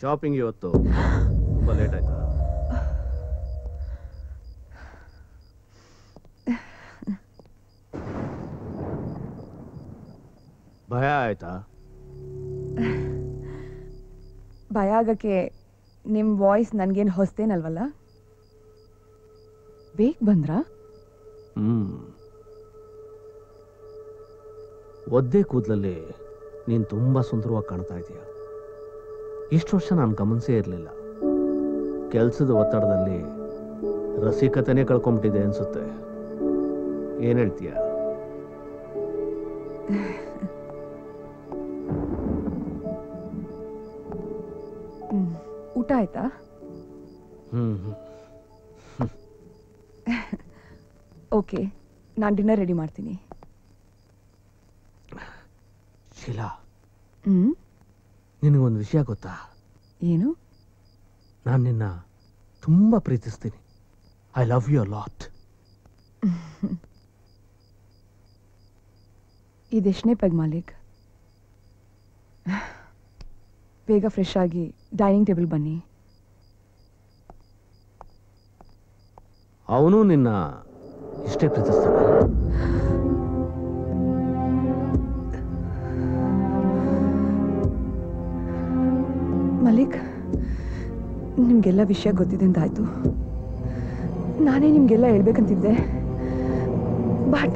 Shopping ಇವತ್ತು ತುಂಬ late ಆಯ್ತಾ ಭಯ ಆಯ್ತಾ ಭಯ ಆಗಕ್ಕೆ ನಿಮ್ಮ ವಾಯ್ಸ್ ನನಗೇನು ಹೊಸ್ತೇನಲ್ವಲ್ಲ ಬೇಗ ಬಂದ್ರಾ ಹ್ಮ್ ಒದ್ದೆ ಕೂದಲಲ್ಲಿ ನೀನು ತುಂಬ ಸುಂದರವಾಗಿ ಕಾಣ್ತಾ ಇದೀಯ ಇಷ್ಟು ವರ್ಷ ನಾನು ಗಮನಿಸೇ ಇರಲಿಲ್ಲ ಕೆಲಸದ ಒತ್ತಡದಲ್ಲಿ ರಸಿಕತೆನೇ ಕಳ್ಕೊಂಬಿಟ್ಟಿದೆ ಅನ್ಸುತ್ತೆ ಏನು ಹೇಳ್ತೀಯ ಹ್ಮ್. ಊಟ ಆಯ್ತಾ ಹ್ಮ್ ಹ್ಮ್. ಓಕೆ ನಾನು ಡಿನ್ನರ್ ರೆಡಿ ಮಾಡ್ತೀನಿ ಶೀಲಾ ಹ್ಞೂ ನಿನಗೊಂದು ವಿಷಯ ಗೊತ್ತಾ ಏನು ನಾನು ನಿನ್ನ ತುಂಬ ಪ್ರೀತಿಸ್ತೀನಿ ಐ ಲವ್ ಯು ಲಾಟ್ ಇದೆಷ್ಟನೇ ಪೆಗ್ ಮಾಲಿಕ್ ಬೇಗ ಫ್ರೆಶ್ ಆಗಿ ಡೈನಿಂಗ್ ಟೇಬಲ್ ಬನ್ನಿ ಅವನು ನಿನ್ನ ಇಷ್ಟೇ ಪ್ರೀತಿಸ್ತಾನೆ ಮಲಿಕ್ ನಿಮಗೆಲ್ಲ ವಿಷಯ ಗೊತ್ತಿದೆ ಅಂತಾಯ್ತು ನಾನೇ ನಿಮಗೆಲ್ಲ ಹೇಳ್ಬೇಕಂತಿದ್ದೆ ಬಟ್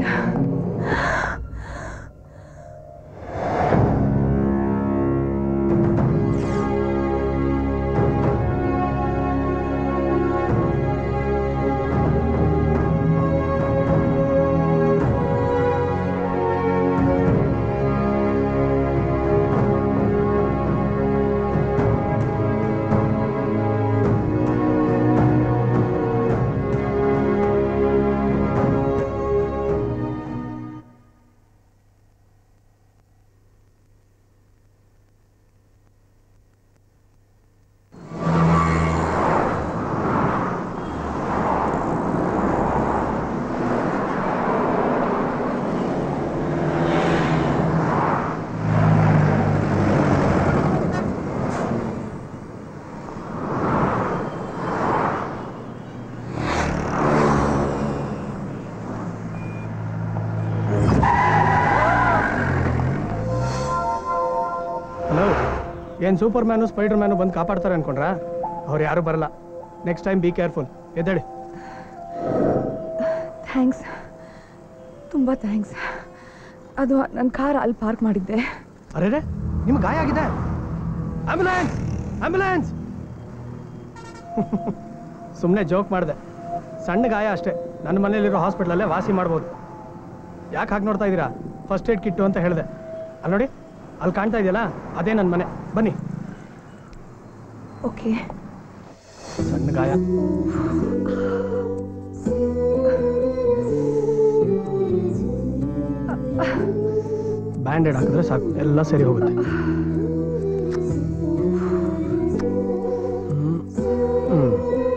ಹಲೋ ಏನು ಸೂಪರ್ ಮ್ಯಾನು ಸ್ಪೈಡರ್ ಮ್ಯಾನು ಬಂದು ಕಾಪಾಡ್ತಾರೆ ಅನ್ಕೊಂಡ್ರಾ ಅವ್ರು ಯಾರು ಬರಲ್ಲ ನೆಕ್ಸ್ಟ್ ಟೈಮ್ ಬಿ ಕೇರ್ಫುಲ್ ಎದ್ದೇಳಿ ಥ್ಯಾಂಕ್ಸ್ ತುಂಬ ಥ್ಯಾಂಕ್ಸ್ ಅದು ನನ್ನ ಕಾರ್ ಅಲ್ಲಿ ಪಾರ್ಕ್ ಮಾಡಿದ್ದೆ ಅರೆ ನಿಮ್ಗೆ ಗಾಯ ಆಗಿದೆ ಆಂಬ್ಯುಲೆನ್ಸ್ ಆಂಬ್ಯುಲೆನ್ಸ್ ಸುಮ್ಮನೆ ಜೋಕ್ ಮಾಡಿದೆ ಸಣ್ಣ ಗಾಯ ಅಷ್ಟೇ ನನ್ನ ಮನೇಲಿರೋ ಹಾಸ್ಪಿಟ್ಲಲ್ಲೇ ವಾಸಿ ಮಾಡ್ಬೋದು ಯಾಕೆ ಹಾಗೆ ನೋಡ್ತಾ ಇದ್ದೀರಾ ಫಸ್ಟ್ ಏಡ್ ಕಿಟ್ಟು ಅಂತ ಹೇಳಿದೆ ಅಲ್ಲಿ ನೋಡಿ ಅಲ್ಲಿ ಕಾಣ್ತಾ ಇದೆಯಲ್ಲ ಅದೇ ನನ್ನ ಮನೆ ಬನ್ನಿ ಓಕೆ ಸಣ್ಣ ಗಾಯ ಬ್ಯಾಂಡೇಡ್ ಹಾಕಿದ್ರೆ ಸಾಕು ಎಲ್ಲ ಸರಿ ಹೋಗುತ್ತೆ ಹ್ಮ್. ಹ್ಮ್.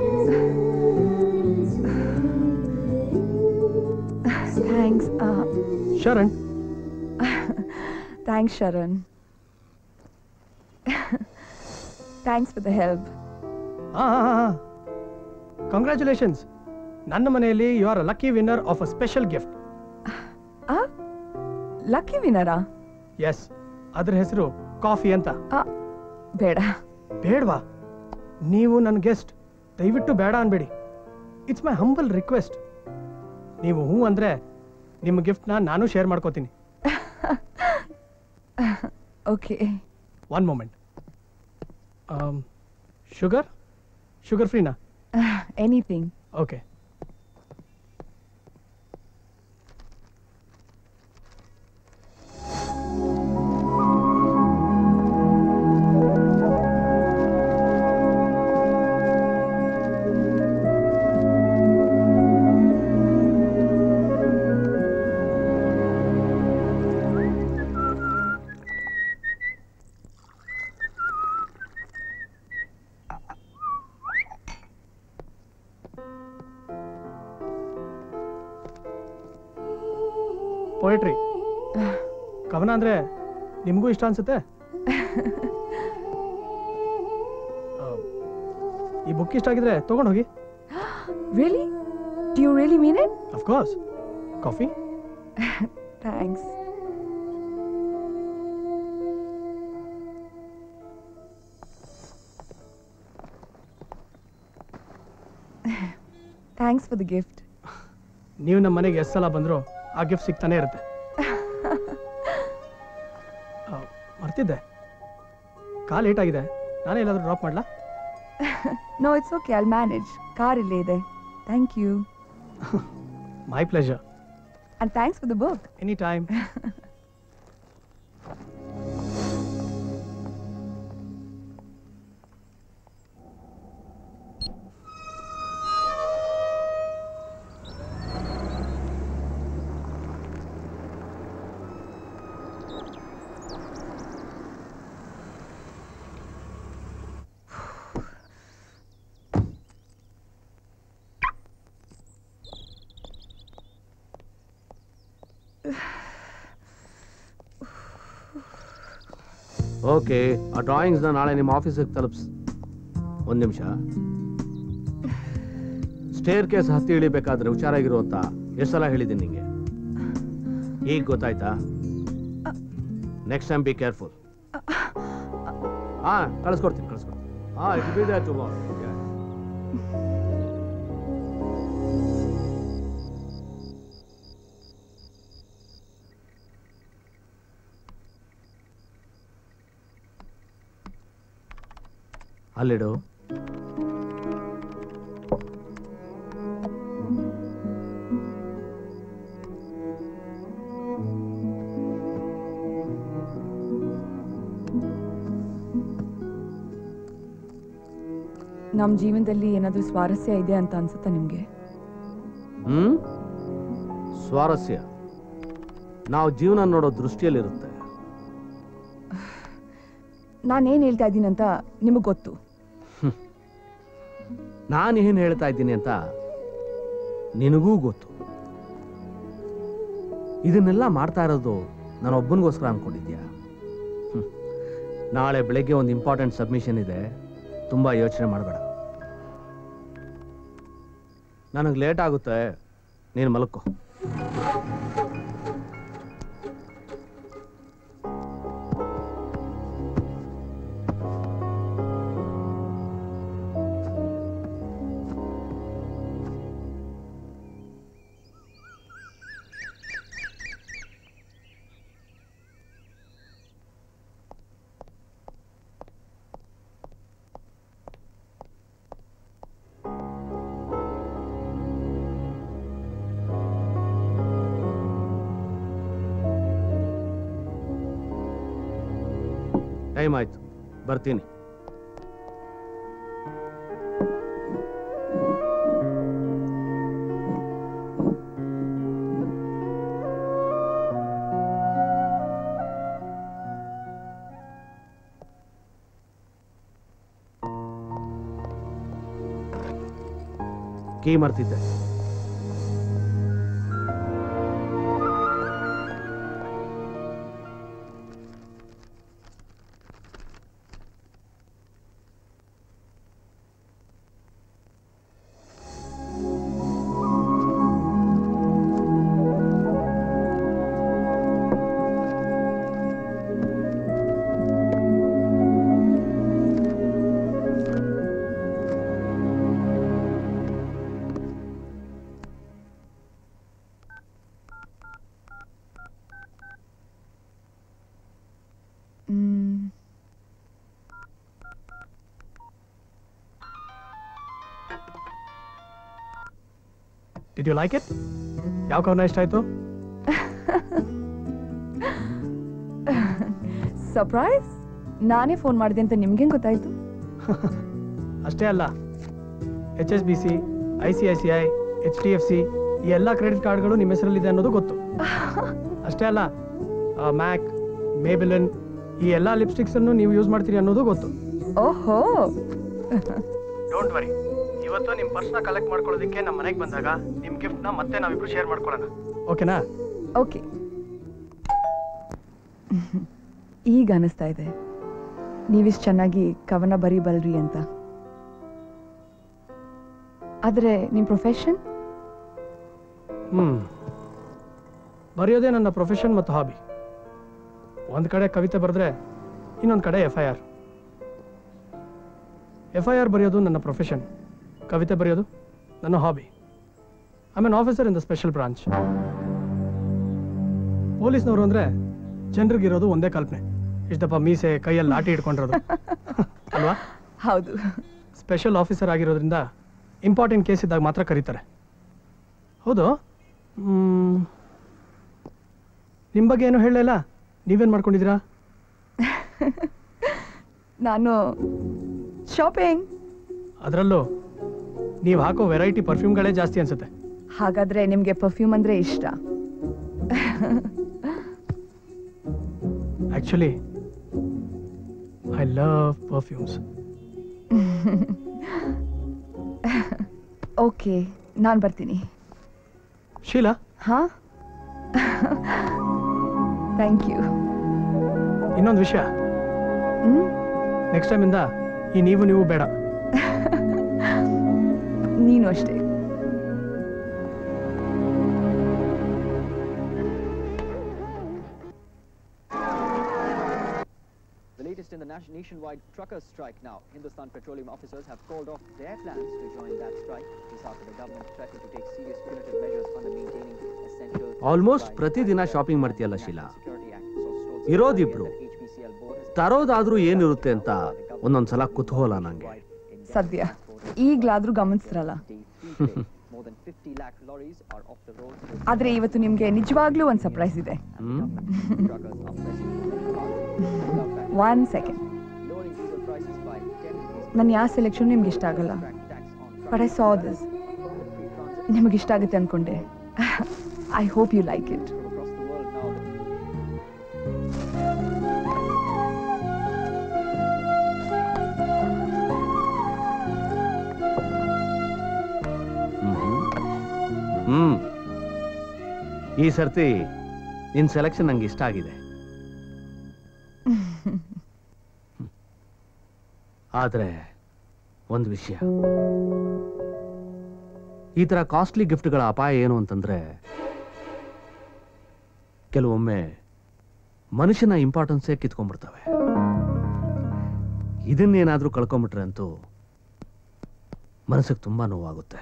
Thanks Sharan thanks Sharan thanks for the help ಹಾಂ ಹಾಂ ಹಾಂ ಕಂಗ್ರ್ಯಾಚುಲೇಷನ್ಸ್ ನನ್ನ ಮನೆಯಲ್ಲಿ you are a lucky winner of a special gift lucky ವಿನರಾ ಎಸ್ ಅದ್ರ ಹೆಸರು ಕಾಫಿ ಅಂತ ಬೇಡ ಬೇಡವಾ ನೀವು ನನ್ನ ಗೆಸ್ಟ್ ದಯವಿಟ್ಟು ಬೇಡ ಅನ್ಬೇಡಿ ಇಟ್ಸ್ ಮೈ ಹಂಬಲ್ ರಿಕ್ವೆಸ್ಟ್ ನೀವು ಹ್ಞೂ ಅಂದರೆ ನಿಮ್ಮ ಗಿಫ್ಟ್ನ ನಾನು ಶೇರ್ ಮಾಡ್ಕೋತೀನಿ okay one moment sugar sugar ಫ್ರೀನಾ ಎನಿಥಿಂಗ್ ಓಕೆ ಪೊಯಟ್ರಿ ಕವನ ಅಂದರೆ ನಿಮಗೂ ಇಷ್ಟ ಅನ್ಸುತ್ತೆ ಈ ಬುಕ್ ಇಷ್ಟ ಆಗಿದ್ರೆ ತೊಗೊಂಡು ಹೋಗಿ really do you really mean it of course coffee thanks thanks for the gift ನೀವು ನಮ್ಮ ಮನೆಗೆ ಎಷ್ಟು ಸಲ ಬಂದರೂ ಆ ಗಿಫ್ಟ್ ಸಿಗ್ತಾನೆ ಇರುತ್ತೆ ಆ, ಮರ್ತಿದ್ದೆ ಕಾಲ್ ಲೇಟ್ ಆಗಿದೆ ನಾನೇ ಎಲ್ಲಾದರೂ ಡ್ರಾಪ್ ಮಾಡಲಾ no it's okay I'll manage car ಇಲ್ಲೇ ಇದೆ thank you my pleasure and thanks for the book any time okay ಆ ಡ್ರಾಯಿಂಗ್ಸ್ನ ನಾಳೆ ನಿಮ್ಮ ಆಫೀಸಿಗೆ ತಲುಪಿಸ್ ಒಂದು ನಿಮಿಷ ಸ್ಟೇರ್ ಕೇಸ್ ಹತ್ತಿ ಇಳಿಬೇಕಾದ್ರೆ ಹುಷಾರಾಗಿರು ಅಂತ ಎಷ್ಟು ಸಲ ಹೇಳಿದ್ದೀನಿ ನಿಂಗೆ ಈಗ ಗೊತ್ತಾಯ್ತಾ ನೆಕ್ಸ್ಟ್ ಟೈಮ್ ಬಿ ಕೇರ್ಫುಲ್ ಹಾಂ ಕಳಿಸ್ಕೊಡ್ತೀನಿ ಕಳಿಸ್ಕೊಡ್ತೀನಿ ಹಾಂ ಇಟ್ ಬಿ ದೇ ಟುಮಾರೋ ಅಲ್ಲಿಡು ನಮ್ಮ ಜೀವನದಲ್ಲಿ ಏನಾದರೂ ಸ್ವಾರಸ್ಯ ಇದೆ ಅಂತ ಅನ್ಸುತ್ತಾ ನಿಮಗೆ ಹ್ಮ್ ಸ್ವಾರಸ್ಯ ನಾವು ಜೀವನ ನೋಡೋ ದೃಷ್ಟಿಯಲ್ಲಿರುತ್ತೆ ನಾನೇನು ಹೇಳ್ತಾ ಇದ್ದೀನಿ ಅಂತ ನಿಮಗೆ ಗೊತ್ತು ನಾನು ಏನು ಹೇಳ್ತಾ ಇದ್ದೀನಿ ಅಂತ ನಿನಗೂ ಗೊತ್ತು ಇದನ್ನೆಲ್ಲ ಮಾಡ್ತಾ ಇರೋದು ನಾನು ಒಬ್ಬನಿಗೋಸ್ಕರ ಅನ್ಕೊಂಡಿದ್ಯಾ ಹ್ಮ್. ನಾಳೆ ಬೆಳಗ್ಗೆ ಒಂದು ಇಂಪಾರ್ಟೆಂಟ್ ಸಬ್ಮಿಷನ್ ಇದೆ ತುಂಬ ಯೋಚನೆ ಮಾಡಬೇಡ ನನಗೆ ಲೇಟ್ ಆಗುತ್ತೆ ನೀನು ಮಲಕ್ಕೋ ಟೈಮ್ ಆಯ್ತು ಬರ್ತೀನಿ ಕೀ ಮರ್ತಿದ್ದೆ ಮ್, ಡಿಡ್ ಯು ಲೈಕ್ ಇಟ್ ಯಾವ ಕವನ ಇಷ್ಟ ಆಯ್ತು ಸರ್ಪ್ರೈಸ್ ನಾನೇ ಫೋನ್ ಮಾಡಿದೆ ಅಂತ ನಿಮ್ಗೇನು ಗೊತ್ತಾಯ್ತು ಅಷ್ಟೇ ಅಲ್ಲ H S B C I C I C I H D F C ಈ ಎಲ್ಲ ಕ್ರೆಡಿಟ್ ಕಾರ್ಡ್ಗಳು ನಿಮ್ಮ ಹೆಸರಲ್ಲಿದೆ ಅನ್ನೋದು ಗೊತ್ತು ಅಷ್ಟೇ ಅಲ್ಲ ಮ್ಯಾಕ್ ಮೇಬಿಲನ್ ಈ ಎಲ್ಲ ಲಿಪ್ಸ್ಟಿಕ್ಸ್ ಅನ್ನು ನೀವು ಯೂಸ್ ಮಾಡ್ತೀರಿ ಅನ್ನೋದು ಗೊತ್ತು ಓಹೋ ಡೋಂಟ್ ವರಿ ಇವತ್ತು ನಿಮ್ಮ ಪರ್ಸ್ನ ಕಲೆಕ್ಟ್ ಮಾಡ್ಕೊಳ್ಳೋದಕ್ಕೆ ನಮ್ಮ ಮನೆಗೆ ಬಂದಾಗ ನಿಮ್ಮ ಗಿಫ್ಟ್ನ ಮತ್ತೆ ನಾವಿಬ್ರು ಶೇರ್ ಮಾಡ್ಕೊಳ್ಳೋಣ ಓಕೆನಾ ಓಕೆ ಈಗ ಅನಿಸ್ತಾ ಇದೆ ನೀವಿಷ್ಟು ಚೆನ್ನಾಗಿ ಕವನ ಬರೀಬಲ್ರಿ ಅಂತ ಆದರೆ ನಿಮ್ಮ ಪ್ರೊಫೆಷನ್ ಹ್ಞೂ ಬರೆಯೋದೇ ನನ್ನ ಪ್ರೊಫೆಷನ್ ಮತ್ತು ಹಾಬಿ ಒಂದು ಕಡೆ ಕವಿತೆ ಬರೆದ್ರೆ ಇನ್ನೊಂದು ಕಡೆ F I R F I R ಬರೆಯೋದು ನನ್ನ ಪ್ರೊಫೆಷನ್ ಕವಿತೆ ಬರೆಯೋದು ನನ್ನ hobby I am officer in the special branch ಪೊಲೀಸ್ನವರು ಅಂದರೆ ಜನರಿಗಿರೋದು ಒಂದೇ ಕಲ್ಪನೆ ಇಷ್ಟಪ್ಪ ಮೀಸೆ ಕೈಯಲ್ಲಿ ಲಾಠಿ ಹಿಡ್ಕೊಂಡಿರೋದು ಅಲ್ವಾ ಹೌದು ಸ್ಪೆಷಲ್ ಆಫೀಸರ್ ಆಗಿರೋದ್ರಿಂದ ಇಂಪಾರ್ಟೆಂಟ್ ಕೇಸ್ ಇದ್ದಾಗ ಮಾತ್ರ ಕರೀತಾರೆ ಹೌದು ನಿಮ್ಮ ಬಗ್ಗೆ ಏನು ಹೇಳಲಿಲ್ಲ ನೀವೇನು ಮಾಡ್ಕೊಂಡಿದ್ದೀರಾ ನಾನು ಶಾಪಿಂಗ್ ಅದರಲ್ಲೂ ನೀವು ಹಾಕೋ ವೆರೈಟಿ ಪರ್ಫ್ಯೂಮ್ಗಳೇ ಜಾಸ್ತಿ ಅನ್ಸುತ್ತೆ ಹಾಗಾದ್ರೆ ನಿಮಗೆ ಪರ್ಫ್ಯೂಮ್ ಅಂದರೆ ಇಷ್ಟ actually I love perfumes okay ನಾನು ಬರ್ತೀನಿ ಶೀಲಾ ಹಾಂ ಥ್ಯಾಂಕ್ ಯು ಇನ್ನೊಂದು ವಿಷಯ ಹ್ಞೂ ನೆಕ್ಸ್ಟ್ ಟೈಮಿಂದ ಈ ನೀವು ನೀವು ಬೇಡ ನೀನು ಅಷ್ಟೇ The latest in the nation- nationwide truckers' strike now. Hindustan Petroleum officers have called off their plans to join that strike. This after the government threatened to take serious punitive measures under maintaining essential. Almost supplies. ಪ್ರತಿದಿನ shopping ಮಾಡ್ತೀಯಲ್ಲ Sheela National Security Act saw stores ಇರೋದಿಬ್ರು. that HPCL board has ತರೋದಾದ್ರೂ ಏನಿರುತ್ತೆ ಅಂತ ಒಂದೊಂದ್ಸಲ ಕುತೂಹಲ ನಂಗೆ in ಸದ್ಯ ಈಗಲಾದರೂ ಗಮನಿಸ್ತಿರಲ್ಲ day three today. More than 50 lakh lorries are off the road. with ಆದರೆ ಇವತ್ತು ನಿಮಗೆ ನಿಜವಾಗ್ಲೂ ಒಂದು ಸರ್ಪ್ರೈಸ್ ಇದೆ and the government truckers are pressing for the without back. One second Lowering diesel prices by 10 rupees ನನ್ನ ಯಾವ ಸೆಲೆಕ್ಷನ್ ನಿಮ್ಗೆ ಇಷ್ಟ ಆಗಲ್ಲ track tax on but I saw this free transit ನಿಮಗೆ ಇಷ್ಟ ಆಗುತ್ತೆ ಅನ್ಕೊಂಡೆ I hope you like it from across the world now. ಹ್ಮ್ ಈ ಸರ್ತಿ ನಿನ್ ಸೆಲೆಕ್ಷನ್ ನಂಗೆ ಇಷ್ಟ ಆಗಿದೆ ಆದ್ರೆ ಒಂದು ವಿಷಯ ಈ ತರ ಕಾಸ್ಟ್ಲಿ ಗಿಫ್ಟ್ಗಳ ಅಪಾಯ ಏನು ಅಂತಂದ್ರೆ ಕೆಲವೊಮ್ಮೆ ಮನುಷ್ಯನ ಇಂಪಾರ್ಟೆನ್ಸೇ ಕಿತ್ಕೊಂಡ್ಬಿಡ್ತವೆ ಇದನ್ನೇನಾದ್ರೂ ಕಳ್ಕೊಂಬಿಟ್ರೆ ಅಂತೂ ಮನಸ್ಸಿಗೆ ತುಂಬಾ ನೋವಾಗುತ್ತೆ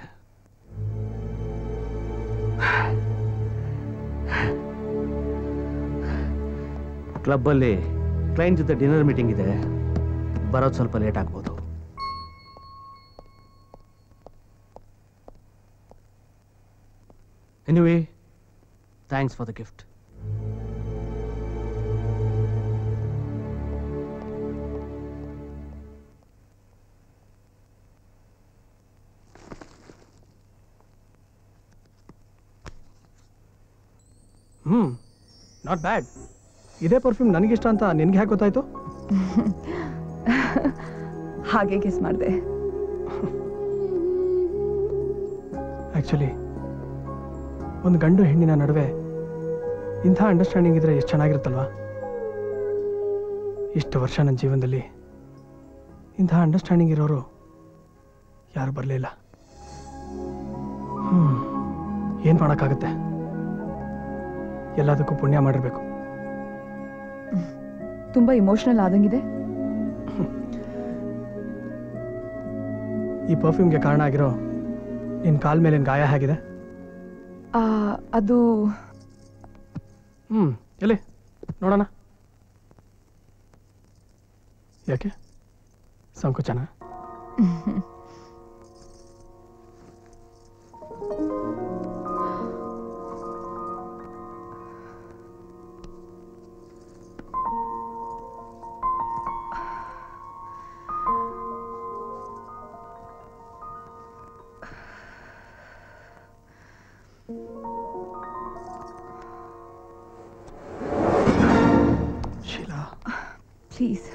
ಕ್ಲಬ್ಬಲ್ಲಿ ಕ್ಲೈಂಟ್ ಜೊತೆ ಡಿನ್ನರ್ ಮೀಟಿಂಗ್ ಇದೆ ಬರೋದು ಸ್ವಲ್ಪ ಲೇಟ್ ಆಗ್ಬೋದು anyway thanks for the gift ಹ್ಞೂ ನಾಟ್ ಬ್ಯಾಡ್ ಇದೇ ಪರ್ಫ್ಯೂಮ್ ನನಗಿಷ್ಟ ಅಂತ ನಿನ್ಗೆ ಯಾಕೆ ಗೊತ್ತಾಯ್ತು ಹಾಗೆ ಗೆಸ್ ಮಾಡಿದೆ ಆ್ಯಕ್ಚುಲಿ ಒಂದು ಗಂಡು ಹೆಣ್ಣಿನ ನಡುವೆ ಇಂಥ ಅಂಡರ್ಸ್ಟ್ಯಾಂಡಿಂಗ್ ಇದ್ರೆ ಎಷ್ಟು ಚೆನ್ನಾಗಿರುತ್ತಲ್ವಾ ಇಷ್ಟು ವರ್ಷ ನನ್ನ ಜೀವನದಲ್ಲಿ ಇಂಥ ಅಂಡರ್ಸ್ಟ್ಯಾಂಡಿಂಗ್ ಇರೋರು ಯಾರು ಬರಲಿಲ್ಲ ಹ್ಞೂ ಏನು ಮಾಡೋಕ್ಕಾಗತ್ತೆ ಎಲ್ಲದಕ್ಕೂ ಪುಣ್ಯ ಮಾಡಿರ್ಬೇಕು ತುಂಬ ಇಮೋಷ್ನಲ್ ಆದಂಗಿದೆ ಈ ಪರ್ಫ್ಯೂಮ್ಗೆ ಕಾರಣ ಆಗಿರೋ ನಿನ್ನ ಕಾಲ್ ಮೇಲಿನ ಗಾಯ ಹೇಗಿದೆ ಆ, ಅದು ಹ್ಞೂ ಎಲ್ಲಿ ನೋಡೋಣ ಯಾಕೆ ಸಂಕೋಚನ ಶೀಲಾ ಪ್ಲೀಸ್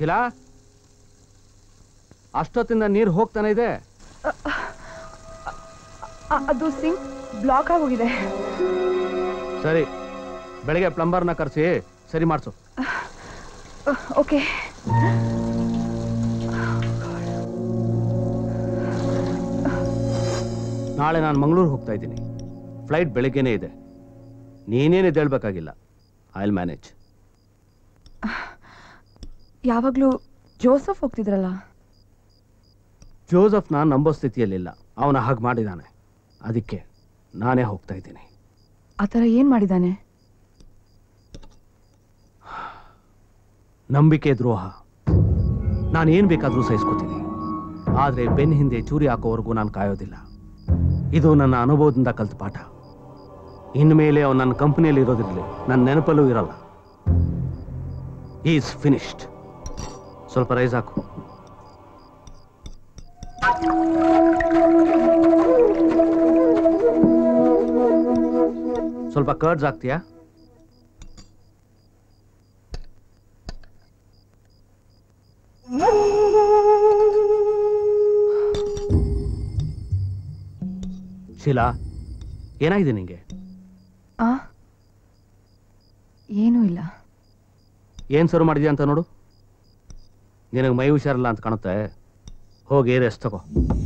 ಶಿಲಾ ಅಷ್ಟೊತ್ತಿಂದ ನೀರು ಹೋಗ್ತಾನೆ ಇದೆ ಅ- ಅದು ಸಿಂಕ್ ಬ್ಲಾಕ್ ಆಗೋಗಿದೆ ಸರಿ ಬೆಳಗ್ಗೆ ಪ್ಲಂಬರ್ನ ಕರೆಸಿ ಸರಿ ಮಾಡಿಸು ಓಕೆ ನಾಳೆ ನಾನು ಮಂಗಳೂರು ಹೋಗ್ತಾ ಇದ್ದೀನಿ ಫ್ಲೈಟ್ ಬೆಳಗ್ಗೆನೇ ಇದೆ ನೀನೇನು ಹೇಳ್ಬೇಕಾಗಿಲ್ಲ ಐ ವಿಲ್ ಮ್ಯಾನೇಜ್ ಯಾವಾಗಲೂ ಜೋಸಫ್ ಹೋಗ್ತಿದ್ರಲ್ಲ ಜೋಸಫ್ನ ನಂಬೋ ಸ್ಥಿತಿಯಲ್ಲಿಲ್ಲ ಅವನ ಹಾಗೆ ಮಾಡಿದ್ದಾನೆ ಅದಕ್ಕೆ ನಾನೇ ಹೋಗ್ತಾ ಇದ್ದೀನಿ ಆ ಥರ ಏನು ಮಾಡಿದ್ದಾನೆ ನಂಬಿಕೆ ದ್ರೋಹ ನಾನು ಏನು ಬೇಕಾದರೂ ಸಹಿಸ್ಕೋತೀನಿ ಆದರೆ ಬೆನ್ನ ಹಿಂದೆ ಚೂರಿ ಹಾಕೋವರೆಗೂ ನಾನು ಕಾಯೋದಿಲ್ಲ ಇದು ನನ್ನ ಅನುಭವದಿಂದ ಕಲಿತ ಪಾಠ ಇನ್ಮೇಲೆ ಅವನು ನನ್ನ ಕಂಪನಿಯಲ್ಲಿ ಇರೋದಿರಲಿ ನನ್ನ ನೆನಪಲ್ಲೂ ಇರಲ್ಲ ಈಸ್ ಫಿನಿಶ್ಡ್ ಸ್ವಲ್ಪ ರೈಸ್ ಹಾಕು ಸ್ವಲ್ಪ ಕರ್ಡ್ಸ್ ಹಾಕ್ತೀಯಾ ಶೀಲಾ ಏನಾಗಿದೆ ನಿಂಗೆ ಆ ಏನೂ ಇಲ್ಲ ಏನು ಸರ್ವ್ ಮಾಡಿದ್ಯಾ ಅಂತ ನೋಡು ನಿನಗೆ ಮೈ ಹುಷಾರಿಲ್ಲ ಅಂತ ಕಾಣುತ್ತೆ ಹೋಗಿ ರೆಸ್ಟ್ ತಗೋ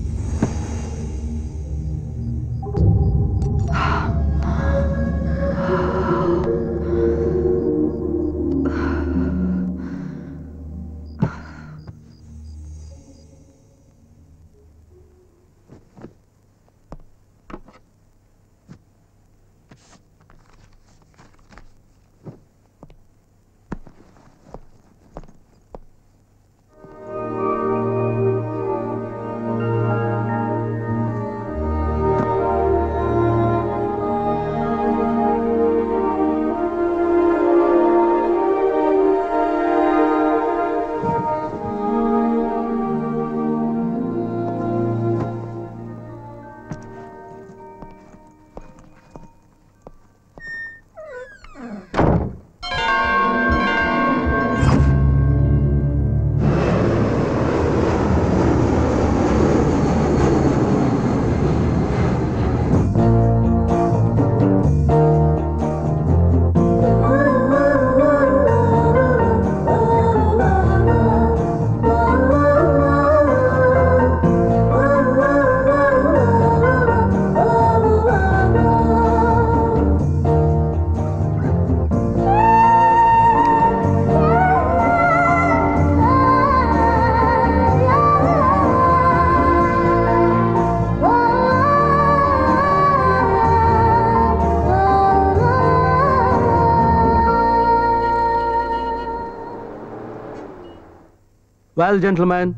Well, gentlemen,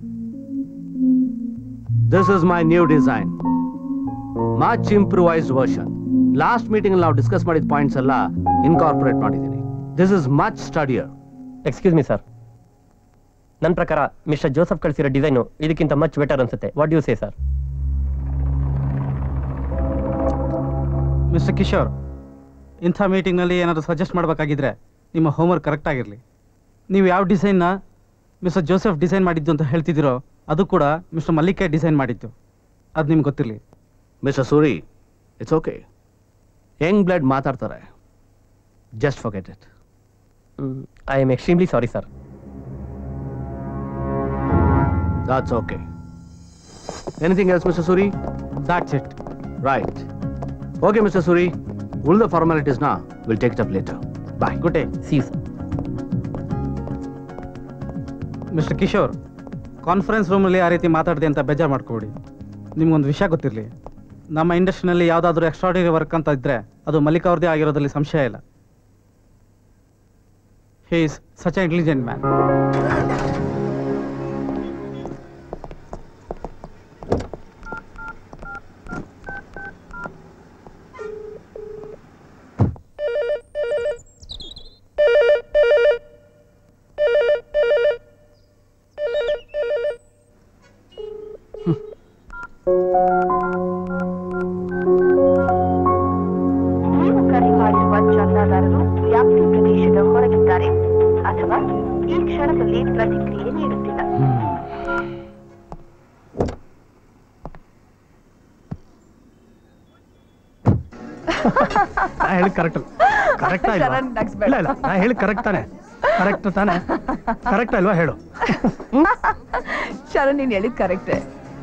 this is my new design. Much improvised version. Last meeting ನಾವು ಡಿಸ್ಕಸ್ ಮಾಡಿದ ಪಾಯಿಂಟ್ಸ್ ಎಲ್ಲ ಇನ್ಕಾರ್ಪೊರೇಟ್ ಮಾಡಿದ್ದೀನಿ this is much sturdier excuse me sir ನನ್ನ ಪ್ರಕಾರ ಮಿಸ್ಟರ್ ಜೋಸಫ್ ಕಳಿಸಿರೋ ಡಿಸೈನು ಇದಕ್ಕಿಂತ ಮಚ್ ಬೆಟರ್ ಅನ್ಸುತ್ತೆ what you say sir mister Kishore ಇಂಥ ಮೀಟಿಂಗ್ನಲ್ಲಿ ಏನಾದರೂ ಸಜೆಸ್ಟ್ ಮಾಡಬೇಕಾಗಿದ್ರೆ ನಿಮ್ಮ ಹೋಮ್ವರ್ಕ್ ಕರೆಕ್ಟ್ ಆಗಿರಲಿ ನೀವು ಯಾವ ಡಿಸೈನ್ನ ಮಿಸ್ಟರ್ ಜೋಸೆಫ್ ಡಿಸೈನ್ ಮಾಡಿದ್ದು ಅಂತ ಹೇಳ್ತಿದ್ದೀರೋ ಅದು ಕೂಡ ಮಿಸ್ಟರ್ ಮಲ್ಲಿಕೆ ಡಿಸೈನ್ ಮಾಡಿದ್ದು ಅದು ನಿಮ್ಗೆ ಗೊತ್ತಿರಲಿ mister Suri it's okay young blood ಮಾತಾಡ್ತಾರೆ just forget it I am extremely sorry sir that's okay anything else mister Suri that's it right okay mister Suri ಉಳಿದ ಫಾರ್ಮಾಲಿಟೀಸ್ನ will take it up later bye good day see sir mister Kishore conference ರೂಮಲ್ಲಿ ಆ ರೀತಿ ಮಾತಾಡಿದೆ ಅಂತ ಬೇಜಾರು ಮಾಡ್ಕೊಬಿಡಿ ನಿಮ್ಗೊಂದು ವಿಷಯ ಗೊತ್ತಿರಲಿ ನಮ್ಮ ಇಂಡಸ್ಟ್ರಿನಲ್ಲಿ ಯಾವುದಾದ್ರೂ ಎಕ್ಸ್ಟ್ರಾಡಿನರಿ ವರ್ಕ್ ಅಂತ ಇದ್ದರೆ ಅದು ಮಲ್ಲಿಕ್ ಅವ್ರದ್ದೇ ಆಗಿರೋದ್ರಲ್ಲಿ ಸಂಶಯ ಇಲ್ಲ he is such a intelligent man ನೀವು ಕರೆ ಮಾಡಿರುವ ಚಂದಾದಾರರು ವ್ಯಾಪ್ತಿ ಪ್ರದೇಶದ ಹೊರಗಿದ್ದಾರೆ ಅಥವಾ ಈ ಕ್ಷಣದಲ್ಲಿ ಹೇಳಿ ಕರೆಕ್ಟ್ ಕರೆಕ್ಟ್ ಶರಣ್ ನಗ್ಸ್ಬೇಡ. ಇಲ್ಲ ಇಲ್ಲ ನಾ ಹೇಳಿ ಕರೆಕ್ಟ್ ತಾನೆ ಕರೆಕ್ಟ್ ತಾನೆ ಕರೆಕ್ಟ್ ಅಲ್ವಾ ಹೇಳು ಶರಣ್ ನೀನು ಹೇಳಿದ್ ಕರೆಕ್ಟೇ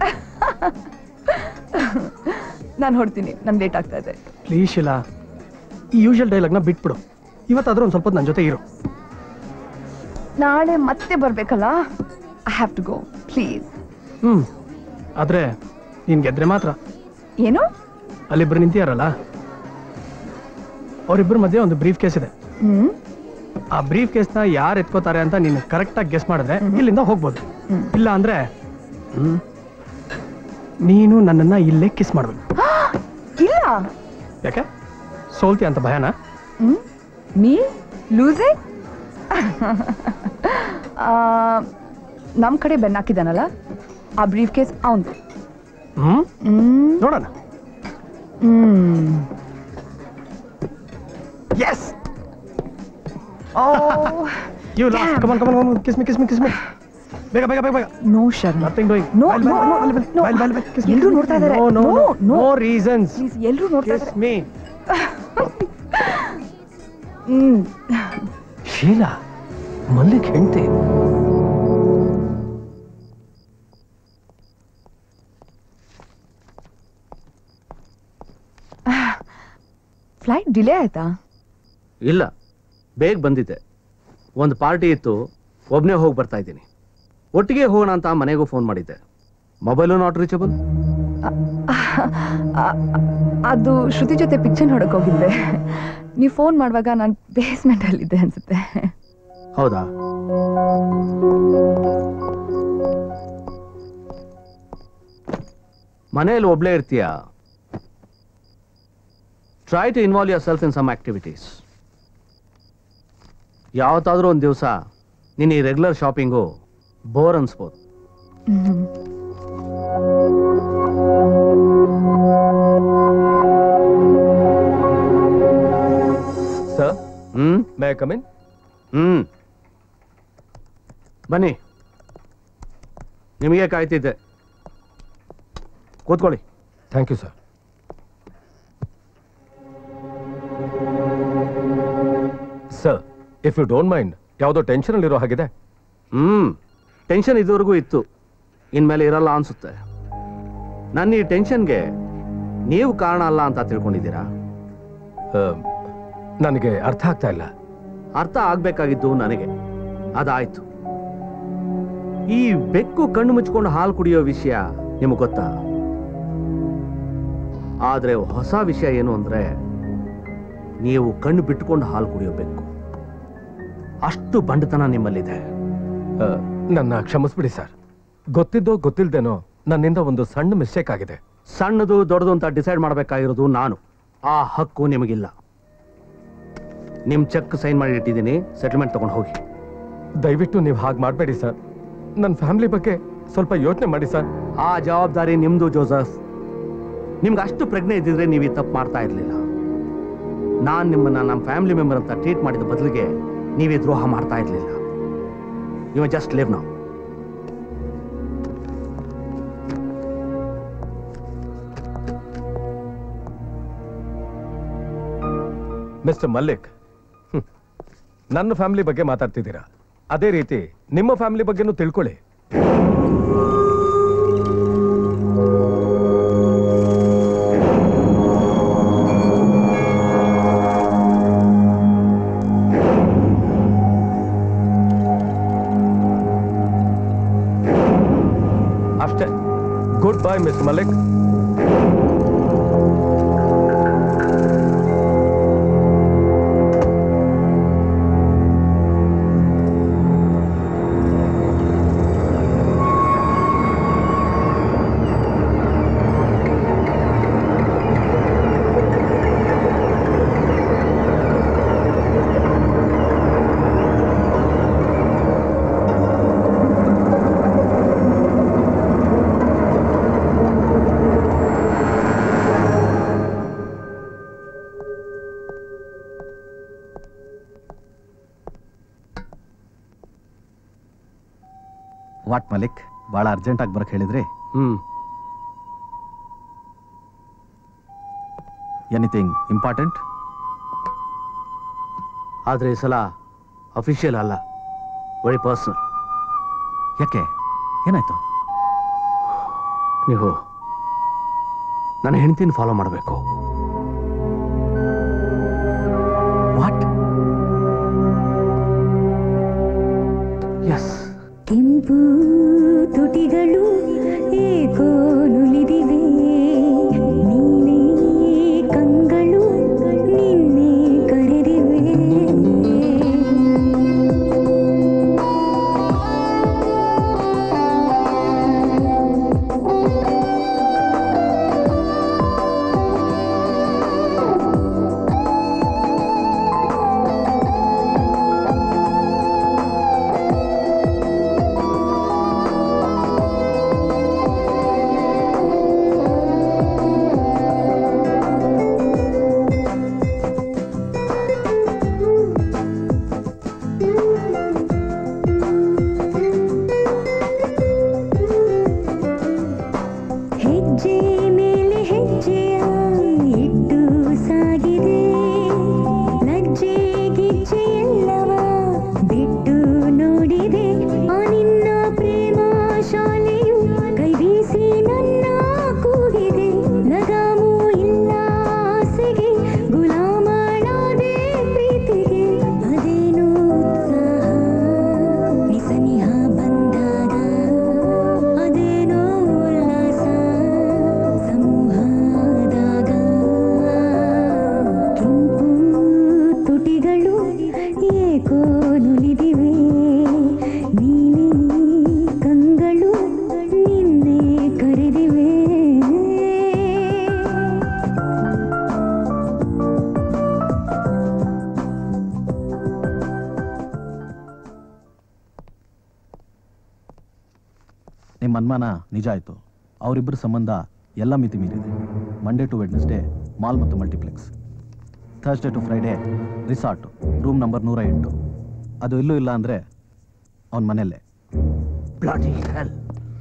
ನಾನು ಹೊಡ್ತೀನಿ ನನ್ ಲೇಟ್ ಆಗ್ತಾ ಇದೆ ಪ್ಲೀಸ್ ಇಲ್ಲ ಈ ಯೂಶಲ್ ಡೈಲಾಗ್ನ ಬಿಟ್ಬಿಡು ಇವತ್ತಾದ್ರೂ ಒಂದು ಸ್ವಲ್ಪ ಹೊತ್ತು ನನ್ನ ಜೊತೆ ಇರು ನಾಳೆ ಮತ್ತೆ ಬರ್ಬೇಕಲ್ಲ I have to go please ಹ್ಮ್ ಆದ್ರೆ ನೀನ್ ಗೆದ್ರೆ ಮಾತ್ರ ಏನು ಅಲ್ಲಿಬ್ರು ನಿಂತಿಯಾರಲ್ಲ ಅವರಿಬ್ಬರ ಮಧ್ಯೆ ಒಂದು ಬ್ರೀಫ್ ಕೇಸ್ ಇದೆ ಹ್ಮ್ ಆ ಬ್ರೀಫ್ ಕೇಸ್ನ ಯಾರು ಎತ್ಕೋತಾರೆ ಅಂತ ನೀನು ಕರೆಕ್ಟಾಗಿ ಗೆಸ್ ಮಾಡಿದ್ರೆ ಇಲ್ಲಿಂದ ಹೋಗ್ಬೋದು ಇಲ್ಲ ಅಂದ್ರೆ ಹ್ಮ್, ನೀನು ನನ್ನನ್ನ ಇಲ್ಲೇ ಕಿಸ್ ಮಾಡ್ಬೇಕು ಇಲ್ಲ ಯಾಕೆ ಸೋಲ್ತಿ ಅಂತ ಭಯನ ಹ್ಮ್ ಮೀ ಲೂಸೆ ನಮ್ಮ ಕಡೆ ಬೆನ್ನಾಕಿದಾನಲ್ಲ ಆ ಬ್ರೀಫ್ ಕೇಸ್ ಅವನ್ ಹ್ಮ್ ಹ್ಮ್ ನೋಡೋಣ ಹ್ಮ್ yes oh you lost Damn. Come on come on kiss me kiss me kiss me ಬೇಗ ಬೇಗ ಬೇಗ ಬೇಗ ನೋ ಶರ್ಮ nothing doing No, no, no, no. ಎಲ್ರೂ ನೋಡ್ತಾ ಇದಾರೆ. No no No, no. No reasons please ಎಲ್ಲರೂ ನೋಡ್ತಾ ಕಿಸ್ ಇದ್ದಾರೆ ಮೀ ಹ್ಮ್ ಶೀಲಾ ಮಲ್ಲಿಕ್ ಹೆಂಡ್ತಿ ಫ್ಲೈಟ್ ಡಿಲೇ ಆಯ್ತಾ ಇಲ್ಲ ಬೇಗ ಬಂದಿದ್ದೆ ಒಂದು ಪಾರ್ಟಿ ಇತ್ತು ಒಬ್ಬನೇ ಹೋಗಿ ಬರ್ತಾ ಇದ್ದೀನಿ ಒಟ್ಟಿಗೆ ಹೋಗೋಣ ಅಂತ ಮನೆಗೂ ಫೋನ್ ಮಾಡಿದ್ದೆ ಮೊಬೈಲು ನಾಟ್ ರೀಚಬಲ್ ಆ, ಅದು ಶ್ರುತಿ ಜೊತೆ ಪಿಕ್ಚರ್ ನೋಡಕ್ ಹೋಗಿದ್ದೆ ನೀವು ಫೋನ್ ಮಾಡುವಾಗ ನಾನು ಬೇಸ್ಮೆಂಟ್ ಅಲ್ಲಿದ್ದೆ ಅನ್ಸುತ್ತೆ ಹೌದಾ ಮನೆಯಲ್ಲಿ ಒಬ್ಳೇ ಇರ್ತೀಯ try to involve yourself in some activities ಯಾವತ್ತಾದ್ರೂ ಒಂದು ದಿವಸ ನೀನು ಈ ರೆಗ್ಯುಲರ್ ಶಾಪಿಂಗು ಬೋರ್ ಅನ್ಸ್ಬೋದು ಹ್ಮ್. ಸರ್ ಹ್ಮ್ ಮೇ ಕಮ್ ಇನ್ ಹ್ಮ್ ಬನ್ನಿ ನಿಮಗೆ ಕಾಯ್ತಿದ್ದೆ ಕೂತ್ಕೊಳ್ಳಿ thank you sir sir if you don't mind ಯಾವುದೋ ಟೆನ್ಷನ್ ಅಲ್ಲಿರೋ ಹಾಗಿದೆ ಹ್ಮ್ ಟೆನ್ಷನ್ ಇದುವರೆಗೂ ಇತ್ತು ಇನ್ಮೇಲೆ ಇರಲ್ಲ ಅನ್ಸುತ್ತೆ ನನ್ನ ಈ ಟೆನ್ಷನ್ಗೆ ನೀವು ಕಾರಣ ಅಲ್ಲ ಅಂತ ತಿಳ್ಕೊಂಡಿದ್ದೀರಾ ಆ, ನನಗೆ ಅರ್ಥ ಆಗ್ತಾ ಇಲ್ಲ ಅರ್ಥ ಆಗ್ಬೇಕಾಗಿದ್ದು ನನಗೆ ಅದಾಯ್ತು ಈ ಬೆಕ್ಕು ಕಣ್ಣು ಮುಚ್ಕೊಂಡು ಹಾಲು ಕುಡಿಯೋ ವಿಷಯ ನಿಮಗೆ ಗೊತ್ತಾ ಆದ್ರೆ ಹೊಸ ವಿಷಯ ಏನು ಅಂದ್ರೆ ನೀವು ಕಣ್ಣು ಬಿಟ್ಕೊಂಡು ಹಾಲು ಕುಡಿಯೋ ಬೆಕ್ಕು ಅಷ್ಟು ಬಂಡತನ ನಿಮ್ಮಲ್ಲಿದೆ ಆ, ನನ್ನ ಕ್ಷಮಿಸ್ಬಿಡಿ ಸರ್ ಗೊತ್ತಿದ್ದೋ ಗೊತ್ತಿಲ್ದೇನೋ ನನ್ನಿಂದ ಒಂದು ಸಣ್ಣ ಮಿಸ್ಟೇಕ್ ಆಗಿದೆ ಸಣ್ಣದು ದೊಡ್ಡದು ಅಂತ ಡಿಸೈಡ್ ಮಾಡಬೇಕಾಗಿರೋದು ನಾನು ಆ ಹಕ್ಕು ನಿಮಗಿಲ್ಲ ನಿಮ್ ಚೆಕ್ ಸೈನ್ ಮಾಡಿ ಇಟ್ಟಿದ್ದೀನಿ ಸೆಟಲ್ಮೆಂಟ್ ತಗೊಂಡು ಹೋಗಿ ದಯವಿಟ್ಟು ನೀವು ಹಾಗೆ ಮಾಡಬೇಡಿ ಸರ್ ನನ್ನ ಫ್ಯಾಮಿಲಿ ಬಗ್ಗೆ ಸ್ವಲ್ಪ ಯೋಚನೆ ಮಾಡಿ ಸರ್ ಆ ಜವಾಬ್ದಾರಿ ನಿಮ್ದು ಜೋಸಫ್ ನಿಮ್ಗೆ ಅಷ್ಟು ಪ್ರಜ್ಞೆ ಇದ್ದಿದ್ರೆ ನೀವು ಈ ತಪ್ಪು ಮಾಡ್ತಾ ಇರಲಿಲ್ಲ ನಾನು ನಿಮ್ಮನ್ನ ನಮ್ಮ ಫ್ಯಾಮಿಲಿ ಮೆಂಬರ್ ಅಂತ ಟ್ರೀಟ್ ಮಾಡಿದ ಬದಲಿಗೆ ನೀವೇ ದ್ರೋಹ ಮಾಡ್ತಾ ಇರಲಿಲ್ಲ ಯು ಜಸ್ಟ್ ಲಿವ್ ನಾವು ಮಿಸ್ಟರ್ ಮಲ್ಲಿಕ್ ಹ್ಮ್. ನನ್ನ ಫ್ಯಾಮಿಲಿ ಬಗ್ಗೆ ಮಾತಾಡ್ತಿದ್ದೀರಾ ಅದೇ ರೀತಿ ನಿಮ್ಮ ಫ್ಯಾಮಿಲಿ ಬಗ್ಗೆನೂ ತಿಳ್ಕೊಳ್ಳಿ ಅಷ್ಟೇ goodbye miss Mallik what Malik ಭಾಳ ಅರ್ಜೆಂಟಾಗಿ ಬರಕ್ಕೆ ಹೇಳಿದ್ರಿ ಹ್ಮ್ ಎನಿಥಿಂಗ್ ಇಂಪಾರ್ಟೆಂಟ್ ಆದರೆ ಈ ಸಲ ಅಫಿಷಿಯಲ್ ಅಲ್ಲ ವೆರಿ ಪರ್ಸನಲ್ ಯಾಕೆ ಏನಾಯ್ತು ನೀವು ನನ್ನ ಹೆಂಡತಿನ ಫಾಲೋ ಮಾಡಬೇಕು ವಾಟ್ ಎಸ್ ಕೆಂಪು ತುಟಿಗಳು ಏಕೋ ನುಲಿದಿವೆ ನೀಲಿ ಕಂಗಳು ನಿನ್ನೆ ಕರೆದಿವೆ ಹೆಜ್ಜೆ ಮೇಲೆ ಹೆಜ್ಜೆಯ ಇಟ್ಟು ಸಾಗಿದೆ ಲಜ್ಜೆ ಗಿಜ್ಜೆ ಎಲ್ಲವ ಬಿಟ್ಟು ನೋಡಿದೆ ಆ ನಿನ್ನ ಪ್ರೇಮ ಶಾಲೆಯು ಕೈ ಬೀಸಿ ನನ್ನ ಕೂಗಿದೆ ಲಗಾಮು ಇಲ್ಲ ಆಸೆಗೆ ಗುಲಾಮಳಾದೆ ಪ್ರೀತಿಗೆ ಅದೇನು ಉತ್ಸಾಹ ನಿಸನಿಹ ಬಂದಾಗ ಅದೇನೋ ಉಲ್ಲಾಸ ಸಮೂಹದಾಗ ಕೆಂಪು ತುಟಿಗಳು ಏಕೋ ನುಲಿದಿವೆ ನೀಲಿ ಕಂಗಳು ನಿನ್ನೆ ಕರೆದಿವೆ ನಿಮ್ಮ ಅನುಮಾನ ನಿಜ ಆಯಿತು ಅವರಿಬ್ಬರ ಸಂಬಂಧ ಎಲ್ಲ ಮಿತಿ ಮೀರಿದೆ ಮಂಡೇ ಟು ವೆಡ್ನೆಸ್ಡೇ ಮಾಲ್ ಮತ್ತು multiplex Thursday to Friday resort room number ನೂರ ಎಂಟು ಅದು ಎಲ್ಲೂ ಇಲ್ಲ ಅಂದರೆ ಅವನ ಮನೆಯಲ್ಲೇ ಬ್ಲಾಡಿ ಹೆಲ್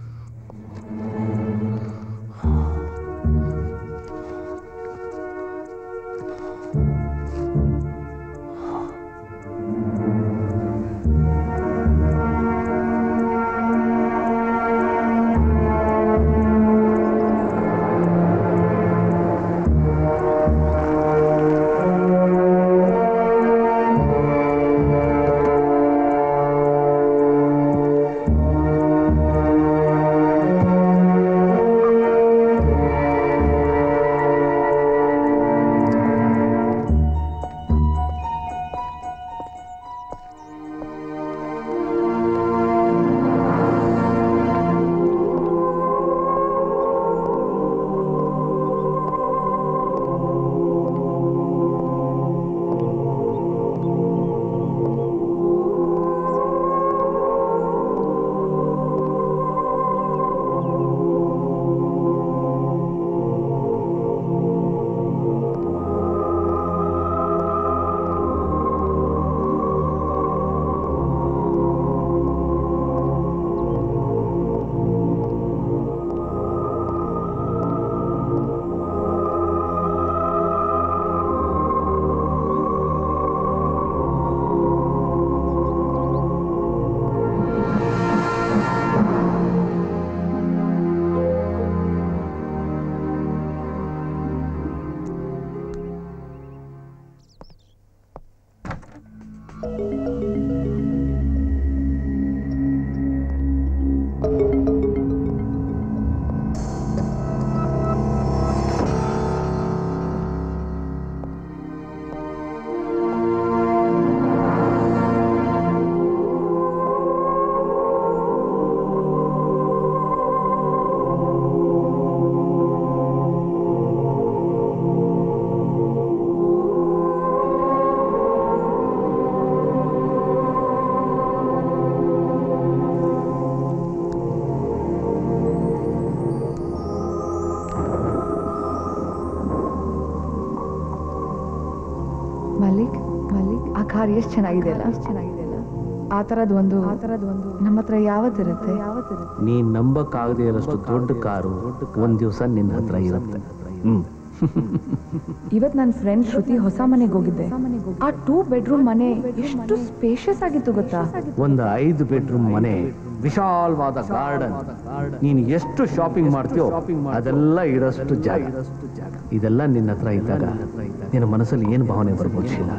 ಮಲ್ಲಿಕ್ ಮಲ್ಲಿಕ್ ಆ ಕಾರ್ ಎಷ್ಟು ಚೆನ್ನಾಗಿದೆ ಅಲ್ಲ ಚೆನ್ನಾಗಿದೆ ಅಲ್ಲ ಆ ಥರದ್ದು ಒಂದು ಆ ಥರದ್ದು ಒಂದು ನಮ್ಮ ಹತ್ರ ಯಾವತ್ತಿರುತ್ತೆ ಯಾವತ್ತಿರುತ್ತೆ ನೀನ್ ನಂಬಕ್ಕಾಗದೇ ಇರೋಷ್ಟು ದೊಡ್ಡ ಕಾರು ಒಂದ್ ದಿವಸ ನಿನ್ನ ಹತ್ರ ಇರುತ್ತೆ ಹ್ಮ್ ಇವತ್ ನನ್ನ ಫ್ರೆಂಡ್ ಶ್ರುತಿ ಹೊಸ ಮನೆಗೆ ಹೋಗಿದ್ದೆ ಆ ಟೂ ಬೆಡ್ರೂಮ್ ಮನೆ ಎಷ್ಟು ಸ್ಪೇಷಿಯಸ್ ಆಗಿತ್ತು ಗೊತ್ತಾ ಒಂದು ಐದು ಬೆಡ್ರೂಮ್ ಮನೆ ವಿಶಾಲವಾದ ಗಾರ್ಡನ್ ನೀನು ಎಷ್ಟು ಶಾಪಿಂಗ್ ಮಾಡ್ತೀಯೋ ಅದೆಲ್ಲ ಇರೋಷ್ಟು ಜಾಗ ಇದೆಲ್ಲ ನಿನ್ನ ಹತ್ರ ಇದ್ದಾಗ ನಿನ್ನ ಮನಸ್ಸಲ್ಲಿ ಏನು ಭಾವನೆ ಬರ್ಬೋದು ಶೀಲ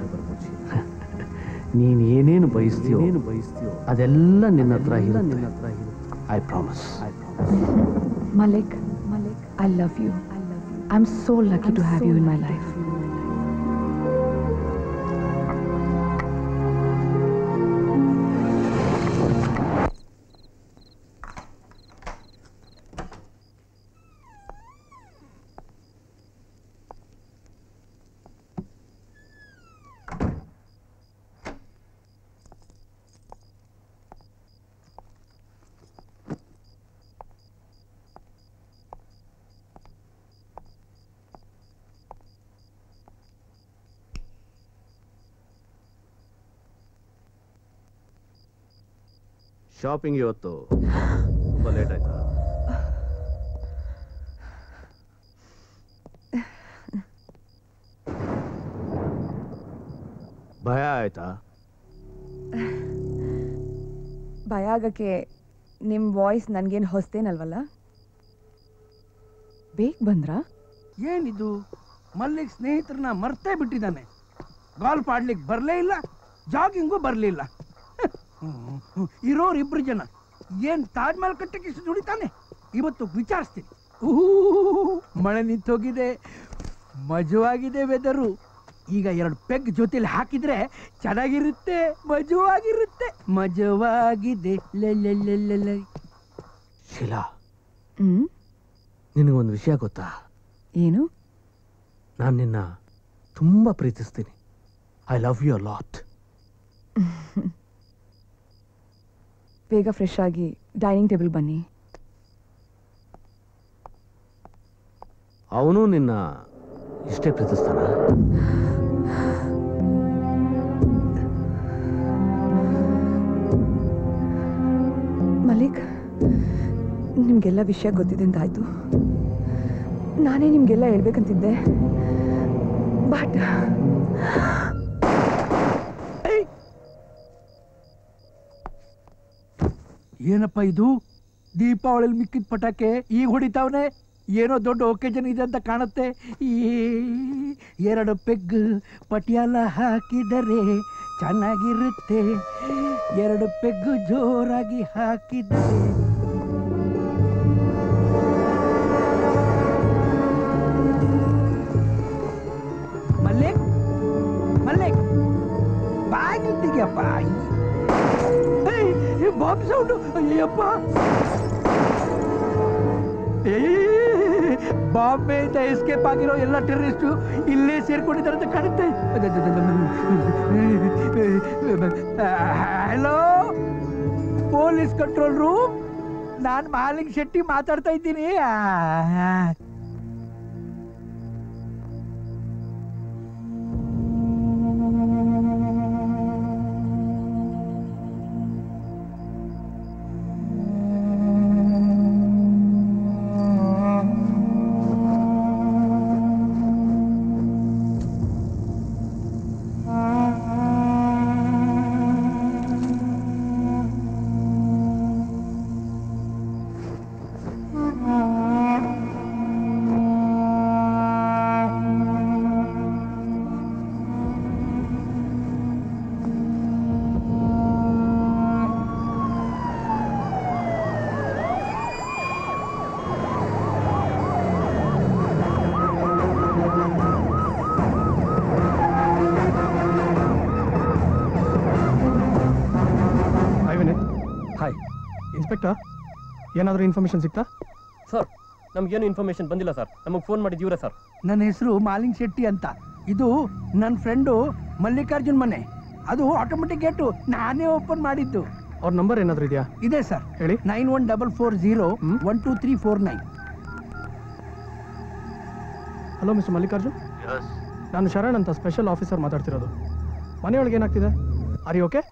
ನೀನು ಏನೇನು ಬಯಸ್ತೀಯೋ ಬಯಸ್ತೀಯೋ ಅದೆಲ್ಲ ನಿನ್ನ ಹತ್ರ ಇರುತ್ತೆ I promise Malik Malik I love you I am so lucky to have you in my life shopping ಇವತ್ತು ತುಂಬ ಲೇಟ್ ಆಯ್ತಾ ಭಯ ಆಯ್ತಾ ಭಯ ಆಗಕ್ಕೆ ನಿಮ್ಮ ವಾಯ್ಸ್ ನನಗೇನು ಹೊಸ್ತೇನಲ್ವಲ್ಲ ಬೇಗ ಬಂದ್ರಾ ಏನಿದು ಮಲ್ಲಿಕ್ ಸ್ನೇಹಿತರನ್ನ ಮರ್ತೇ ಬಿಟ್ಟಿದ್ದಾನೆ ಗಾಲ್ಫ್ ಆಡ್ಲಿಕ್ಕೆ ಬರಲೇ ಇಲ್ಲ ಜಾಗಿಂಗು ಬರಲಿಲ್ಲ ಇರೋರು ಇಬ್ರು ಜನ ಏನ್ ತಾಜ್ ಮಹಲ್ ಕಟ್ಟಕ್ಕೆ ಇಷ್ಟು ದುಡಿತಾನೆ ಇವತ್ತು ವಿಚಾರಿಸ್ತೀನಿ ಊಹೂ, ಮಳೆ ನಿಂತೋಗಿದೆ ಮಜವಾಗಿದೆ ವೆದರು ಈಗ ಎರಡು ಪೆಗ್ ಜೊತೆಲಿ ಹಾಕಿದ್ರೆ ಚೆನ್ನಾಗಿರುತ್ತೆ ಮಜವಾಗಿರುತ್ತೆ ಮಜವಾಗಿದೆ ಲೆಲ್ಲೆಲ್ಲೆಲ್ಲೆಲ್ಲೆ. ಶೀಲಾ ಹ್ಮ್ ನಿನಗೊಂದು ವಿಷಯ ಗೊತ್ತಾ ಏನು ನಾನು ನಿನ್ನ ತುಂಬ ಪ್ರೀತಿಸ್ತೀನಿ ಐ ಲವ್ ಯು ಲಾಟ್ ಬೇಗ ಫ್ರೆಶ್ ಆಗಿ ಡೈನಿಂಗ್ ಟೇಬಲ್ ಬನ್ನಿ ಅವನು ನಿನ್ನ ಇಷ್ಟೇ ಪ್ರೀತಿಸ್ತಾನ ಮಲಿಕ್ ನಿಮಗೆಲ್ಲ ವಿಷಯ ಗೊತ್ತಿದೆ ಅಂತಾಯ್ತು ನಾನೇ ನಿಮಗೆಲ್ಲ ಹೇಳ್ಬೇಕಂತಿದ್ದೆ ಬಟ್ ಏನಪ್ಪ ಇದು ದೀಪಾವಳಿಲಿ ಮಿಕ್ಕಿದ ಪಟಾಕೆ ಈಗ ಹೊಡಿತಾವನೆ ಏನೋ ದೊಡ್ಡ ಒಕೇಜನ್ ಇದೆ ಅಂತ ಕಾಣುತ್ತೆ ಈ ಎರಡು ಪೆಗ್ ಪಟಿಯಾಲ ಹಾಕಿದರೆ ಚೆನ್ನಾಗಿರುತ್ತೆ ಎರಡು ಪೆಗ್ ಜೋರಾಗಿ ಹಾಕಿದರೆ ಮಲ್ಲಿಕ್ ಮಲ್ಲಿಕ್ ಬಾಗಿ ತೆಗಿಯಪ್ಪ ಬಾಂಬ್ ಸೌಂಡು ಅಯ್ಯಪ್ಪ ಬಾಂಬೆಯಿಂದ ಎಸ್ಕೇಪ್ ಆಗಿರೋ ಎಲ್ಲ ಟೆರರಿಸ್ಟು ಇಲ್ಲೇ ಸೇರ್ಕೊಂಡಿದ್ದಾರೆ ಅಂತ ಕಾಣುತ್ತೆ ಹಲೋ ಪೊಲೀಸ್ ಕಂಟ್ರೋಲ್ ರೂಮ್ ನಾನು ಮಾಲಿಂಗ್ ಶೆಟ್ಟಿ ಮಾತಾಡ್ತಾ ಇದ್ದೀನಿ ಆ, ಹಾಯ್ ವಿನೀತ್ ಹಾಯ್ ಇನ್ಸ್ಪೆಕ್ಟರ್ ಏನಾದರೂ ಇನ್ಫಾರ್ಮೇಶನ್ ಸಿಗ್ತಾ ಸರ್ ನಮಗೇನು ಇನ್ಫಾರ್ಮೇಶನ್ ಬಂದಿಲ್ಲ ಸರ್ ನಮಗೆ ಫೋನ್ ಮಾಡಿದ್ದು ಇವರೇ ಸರ್ ನನ್ನ ಹೆಸರು ಮಾಲಿಂಗ್ ಶೆಟ್ಟಿ ಅಂತ ಇದು ನನ್ನ ಫ್ರೆಂಡು ಮಲ್ಲಿಕಾರ್ಜುನ್ ಮನೆ ಅದು ಆಟೋಮೆಟಿಕ್ ಗೇಟು ನಾನೇ ಓಪನ್ ಮಾಡಿದ್ದು ಅವ್ರ ನಂಬರ್ ಏನಾದರೂ ಇದೆಯಾ ಇದೆ ಸರ್ ಹೇಳಿ nine one double four zero one two three four nine hello mister Mallikarjun ನಾನು ಶರಣ್ ಅಂತ ಸ್ಪೆಷಲ್ ಆಫೀಸರ್ ಮಾತಾಡ್ತಿರೋದು ಮನೆಯೊಳಗೆ ಏನಾಗ್ತಿದೆ are you okay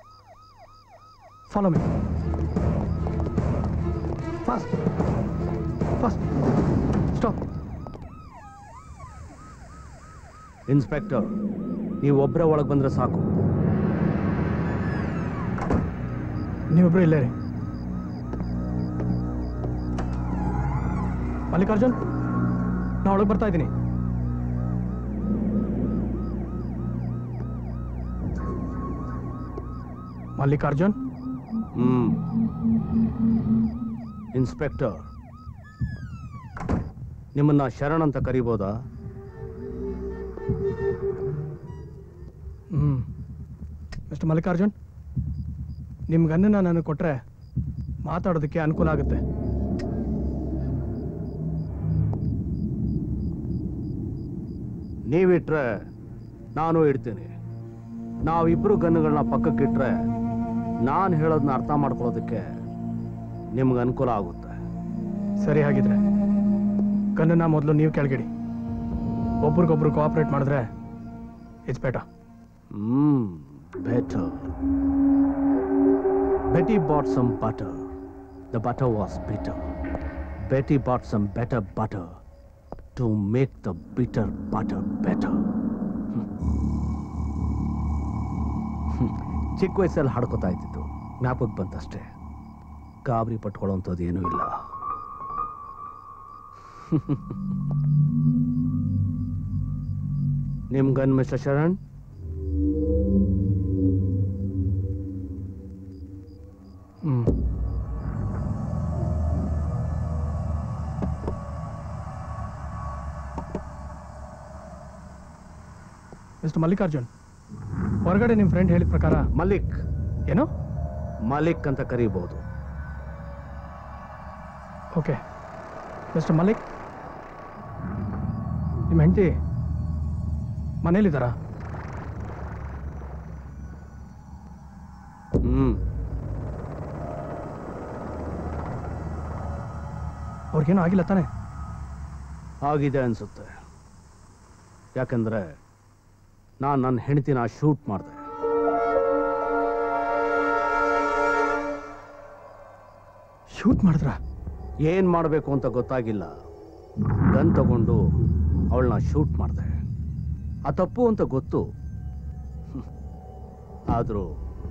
follow me fast fast stop inspector ನೀವು ಒಬ್ಬರೇ ಒಳಗೆ ಬಂದರೆ ಸಾಕು ನೀವಿಬ್ರು ಇಲ್ಲೇ ರೀ ಮಲ್ಲಿಕಾರ್ಜುನ್ ನಾ ಒಳಗೆ ಬರ್ತಾ ಇದ್ದೀನಿ ಮಲ್ಲಿಕಾರ್ಜುನ್ ಹ್ಮ್ ಇನ್ಸ್ಪೆಕ್ಟರ್ ನಿಮ್ಮನ್ನ ಶರಣ್ ಅಂತ ಕರಿಬೋದಾ ಹ್ಮ್ ಮಿಸ್ಟರ್ ಮಲ್ಲಿಕಾರ್ಜುನ್ ನಿಮ್ಮ ಗನ್ನನ್ನ ನನಗೆ ಕೊಟ್ರೆ ಮಾತಾಡೋದಕ್ಕೆ ಅನುಕೂಲ ಆಗುತ್ತೆ ನೀವಿಟ್ರೆ ನಾನು ಇಡ್ತೀನಿ ನಾವಿಬ್ರು ಗನ್ನುಗಳನ್ನ ಪಕ್ಕಕ್ಕಿಟ್ರೆ ನಾನು ಹೇಳೋದನ್ನ ಅರ್ಥ ಮಾಡ್ಕೊಳ್ಳೋದಕ್ಕೆ ನಿಮ್ಗೆ ಅನುಕೂಲ ಆಗುತ್ತೆ ಸರಿ ಹಾಗಿದ್ರೆ ಗನ್ನನ್ನ ಮೊದಲು ನೀವು ಕೆಳಗಿಡಿ ಒಬ್ರಿಗೊಬ್ರು ಕೋಆಪರೇಟ್ ಮಾಡಿದ್ರೆ ಇಟ್ಸ್ ಬೇಟ ಹ್ಮ್ better Betty bought some butter. The butter was bitter. Betty bought some better butter to make the bitter butter better. ಚಿಕ್ಕ ವಯಸ್ಸಲ್ಲಿ ಹಾಡ್ಕೋತಾ ಇದ್ದಿದ್ದು ಜ್ಞಾಪಕ ಬಂತಷ್ಟೇ ಗಾಬರಿ ಪಟ್ಕೊಳ್ಳೋಂಥದ್ದು ಏನೂ ಇಲ್ಲ ನಿಮ್ ಗನ್ ಮಿಸ್ಟರ್ ಶರಣ್ ಹ್ಮ್ ಮಿಸ್ಟರ್ ಮಲ್ಲಿಕಾರ್ಜುನ್ ಹೊರಗಡೆ ನಿಮ್ಮ ಫ್ರೆಂಡ್ ಹೇಳಿದ ಪ್ರಕಾರ ಮಲಿಕ್ ಏನು ಮಲಿಕ್ ಅಂತ ಕರೀಬಹುದು ಓಕೆ ಮಿಸ್ಟರ್ ಮಲಿಕ್ ನಿಮ್ಮ ಹೆಂಡತಿ ಮನೇಲಿದ್ದಾರಾ ಹ್ಮ್ ಅವ್ರಿಗೇನು ಆಗಿಲ್ಲ ತಾನೆ ಆಗಿದೆ ಅನ್ಸುತ್ತೆ ಯಾಕಂದ್ರೆ ನಾನು ನನ್ನ ಹೆಂಡತಿನ ಶೂಟ್ ಮಾಡಿದೆ ಶೂಟ್ ಮಾಡಿದ್ರ ಏನ್ ಮಾಡಬೇಕು ಅಂತ ಗೊತ್ತಾಗಿಲ್ಲ ಗನ್ ತಗೊಂಡು ಅವಳನ್ನ ಶೂಟ್ ಮಾಡಿದೆ ಆ ತಪ್ಪು ಅಂತ ಗೊತ್ತು ಹ್ಮ್. ಆದ್ರೂ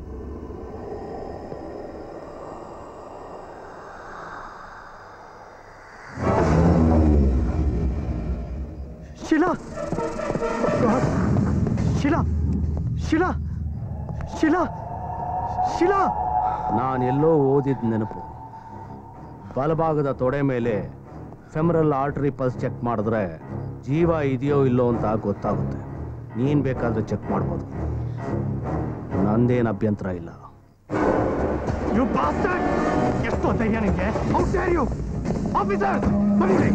ಶಿಲಾ God. ಶಿಲಾ ಶಿಲಾ ಶಿಲಾ ಶಿಲಾ ನಾನೆಲ್ಲೋ ಓದಿದ ನೆನಪು ಬಲಭಾಗದ ತೊಡೆ ಮೇಲೆ ಫೆಮರಲ್ ಆರ್ಟರಿ ಪಲ್ಸ್ ಚೆಕ್ ಮಾಡಿದ್ರೆ ಜೀವ ಇದೆಯೋ ಇಲ್ಲೋ ಅಂತ ಗೊತ್ತಾಗುತ್ತೆ ನೀನ್ ಬೇಕಾದ್ರೆ ಚೆಕ್ ಮಾಡ್ಬೋದು ನಂದೇನು ಅಭ್ಯಂತರ ಇಲ್ಲ ಯು ಬಾಸ್ಟರ್ಡ್ ಎಷ್ಟು ಧೈರ್ಯ ನಿಮಗೆ ಹೌ ಡೇರ್ ಯು ಆಫೀಸರ್ಸ್ ಬನ್ನಿರಿ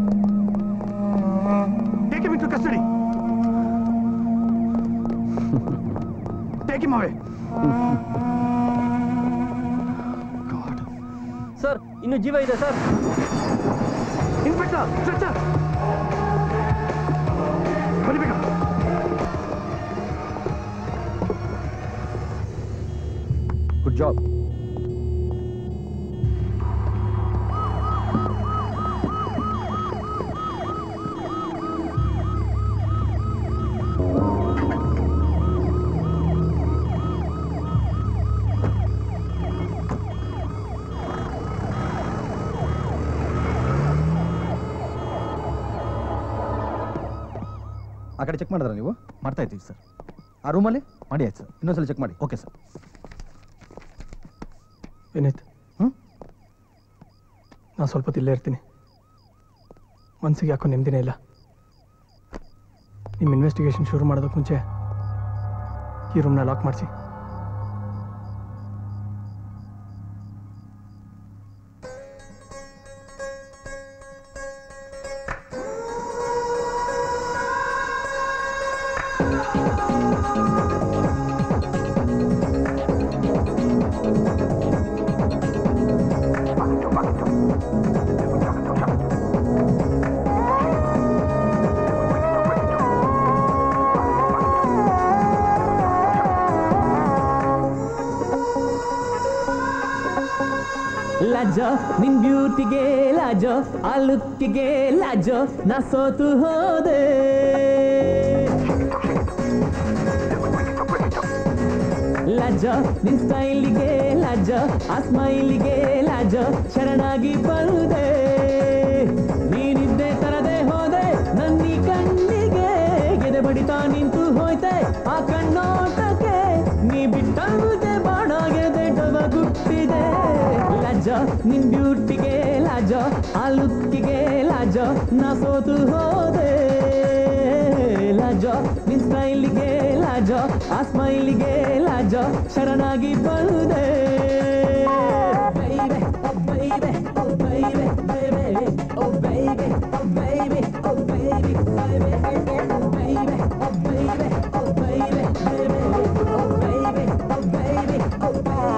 take him into custody take him away sir ಇನ್ನು ಜೀವ ಇದೆ ಸರ್ ಇನ್ಸ್ಪೆಕ್ಟರ್ ಸ್ಟ್ರೆಚರ್ ಬನ್ನಿ ಬೇಗ ಗುಡ್ ಜಾಬ್ ಆ ಕಡೆ ಚೆಕ್ ಮಾಡಿದ್ರ ನೀವು ಮಾಡ್ತಾ ಇದ್ದೀವಿ ಸರ್ ಆ ರೂಮಲ್ಲಿ ಮಾಡಿ ಆಯ್ತು ಸರ್ ಇನ್ನೊಂದ್ಸಲ ಚೆಕ್ ಮಾಡಿ ಓಕೆ ಸರ್ ವಿನೀತ್ ಹ್ಮ್? ನಾನು ಸ್ವಲ್ಪ ಹೊತ್ತು ಇಲ್ಲೇ ಇರ್ತೀನಿ ಮನ್ಸಿಗೆ ಯಾಕೋ ನೆಮ್ಮದಿನೇ ಇಲ್ಲ ನಿಮ್ಮ ಇನ್ವೆಸ್ಟಿಗೇಷನ್ ಶುರು ಮಾಡೋದಕ್ಕೆ ಮುಂಚೆ ಈ ರೂಮ್ನ ಲಾಕ್ ಮಾಡಿಸಿ Thank ಲಾಜ ನಿನ್ ಬ್ಯೂಟಿಗೆ ಲಾಜ ಆ ಲುಕ್ಕಿಗೆ ಲಾಜ ನಾ ಸೋತು ಹೋದೆ ಲಾಜ ನಿನ್ ಸ್ಟೈಲಿಗೆ ಲಾಜ ಆ ಸ್ಮೈಲಿಗೆ ಲಾಜ ಶರಣಾಗಿ ಬಂದೆ ನೀನಿದ್ದೆ ತರದೆ ಹೋದೆ ನನ್ನಿ ಕಣ್ಣಿಗೆ ಎದೆ ಬಡಿತಾ ನಿಂತು ಹೋಯ್ತೆ ಆ ಕಣ್ಣೋಟಕ್ಕೆ ನೀ ಬಿಟ್ಟಂತೆ ಬಾಣಾಗೆದೆ ಡವ ಗುಟ್ಟಿದೆ ಲಾಜ ನಿನ್ ಬ್ಯೂಟಿಗೆ ಲಾಜ ಆ ಲುಕ್ಕಿಗೆ ಲಾಜ ನಾ ಸೋತು ಹೋದೆ ಲಾಜ ನಿನ್ ಸ್ಟೈಲಿಗೆ ಲಾಜ ಆ ಸ್ಮೈಲಿಗೆ ಲಾಜ ಶರಣಾಗಿ ಬಂದೆ Baby, oh baby, oh baby, baby, oh baby, oh baby, oh baby, baby, oh baby, oh baby, oh baby, baby, oh baby, oh baby, oh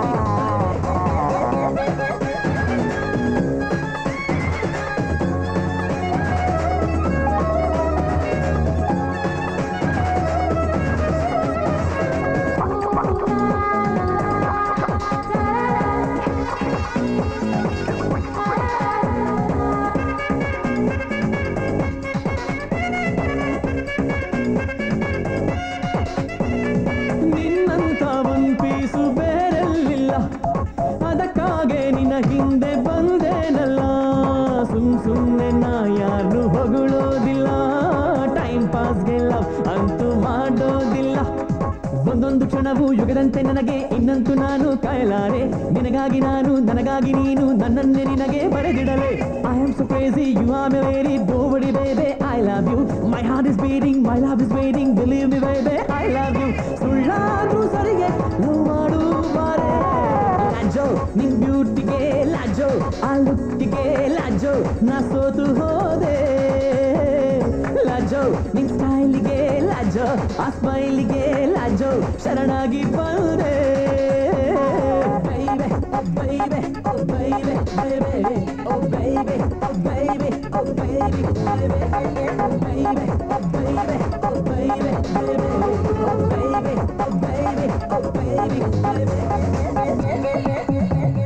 ನಿನ್ನಂತ ಒಂದ್ ಪೀಸು ಬೇರೆಲ್ಲಿಲ್ಲ ಅದಕ್ಕಾಗೆ ನಿನ್ನ ಹಿಂದೆ ಬಂದೇನಲ್ಲ ಸುಮ್ ಸುಮ್ನೆ ನಾ ಯಾರು ಹೊಗಳೋದಿಲ್ಲ ಟೈಮ್ ಪಾಸ್ಗೆಲ್ಲ ಅಂತೂ ಮಾಡೋದಿಲ್ಲ ಒಂದೊಂದು ಕ್ಷಣವು ಯುಗದಂತೆ ನನಗೆ ಇನ್ನಂತೂ ನಾನು ಕಾಯಲಾರೆ ನಿನಗಾಗಿ ನಾನು ನನಗಾಗಿ ನೀನು ನನ್ನನ್ನೇ ನಿನಗೆ ಬರೆದಿಡಲೆ I am so crazy you are my very ಬೋಬಡಿ baby I love you my heart is beating my love is waiting believe me baby I love you ಸುಳ್ಳಾದ್ರೂ ಸರಿಗೆ ಲವ್ ಮಾಡು ಬಾರೆ ಲಾಜೋ ನಿನ್ ಬ್ಯೂಟಿಗೆ ಲಾಜೋ ಆ ಲುಕ್ಕಿಗೆ ಲಾಜೋ ನಾ ಸೋತು ಹೋದೆ ಲಾಜೋ ನಿನ್ ಸ್ಟೈಲಿಗೆ ಲಾಜೋ ಆ ಸ್ಮೈಲಿಗೆ ಲಾಜೋ ಶರಣಾಗಿ ಬಂದೆ Baby, oh baby, oh baby, baby, oh baby, oh baby, oh baby, baby, oh baby, oh baby, oh baby, baby, oh baby, oh baby, oh baby, baby.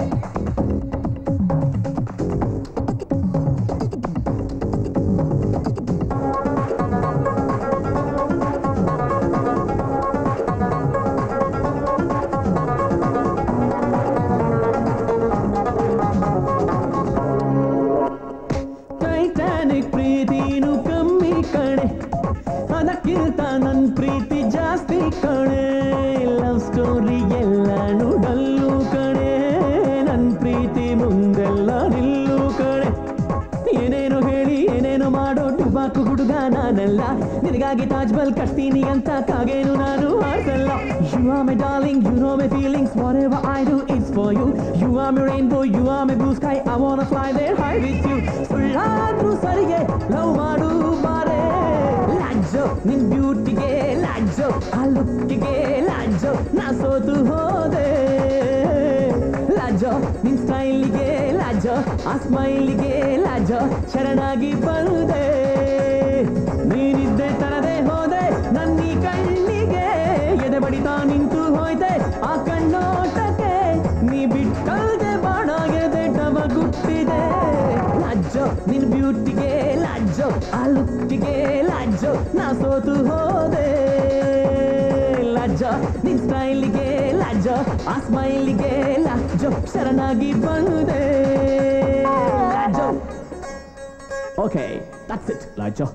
Titanic ಪ್ರೀತಿನೂ ಕಮ್ಮಿ ಕಣೆ ಅದಕ್ಕಿಂತ ನನ್ನ ಪ್ರೀತಿ ಜಾಸ್ತಿ ಕಣೆ ಲವ್ ಸ್ಟೋರಿ ಎಲ್ಲಾನು ಡಲ್ಲು ಕಣೆ ನನ್ನ ಪ್ರೀತಿ ಮುಂದೆಲ್ಲ ನಿಲ್ಲು ಕಣೆ ಏನೇನೋ ಹೇಳಿ ಏನೇನೋ ಮಾಡೋ ಡುಬಾಕು ಹುಡುಗ ನಾನಲ್ಲ ನಿನಗಾಗಿ ತಾಜ್ ಮಹಲ್ ಕಟ್ತೀನಿ ಅಂತ ಕಾಗೇನು ನಾನು ಆಡ್ಸಲ್ಲ you are my darling you know my feelings whatever I do it's for you you are my rainbow you are my blue sky I want fly there high with you ಸುಳ್ಳಾದ್ರೂ ಸರಿಗೆ love ಮಾಡು ಬಾರೆ ಲಾಜೋ ನಿನ್ ಬ್ಯೂಟಿಗೆ ಲಾಜೋ ಆ ಲುಕ್ಕಿಗೆ ಲಾಜೋ ನಾ ಸೋತು ಹೋದೆ ಲಾಜೋ ನಿನ್ ಸ್ಟೈಲಿಗೆ ಲಾಜೋ ಆ ಸ್ಮೈಲಿಗೆ ಲಾಜೋ ಶರಣಾಗಿ ಬಂದೆ ನೀನಿದ್ದೆ ತರದೆ ಹೋದೆ ನನ್ನೀ ಕಣ್ಣಿಗೆ ಎದೆ ಬಡಿತಾ ನಿಂತು ಹೋಯ್ತೆ ಆ ಕಣ್ಣೋಟಕ್ಕೆ ನೀ ಬಿಟ್ಟಲ್ದೆ ಬಾಣಾಗೆದೆ ಡವ ಗುಟ್ಟಿದೆ ಲಾಜೋ ನಿನ್ ಬ್ಯೂಟಿಗೆ ಲಾಜೋ ಆ ಲುಕ್ಕಿಗೆ ಲಾಜೋ ನಾ ಸೋತು ಹೋದೆ ಲಾಜೋ ನಿನ್ ಸ್ಟೈಲಿಗೆ ಲಾಜೋ ಆ ಸ್ಮೈಲಿಗೆ ಲಾಜೋ ಶರಣಾಗಿ ಬಂದೆ Lajo okay that's it Lajo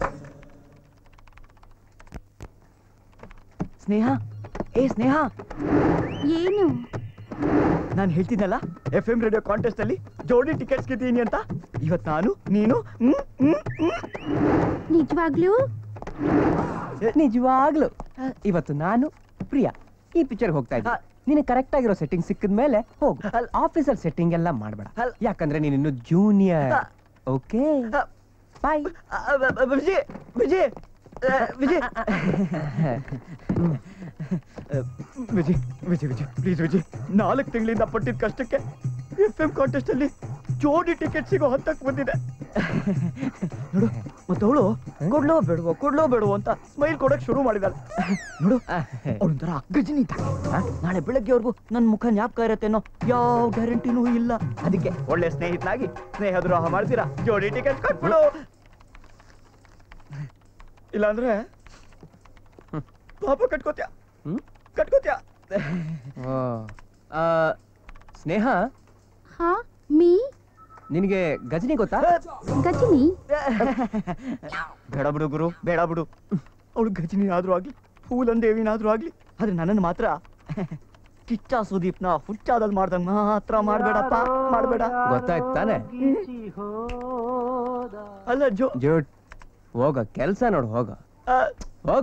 Sneha ಏ ಸ್ನೇಹ ಏನು ನಾನು ಹೇಳ್ತಿದ್ದಲ್ಲ ಎಫ್ ಎಂ ರೇಡಿಯೋ ಕಾಂಟೆಸ್ಟ್ ಅಲ್ಲಿ ಜೋಡಿ ಟಿಕೆಟ್ಸ್ ಗೆದ್ದೀನಿ ಅಂತ ಇವತ್ ನಾನು ನೀನು ಹ್ಮ್, ಹ್ಮ್, ಹ್ಮ್. ನಿಜವಾಗ್ಲೂ ನಿಜವಾಗ್ಲು ಇವತ್ತು ನಾನು ಪ್ರಿಯಾ ಈ ಪಿಕ್ಚರ್ ಹೋಗ್ತಾ ಇದ್ದೆ ನಿನಗೆ ಕರೆಕ್ಟ್ ಆಗಿರೋ ಸೆಟ್ಟಿಂಗ್ ಸಿಕ್ಕಿದ ಮೇಲೆ ಹೋಗು ಆಫೀಸಲ್ಲಿ ಸೆಟ್ಟಿಂಗ್ ಎಲ್ಲ ಮಾಡಬೇಡ ಯಾಕಂದ್ರೆ ನೀನು ಇನ್ನು junior okay bye Vijay Vijay Vijay Vijay Vijay Vijay please Vijay ನಾಲ್ಕು ತಿಂಗಳಿಂದ ಪಟ್ಟಿದ ಕಷ್ಟಕ್ಕೆ ಎಫ್ ಎಂ ಕಾಂಟೆಸ್ಟ್ ಅಲ್ಲಿ ಜೋಡಿ ಟಿಕೆಟ್ ಸಿಗೋ ಹಂತಕ್ಕೆ ಬಂದಿದೆ ನೋಡು ಮತ್ತವಳು ಕೊಡ್ಲೋ ಬೇಡವೋ ಕೊಡ್ಲೋ ಬೇಡವೋ ಅಂತ ಸ್ಮೈಲ್ ಕೊಡಕ್ ಶುರು ಮಾಡಿದಾಳೆ ನೋಡು ಅವಳೊಂಥರ ಗಜನಿ ನಾಳೆ ಬೆಳಗ್ಗೆವರೆಗೂ ನನ್ನ ಮುಖ ಜ್ಞಾಪಕ ಇರತ್ತೇನೋ ಯಾವ ಗ್ಯಾರಂಟಿನೂ ಇಲ್ಲ ಅದಕ್ಕೆ ಒಳ್ಳೆ ಸ್ನೇಹಿತನಾಗಿ ಸ್ನೇಹ ದ್ರೋಹ ಮಾಡ್ತೀರಾ ಜೋಡಿ ಟಿಕೆಟ್ ಕೊಟ್ಬಿಡು ಇಲ್ಲಾಂದ್ರೆ ಪಾಪ ಕಟ್ಕೋತ್ಯಾ ಕಟ್ಕೋತ್ಯಾ ಓ, ಆ, ಸ್ನೇಹ ಹಾ ಮೀ ನಿನಗೆ ಗಜನಿ ಗೊತ್ತಾ ಗಜನಿ ಬೇಡ ಬಿಡು ಗುರು ಬೇಡ ಬಿಡು ಅವಳು ಗಜನಿ ಆದ್ರೂ ಆಗ್ಲಿ ಫೂಲನ್ ದೇವಿನಾದ್ರೂ ಆಗ್ಲಿ ಆದ್ರೆ ನನ್ನನ್ನು ಮಾತ್ರ ಕಿಚ್ಚ ಸುದೀಪ್ನ ಹುಚ್ಚಾದಲ್ಲಿ ಮಾಡ್ದಂಗ್ ಮಾತ್ರ ಮಾಡ್ಬೇಡಪ್ಪ ಮಾಡ್ಬೇಡ ಗೊತ್ತಾಯ್ತು ತಾನೆ ಅಲ್ಲ ಜೋ ಜೂಟ್ ಹೋಗ ಕೆಲ್ಸ ನೋಡು ಹೋಗ ಹೋಗ್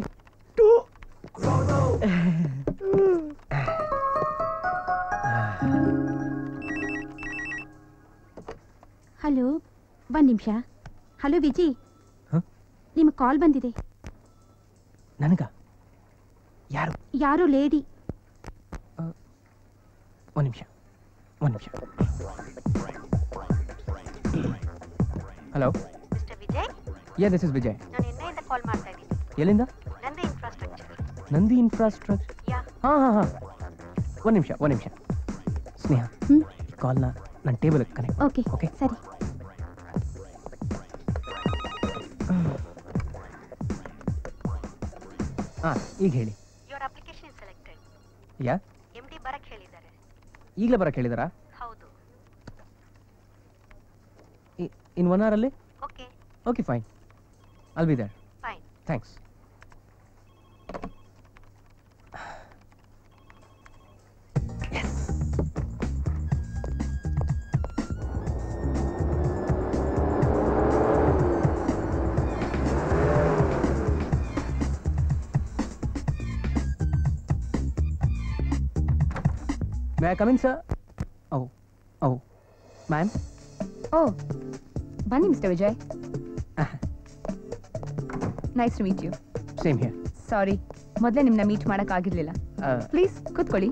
ಹಲೋ ಒಂದ್ ನಿಮಿಷ ಹಲೋ ವಿಜಿ ನಿಮ್ಗೆ ಕಾಲ್ ಬಂದಿದೆ ನನಗ ಯಾರು ಯಾರೋ ಲೇಡಿ ಒಂದ್ ನಿಮಿಷ ಒಂದ್ ನಿಮಿಷ hello Vijay yeah this is Vijay ನಾನು ನಿನ್ನೆಯಿಂದ ಕಾಲ್ ಮಾಡ್ತಾ ಇದ್ದೀನಿ ಎಲ್ಲಿಂದ ನಂದೇ ಇನ್ಫ್ರಾಸ್ಟ್ರಕ್ಚರ್ ನಂದಿ ಇನ್ಫ್ರಾಸ್ಟ್ರಕ್ಚರ್ ಯಾ ಹಾ ಹಾ ಹಾ ಒಂದ್ ನಿಮಿಷ ಒಂದ್ ನಿಮಿಷ ಸ್ನೇಹ ಕಾಲ್ನ ನನ್ನ ಟೇಬಲ್ ಕನೆಕ್ಟ್ ಓಕೆ ಓಕೆ ಸರಿ ಹಾ ಈಗ ಹೇಳಿ your application selected yeah M D ಬರಕ್ ಹೇಳಿದ್ದಾರೆ ಈಗಲೇ ಬರಕ್ಕೆ ಹೇಳಿದಾರಾ ಹೌದು ಇನ್ ಒನ್ ಅವರಲ್ಲಿ okay okay fine I'll be there fine thanks may I come in sir oh oh ma'am oh ಬನ್ನಿ mister Vijay nice to meet you same here sorry ಮೊದಲೇ ನಿಮ್ಮನ್ನ ಮೀಟ್ ಮಾಡೋಕ್ಕಾಗಿರ್ಲಿಲ್ಲ ಪ್ಲೀಸ್ ಕೂತ್ಕೊಳ್ಳಿ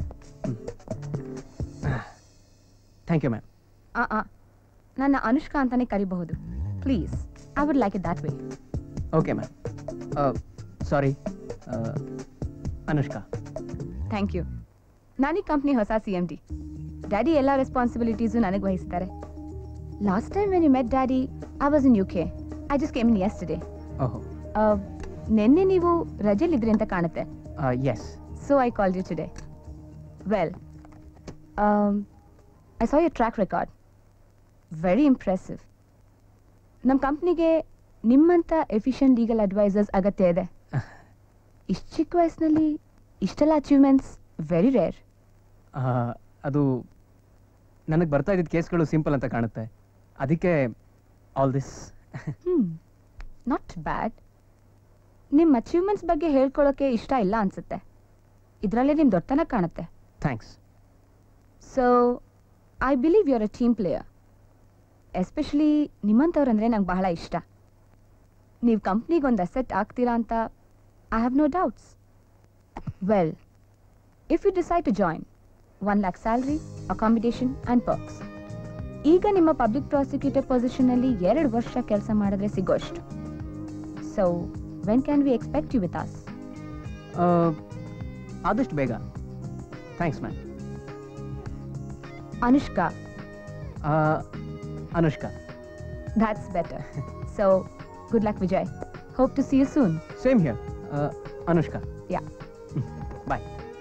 ಥ್ಯಾಂಕ್ ಯು ಮ್ಯಾಮ್ ಆ ಆ ನನ್ನ ಅನುಷ್ಕಾ ಅಂತಾನೆ ಕರಿಬಹುದು please I would like it that way okay ma'am sorry Anushka thank you ನಾನೀ ಕಂಪ್ನಿ ಹೊಸ ಸಿ ಎಮ್ ಡಿ ಡ್ಯಾಡಿ ಎಲ್ಲ ರೆಸ್ಪಾನ್ಸಿಬಿಲಿಟೀಸು ನನಗೆ ವಹಿಸ್ತಾರೆ last time when you met daddy I was in U K I just came in yesterday ಓಹೋ ನಿನ್ನೆ ನೀವು ರಜೆಲಿದ್ರಿ ಅಂತ ಕಾಣುತ್ತೆ yes so I call you today well I saw your track record very impressive ನಮ್ಮ ಕಂಪ್ನಿಗೆ ನಿಮ್ಮಂಥ ಎಫಿಷಿಯಂಟ್ ಲೀಗಲ್ ಅಡ್ವೈಸರ್ಸ್ ಅಗತ್ಯ ಇದೆ ಇಷ್ಟು ಚಿಕ್ಕ ವಯಸ್ಸಿನಲ್ಲಿ ಇಷ್ಟೆಲ್ಲ ಅಚೀವ್ಮೆಂಟ್ಸ್ ವೆರಿ ರೇರ್ ಅದು ನನಗೆ ಬರ್ತಾ ಇದ್ದಿದ್ದ ಕೇಸ್ಗಳು ಸಿಂಪಲ್ ಅಂತ ಕಾಣುತ್ತೆ ಅದಕ್ಕೆ ಆಲ್ ದಿಸ್ ಹ್ಮ್ ನಾಟ್ ಬ್ಯಾಡ್ ನಿಮ್ಮ ಅಚೀವ್ಮೆಂಟ್ಸ್ ಬಗ್ಗೆ ಹೇಳ್ಕೊಳ್ಳೋಕೆ ಇಷ್ಟ ಇಲ್ಲ ಅನ್ಸುತ್ತೆ ಇದರಲ್ಲೇ ನಿಮ್ಮ ದೊಡ್ಡತನ ಕಾಣುತ್ತೆ thanks so I believe you're a team player especially ನಿಮ್ಮಂಥವ್ರಂದ್ರೆ ನಂಗೆ ಬಹಳ ಇಷ್ಟ ನೀವು ಕಂಪ್ನಿಗೆ ಒಂದು ಅಸೆಟ್ ಆಗ್ತೀರಾ ಅಂತ I have no doubts well if you decide to join one lakh salary accommodation and perks ಈಗ ನಿಮ್ಮ ಪಬ್ಲಿಕ್ ಪ್ರಾಸಿಕ್ಯೂಟರ್ ಪೊಸಿಷನಲ್ಲಿ ಎರಡು ವರ್ಷ ಕೆಲಸ ಮಾಡಿದ್ರೆ ಸಿಗೋಷ್ಟು so when can we expect you with us ಆದಷ್ಟು ಬೇಗ thanks ma'am Anushka Anushka That's better. so, good luck, Vijay. Hope to see you soon. Same here Anushka Yeah. Bye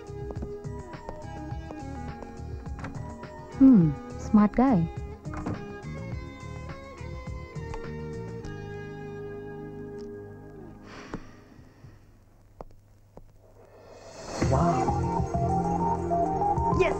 Hmm, smart guy. Yes!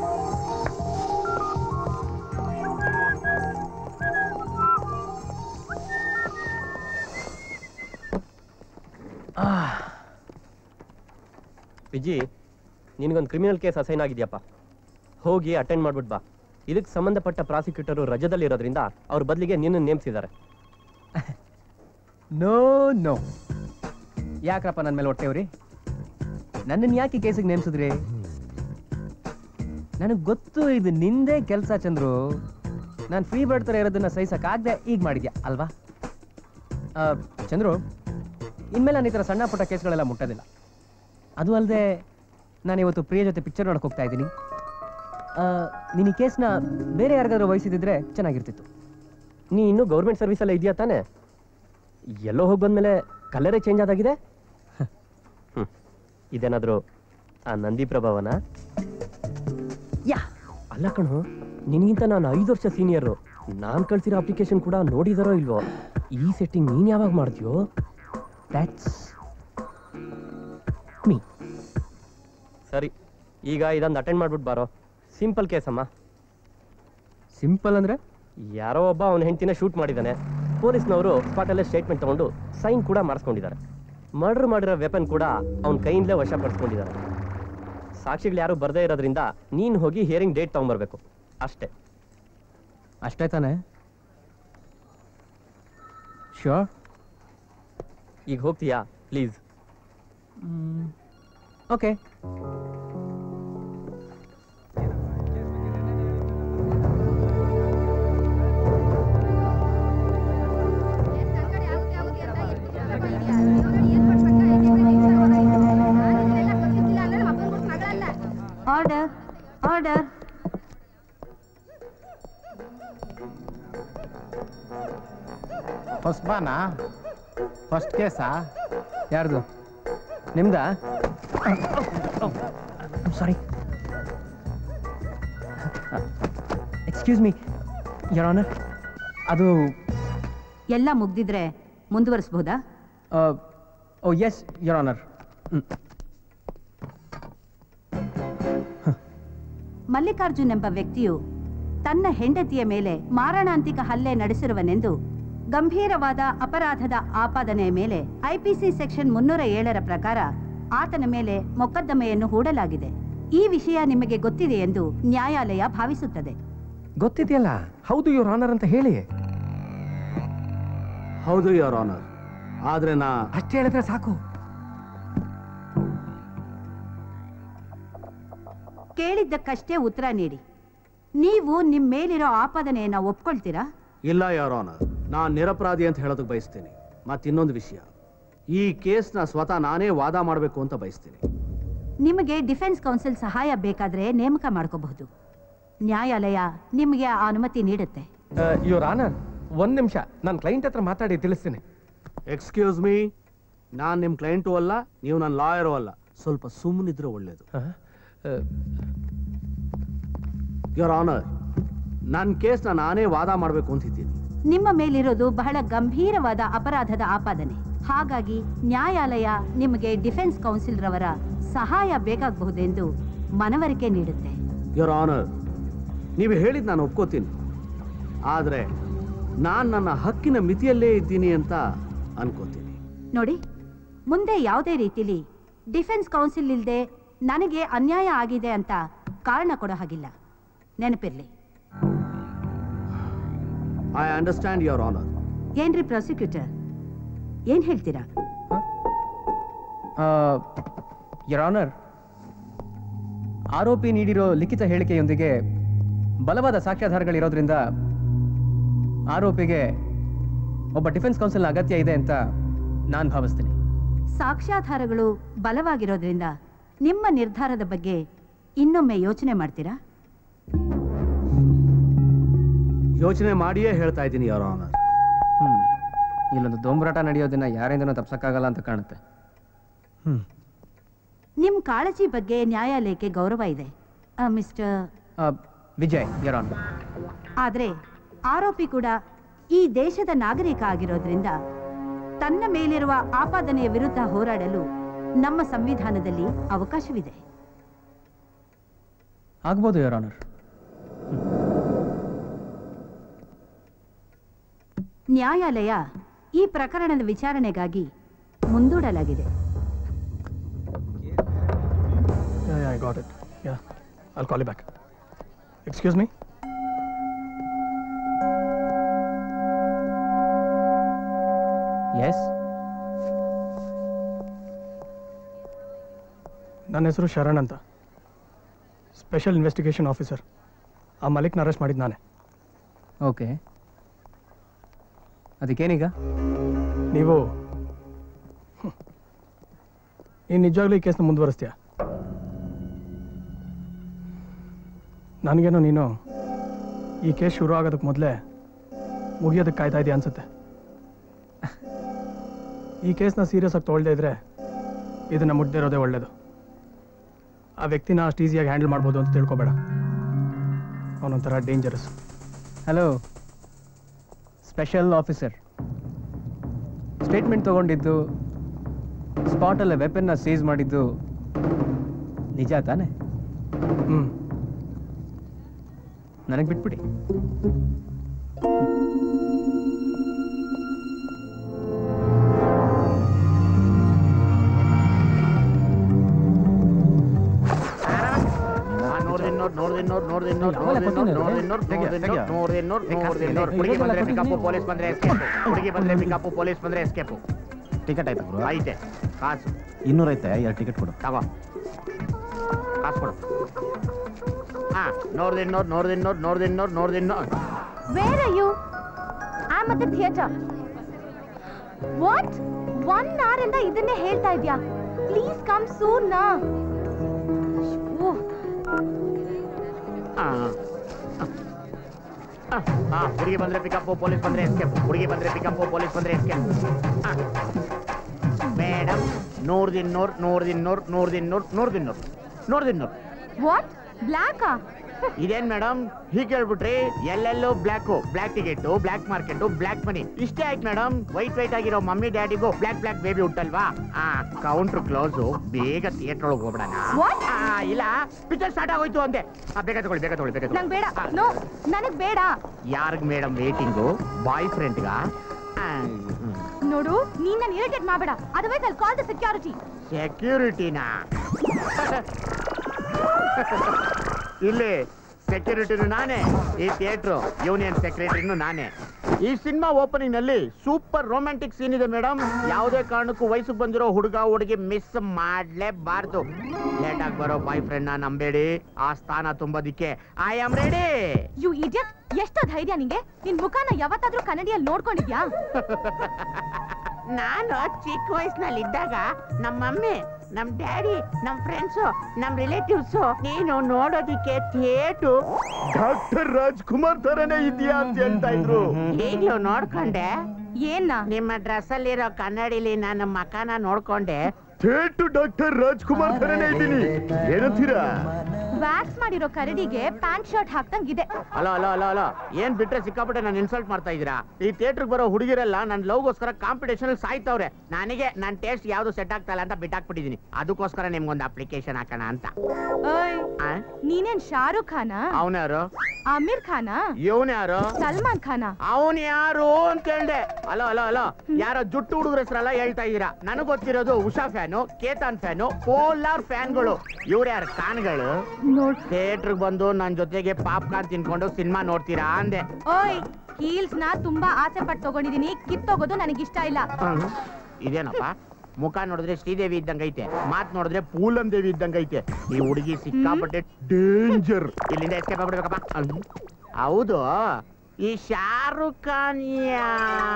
Viji ನಿನಗೊಂದು criminal case assign ಆಗಿದೆಯಪ್ಪ ಹೋಗಿ attend ಮಾಡ್ಬಿಟ್ಟು ಬಾ ಇದಕ್ಕೆ ಸಂಬಂಧಪಟ್ಟ prosecutor ರಜದಲ್ಲಿರೋದ್ರಿಂದ ಅವ್ರ ಬದಲಿಗೆ ನಿನ್ನ ನೇಮಿಸಿದ್ದಾರೆ ನೋ ನೋ ಯಾಕ್ರಪ್ಪ ನನ್ನ ಮೇಲೆ ಹೊಟ್ಟೆವ್ರಿ ನನ್ನನ್ನು ಯಾಕೆ ಕೇಸಿಗೆ ನೇಮಿಸಿದ್ರಿ ನನಗೆ ಗೊತ್ತು ಇದು ನಿಂದೇ ಕೆಲಸ ಚಂದ್ರು ನಾನು ಫ್ರೀ ಬರ್ಡ್ ಥರ ಇರೋದನ್ನ ಸಹಿಸಕ್ಕಾಗದೆ ಈಗ ಮಾಡಿದ್ಯಾ ಅಲ್ವಾ ಆ, ಚಂದ್ರು ಇನ್ಮೇಲೆ ನಾನು ಈ ಥರ ಸಣ್ಣ ಪುಟ್ಟ ಕೇಸ್ಗಳೆಲ್ಲ ಮುಟ್ಟೋದಿಲ್ಲ ಅದು ಅಲ್ಲದೆ ನಾನು ಇವತ್ತು ಪ್ರಿಯ ಜೊತೆ ಪಿಕ್ಚರ್ ನೋಡಕ್ಕೆ ಹೋಗ್ತಾ ಇದ್ದೀನಿ ನೀನು ಈ ಕೇಸ್ನ ಬೇರೆ ಯಾರಿಗಾದ್ರೂ ವಹಿಸಿದ್ರೆ ಚೆನ್ನಾಗಿರ್ತಿತ್ತು ನೀ ಇನ್ನೂ ಗೌರ್ಮೆಂಟ್ ಸರ್ವಿಸಲ್ಲೇ ಇದೆಯಾ ತಾನೇ ಎಲ್ಲೋ ಹೋಗಿ ಬಂದಮೇಲೆ ಕಲರೇ ಚೇಂಜ್ ಆದಾಗಿದೆ ಹ್ಮ್. ಇದೇನಾದ್ರೂ ಆ ನಂದಿ ಪ್ರಭಾವನ ಯಾ ಅಲ್ಲ ಕಣು ನಿನಗಿಂತ ನಾನು ಐದು ವರ್ಷ ಸೀನಿಯರು ನಾನು ಕಳ್ಸಿರೋ ಅಪ್ಲಿಕೇಶನ್ ಕೂಡ ನೋಡಿದಾರೋ ಇಲ್ವೋ ಈ ಸೆಟ್ಟಿಂಗ್ ನೀನು ಯಾವಾಗ ಮಾಡ್ತೀಯೋ ದ್ಯಾಟ್ಸ್ ಮೀ ಸರಿ ಈಗ ಇದೊಂದು ಅಟೆಂಡ್ ಮಾಡ್ಬಿಟ್ಟು ಬಾರೋ ಸಿಂಪಲ್ ಕೇಸ್ ಅಮ್ಮ ಸಿಂಪಲ್ ಅಂದ್ರೆ ಯಾರೋ ಒಬ್ಬ ಅವನ ಹೆಂಡತಿನ ಶೂಟ್ ಮಾಡಿದ್ದಾನೆ ಪೊಲೀಸ್ನವರು ಸ್ಪಾಟಲ್ಲೇ ಸ್ಟೇಟ್ಮೆಂಟ್ ತಗೊಂಡು ಸೈನ್ ಕೂಡ ಮಾಡಿಸ್ಕೊಂಡಿದ್ದಾರೆ ಮರ್ಡರ್ ಮಾಡಿರೋ ವೆಪನ್ ಕೂಡ ಅವನ ಕೈಯಿಂದಲೇ ವಶಪಡಿಸ್ಕೊಂಡಿದ್ದಾರೆ ಸಾಕ್ಷಿಗಳು ಯಾರು ಬರದೇ ಇರೋದ್ರಿಂದ ನೀನು ಹೋಗಿ ಹಿಯರಿಂಗ್ ಡೇಟ್ ತಗೊಂಬರ್ಬೇಕು ಅಷ್ಟೇ ಅಷ್ಟೇ ತಾನೇ ಶ್ಯೂರ್ ಈಗ ಹೋಗ್ತೀಯಾ please okay order order first ಬಾನಾ ಫಸ್ಟ್ ಕೇಸಾ ಯಾರ್ದು ನಿಮ್ದಾ sorry excuse me your honour ಅದು ಎಲ್ಲ ಮುಗ್ದಿದ್ರೆ ಮುಂದುವರಿಸ್ಬೋದಾ oh yes your honour Mallikarjun ಎಂಬ ವ್ಯಕ್ತಿಯು ತನ್ನ ಹೆಂಡತಿಯ ಮೇಲೆ ಮಾರಣಾಂತಿಕ ಹಲ್ಲೆ ನಡೆಸಿರುವನೆಂದು ಗಂಭೀರವಾದ ಅಪರಾಧದ ಆಪಾದನೆಯ ಮೇಲೆ ಐಪಿಸಿ ಸೆಕ್ಷನ್ ಮುನ್ನೂರ ಏಳರ ಪ್ರಕಾರ ಆತನ ಮೇಲೆ ಮೊಕದ್ದಮೆಯನ್ನು ಹೂಡಲಾಗಿದೆ ಈ ವಿಷಯ ನಿಮಗೆ ಗೊತ್ತಿದೆ ಎಂದು ನ್ಯಾಯಾಲಯ ಭಾವಿಸುತ್ತದೆ ಗೊತ್ತಿದೆಯಲ್ಲ ಹೌದು ಇವ್ರ ಆನರ್ ಅಂತ ಹೇಳಿ ಹೌದು ಯುವರ್ ಆನರ್ ಆದ್ರೆ ನಾ ಅಷ್ಟೇ ಹೇಳಿದ್ರೆ ಸಾಕು ಕೇಳಿದ್ದಕ್ಕಷ್ಟೇ ಉತ್ತರ ನೀಡಿ ನೀವು ನಿಮ್ಮ ಮೇಲಿರೋ ಆಪಾದನೆಯನ್ನ ಒಪ್ಕೊಳ್ತೀರಾ ಇಲ್ಲ ಯುವರ್ ಆನರ್ ನಾನು ನಿರಪರಾಧಿ ಅಂತ ಹೇಳೋದಕ್ಕೆ ಬಯಸ್ತೀನಿ ಮತ್ತೆ ಇನ್ನೊಂದು ವಿಷಯ ಈ ಕೇಸ್ನ ಸ್ವತಃ ನಾನೇ ವಾದ ಮಾಡಬೇಕು ಅಂತ ಬಯಸ್ತೀನಿ ನಿಮಗೆ ಡಿಫೆನ್ಸ್ ಕೌನ್ಸಿಲ್ ಸಹಾಯ ಬೇಕಾದ್ರೆ ನೇಮಕ ಮಾಡ್ಕೋಬಹುದು ನ್ಯಾಯಾಲಯ ನಿಮಗೆ ಆ ಅನುಮತಿ ನೀಡುತ್ತೆ ಇವ್ರ ಆನರ್ ಒಂದ್ ನಿಮಿಷ ನಾನು ಕ್ಲೈಂಟ್ ಹತ್ರ ಮಾತಾಡಿ ತಿಳಿಸ್ತೀನಿ ಎಕ್ಸ್ಕ್ಯೂಸ್ ಮೀ ನಾನು ನಿಮ್ಮ ಕ್ಲೈಂಟು ಅಲ್ಲ ನೀವು ನನ್ನ ಲಾಯರು ಅಲ್ಲ ಸ್ವಲ್ಪ ಸುಮ್ಮನಿದ್ರೆ ಒಳ್ಳೇದು ಯುವರ್ ಆನರ್ ನನ್ನ ಕೇಸ್ನ ನಾನೇ ವಾದ ಮಾಡಬೇಕು ಅಂತಿದ್ದೀನಿ ನಿಮ್ಮ ಮೇಲಿರೋದು ಬಹಳ ಗಂಭೀರವಾದ ಅಪರಾಧದ ಆಪಾದನೆ ಹಾಗಾಗಿ ನ್ಯಾಯಾಲಯ ನಿಮಗೆ ಡಿಫೆನ್ಸ್ ಕೌನ್ಸಿಲ್ ರವರ ಸಹಾಯ ಬೇಕಾಗಬಹುದೆಂದು ಮನವರಿಕೆ ನೀಡುತ್ತೆ ಯುವರ್ ಆನರ್ ನೀವು ಹೇಳಿದ್ ನಾನು ಒಪ್ಕೋತೀನಿ ಆದರೆ ನಾನು ನನ್ನ ಹಕ್ಕಿನ ಮಿತಿಯಲ್ಲೇ ಇದ್ದೀನಿ ಅಂತ ಅನ್ಕೋತೀನಿ ನೋಡಿ ಮುಂದೆ ಯಾವುದೇ ರೀತಿಲಿ ಡಿಫೆನ್ಸ್ ಕೌನ್ಸಿಲ್ ಇಲ್ಲದೆ ನನಗೆ ಅನ್ಯಾಯ ಆಗಿದೆ ಅಂತ ಕಾರಣ ಕೊಡೋ ಹಾಗಿಲ್ಲ ನೆನಪಿರ್ಲಿ ಐ ಅಂಡರ್ಸ್ಟ್ಯಾಂಡ್ ಯುವರ್ ಆನರ್ ಏನ್ರಿ ಪ್ರಾಸಿಕ್ಯೂಟರ್ ಏನ್ ಹೇಳ್ತೀರಾ ಯರ್ ಆನರ್ ಆರೋಪಿ ನೀಡಿರೋ ಲಿಖಿತ ಹೇಳಿಕೆಯೊಂದಿಗೆ ಬಲವಾದ ಸಾಕ್ಷ್ಯಾಧಾರಗಳಿರೋದ್ರಿಂದ ಆರೋಪಿಗೆ ಒಬ್ಬ ಡಿಫೆನ್ಸ್ ಕೌನ್ಸಿಲ್ನ ಅಗತ್ಯ ಇದೆ ಅಂತ ನಾನು ಭಾವಿಸ್ತೀನಿ ಸಾಕ್ಷ್ಯಾಧಾರಗಳು ಬಲವಾಗಿರೋದ್ರಿಂದ ನಿಮ್ಮ ನಿರ್ಧಾರದ ಬಗ್ಗೆ ಇನ್ನೊಮ್ಮೆ ಯೋಚನೆ ಮಾಡ್ತೀರಾ ಯೋಚನೆ ಮಾಡಿಯೇ ಹೇಳ್ತಾ ಇದ್ದೀನಿ ಯುವರ್ ಆನರ್ ಹ್ಮ್ ಇಲ್ಲೊಂದು ದೊಂಬರಾಟ ನಡೆಯೋದನ್ನ ಯಾರಿಂದನೂ ತಪ್ಸಕ್ಕಾಗಲ್ಲ ಅಂತ ಕಾಣುತ್ತೆ ನಿಮ್ ಕಾಳಜಿ ಬಗ್ಗೆ ನ್ಯಾಯಾಲಯಕ್ಕೆ ಗೌರವ ಇದೆ ಆ, ಮಿಸ್ಟರ್ ಆ, ವಿಜಯ್ ಯರ್ ಆನರ್ ಆದ್ರೆ ಆರೋಪಿ ಕೂಡ ಈ ದೇಶದ ನಾಗರಿಕ ಆಗಿರೋದ್ರಿಂದ ತನ್ನ ಮೇಲಿರುವ ಆಪಾದನೆಯ ವಿರುದ್ಧ ಹೋರಾಡಲು ನಮ್ಮ ಸಂವಿಧಾನದಲ್ಲಿ ಅವಕಾಶವಿದೆ ಆಗ್ಬೋದು ಯರ್ ಆನರ್ ನ್ಯಾಯಾಲಯ ಈ ಪ್ರಕರಣದ ವಿಚಾರಣೆಗಾಗಿ ಮುಂದೂಡಲಾಗಿದೆ Yeah, yeah, I got it. Yeah, I'll call you back. Excuse me? Yes ನನ್ನ ಹೆಸರು ಶರಣ್ ಅಂತ ಸ್ಪೆಷಲ್ ಇನ್ವೆಸ್ಟಿಗೇಷನ್ ಆಫೀಸರ್ ಆ ಮಲಿಕ್ನ ಅರೆಸ್ಟ್ ಮಾಡಿದ್ದು ನಾನೇ ಓಕೆ ಅದಕ್ಕೇನೀಗ ನೀವು ನೀನು ನಿಜವಾಗ್ಲೂ ಈ ಕೇಸ್ನ ಮುಂದುವರಿಸ್ತೀಯ ನನಗೇನೋ ನೀನು ಈ ಕೇಸ್ ಶುರು ಆಗೋದಕ್ಕೆ ಮೊದಲೇ ಮುಗಿಯೋದಕ್ಕೆ ಕಾಯ್ತಾ ಇದೆಯಾ ಅನ್ಸುತ್ತೆ ಈ ಕೇಸ್ನ ಸೀರಿಯಸ್ ಆಗಿ ತೊಗೊಳ್ದೇ ಇದ್ರೆ ಇದನ್ನ ಮುಟ್ದಿರೋದೇ ಒಳ್ಳೇದು ಆ ವ್ಯಕ್ತಿನ ಅಷ್ಟು ಈಸಿಯಾಗಿ ಹ್ಯಾಂಡಲ್ ಮಾಡ್ಬೋದು ಅಂತ ತಿಳ್ಕೊಬೇಡ ಅವನೊಂಥರ dangerous hello special officer statement ತಗೊಂಡಿದ್ದು ಸ್ಪಾಟಲ್ಲೇ ವೆಪನ್ನ ಸೀಸ್ ಮಾಡಿದ್ದು ನಿಜ ತಾನೆ ಹ್ಞೂ ನನಗೆ ಬಿಟ್ಬಿಡಿ ಹುಡುಗಿ ಬಂದ್ರೆ ಪಿಕಪ್ ಪೊಲೀಸ್ ಬಂದ್ರೆ ಎಸ್ಕೇಪ್ ಹುಡುಗಿ ಬಂದ್ರೆ ಪಿಕಪ್ ಪೊಲೀಸ್ ಬಂದ್ರೆ ಎಸ್ಕೇಪ್ ಟಿಕೆಟ್ ಆಯ್ತಾ ಗುರು ಐತೆ ಕಾಸು ಇನ್ನೂರೈತೆ ಎರಡು ಟಿಕೆಟ್ ಕೊಡು ತಗೋ ಕಾಸು ಕೊಡು ಹಾ ನೋಡ್ದೆ ನೋಡ್ ನೋಡ್ದೆ ನೋಡ್ ನೋಡ್ದೆ ನೋಡ್ ನೋಡ್ದೆ ನೋಡ್ Where are you? I'm at the theater. What? One hour ಇಂದ ಇದನ್ನೇ ಹೇಳ್ತಾ ಇದ್ಯಾ ಪ್ಲೀಸ್ ಕಮ್ ಸೂನ್ ನಾ ಆ. ಆ, ಆ, ಹುಡುಗಿ ಬಂದ್ರೆ ಪಿಕಪ್ ಪೊಲೀಸ್ ಬಂದ್ರೆ ಎಸ್ಕೇಪ್ ಹುಡುಗಿ ಬಂದ್ರೆ ಪಿಕಪ್ ಪೊಲೀಸ್ ಬಂದ್ರೆ ಎಸ್ಕೇಪ್ ಮೇಡಮ್ ನೂರ್ದಿನ್ನೂರ್ ನೂರ್ದಿನ್ನೂರ್ ನೂರ್ದಿನ್ನೂರ್ ನೂರ್ದಿನ್ನೂರ್ ನೂರ್ದಿನ್ನೂರ್ ವಾಟ್ ಬ್ಲ್ಯಾಕಾ ಇದೇನ್ ಮೇಡಮ್ ಹೀಗೆ ಹೇಳ್ಬಿಟ್ರಿ ಎಲ್ಲೆಲ್ಲೋ black black ticket black market black money ಇಷ್ಟೇ ಆಯ್ತು ಮೇಡಮ್ ವೈಟ್ ವೈಟ್ ಆಗಿರೋ ಮಮ್ಮಿ ಡ್ಯಾಡಿಗೂ ಬ್ಲ್ಯಾಕ್ ಬ್ಲ್ಯಾಕ್ ಬೇಬಿ ಹುಟ್ಟಲ್ವಾ ಆ ಕೌಂಟ್ರ್ ಕ್ಲೋಸು ಬೇಗ ಥಿಯೇಟರ್ ಒಳಗೆ ಹೋಗ್ಬಿಡಣ What? ಆ, ಇಲ್ಲ ಪಿಕ್ಚರ್ ಸ್ಟಾರ್ಟ್ ಆಗೋಯ್ತು ಅಂತೆ ಆ, ಬೇಗ ತಗೊಳ್ಳಿ ಬೇಗ ತಗೊಳ್ಳಿ ಬೇಗ ನಂಗ್ ಬೇಡ ತಗೊಳ್ಳಿ ನೋ ನನಗ್ ಬೇಡ ಯಾರಿಗ್ ಮೇಡಮ್ ವೇಟಿಂಗು ಬಾಯ್ ಫ್ರೆಂಡ್ಗ ನೋಡು ನೀನ್ ನನ್ನ ಇರಿಟೇಟ್ ಮಾಡಬೇಡ otherwise I call the security ಸೆಕ್ಯೂರಿಟಿನಾ ಇಲ್ಲಿ ಸೆಕ್ಯೂರಿಟಿನು ನಾನೇ ಈ ಥಿಯೇಟ್ರು ಯೂನಿಯನ್ ಸೆಕ್ರೆಟರಿನು ನಾನೇ ಈ ಸಿನಿಮಾ ಓಪನಿಂಗ್ ನಲ್ಲಿ ಸೂಪರ್ ರೊಮ್ಯಾಂಟಿಕ್ ಸೀನ್ ಇದೆ ಮೇಡಮ್ ಯಾವುದೇ ಕಾರಣಕ್ಕೂ ವಯಸ್ಸಿಗೆ ಬಂದಿರೋ ಹುಡುಗ ಹುಡುಗಿ ಮಿಸ್ ಮಾಡ್ಲೇಬಾರ್ದು ಲೇಟ್ ಆಗಿ ಬರೋ ಬಾಯ್ ಫ್ರೆಂಡ್ ನ ನಂಬೇಡಿ ಆ ಸ್ಥಾನ ತುಂಬೋದಿಕ್ಕೆ I am ready you idiot ಎಷ್ಟು ಧೈರ್ಯ ನಿಂಗೆ ನಿನ್ ಮುಖನ ಯಾವತ್ತಾದ್ರೂ ಕನ್ನಡಿಯಲ್ಲಿ ನೋಡ್ಕೊಂಡಿದ್ಯಾ ನಾನು ಚಿಕ್ಕ ವಯಸ್ಸಿನಲ್ಲಿ ಇದ್ದಾಗ ನಮ್ಮ ಮಮ್ಮಿ ನಮ್ ಡ್ಯಾಡಿ ನಮ್ ಫ್ರೆಂಡ್ಸು ನಮ್ ರಿಲೇಟಿವ್ಸ್ ನೀನು ನೋಡೋದಿಕ್ಕೆ ಥಿಯೇಟು ಡಾಕ್ಟರ್ ರಾಜ್ಕುಮಾರ್ ತರನೇ ಇದೆಯಾ ಅಂತ ಹೇಳ್ತಾ ಇದ್ರು ಈಗ್ಲೂ ನೋಡ್ಕೊಂಡೆ ಏನ್ನ ನಿಮ್ಮ ಡ್ರೆಸ್ ಅಲ್ಲಿರೋ ಕನ್ನಡಿಲಿ ನನ್ನ ಮಕನ ನೋಡ್ಕೊಂಡೆ ಥೇಟು ಡಾಕ್ಟರ್ ರಾಜ್ಕುಮಾರ್ ತರನೇ ಇದ್ದೀನಿ ಏನಂತೀರಾ ವ್ಯಾಕ್ಸ್ ಮಾಡಿರೋ ಕರಡಿಗೆ ಪ್ಯಾಂಟ್ ಶರ್ಟ್ ಹಾಕ್ದಂಗಿದೆ ಅಲೋ ಅಲೋ ಅಲೋ ಅಲೋ ಏನ್ ಬಿಟ್ರೆ ಸಿಕ್ಕಾಪಟ್ಟೆ ನಾನು ಇನ್ಸಲ್ಟ್ ಮಾಡ್ತಾ ಇದ್ದೀರಾ ಈ ಥಿಯೇಟರ್ಗೆ ಬರೋ ಹುಡುಗಿರೆಲ್ಲ ನನ್ನ ಲವ್ಗೋಸ್ಕರ ಕಾಂಪಿಟೇಷನ್ ಸಾಯ್ತವ್ರೆ ನನಗೆ ನನ್ನ ಟೇಸ್ಟ್ ಯಾವ್ದು ಸೆಟ್ ಆಗ್ತಾ ಇಲ್ಲ ಅಂತ ಬಿಟ್ಟಾಕ್ಬಿಟ್ಟಿದೀನಿ ಅದಕ್ಕೋಸ್ಕರ ನಿಮ್ಗೊಂದು ಅಪ್ಲಿಕೇಶನ್ ಹಾಕೋಣ ಅಂತ ಓಯ್ ನೀನೇನ್ ಶಾರುಖ್ ಖಾನ ಅವನ್ಯಾರು ಆಮಿರ್ ಖಾನ ಇವನ್ ಯಾರು ಸಲ್ಮಾನ್ ಖಾನ ಅವನ್ ಯಾರು ಅಂತ ಹೇಳ್ದೆ ಅಲೋ ಅಲೋ ಅಲೋ ಯಾರೋ ಜುಟ್ಟು ಹುಡುಗರ ಹೆಸರೆಲ್ಲ ಹೇಳ್ತಾ ಇದ್ದೀರಾ ನನಗ್ ಗೊತ್ತಿರೋದು Usha fan Ketan fan Polar ಫ್ಯಾನ್ಗಳು ಇವ್ರು ಯಾರು ಖಾನ್ಗಳು ನೋಡ್ ಥಿಯೇಟರ್ಗೆ ಬಂದು ನನ್ನ ಜೊತೆಗೆ ಪಾಪ್ಕಾರ್ನ್ ತಿನ್ಕೊಂಡು ಸಿನಿಮಾ ನೋಡ್ತೀರಾ ಅಂದೆ ಓಯ್ ಹೀಲ್ಸ್ ನ ತುಂಬಾ ಆಸೆ ಪಟ್ಟು ತಗೊಂಡಿದೀನಿ ಕಿತ್ತೋಗೋದು ನನಗಿಷ್ಟ ಇಲ್ಲ ಇದೇನಪ್ಪ ಮುಖ ನೋಡಿದ್ರೆ ಶ್ರೀದೇವಿ ಇದ್ದಂಗೈತೆ ಮಾತ್ ನೋಡಿದ್ರೆ ಪೂಲಂ ದೇವಿ ಇದ್ದಂಗೈತೆ ಈ ಹುಡುಗಿ ಸಿಕ್ಕಾಪಟ್ಟೆ ಡೇಂಜರ್ ಇಲ್ಲಿಂದ ಎಸ್ಕೇಪ್ ಆಗ್ಬಿಡ್ಬೇಕಪ್ಪ ಅಹ್. ಹೌದು ಈ ಶಾರುಖ್ ಖಾನ್ ಯಾ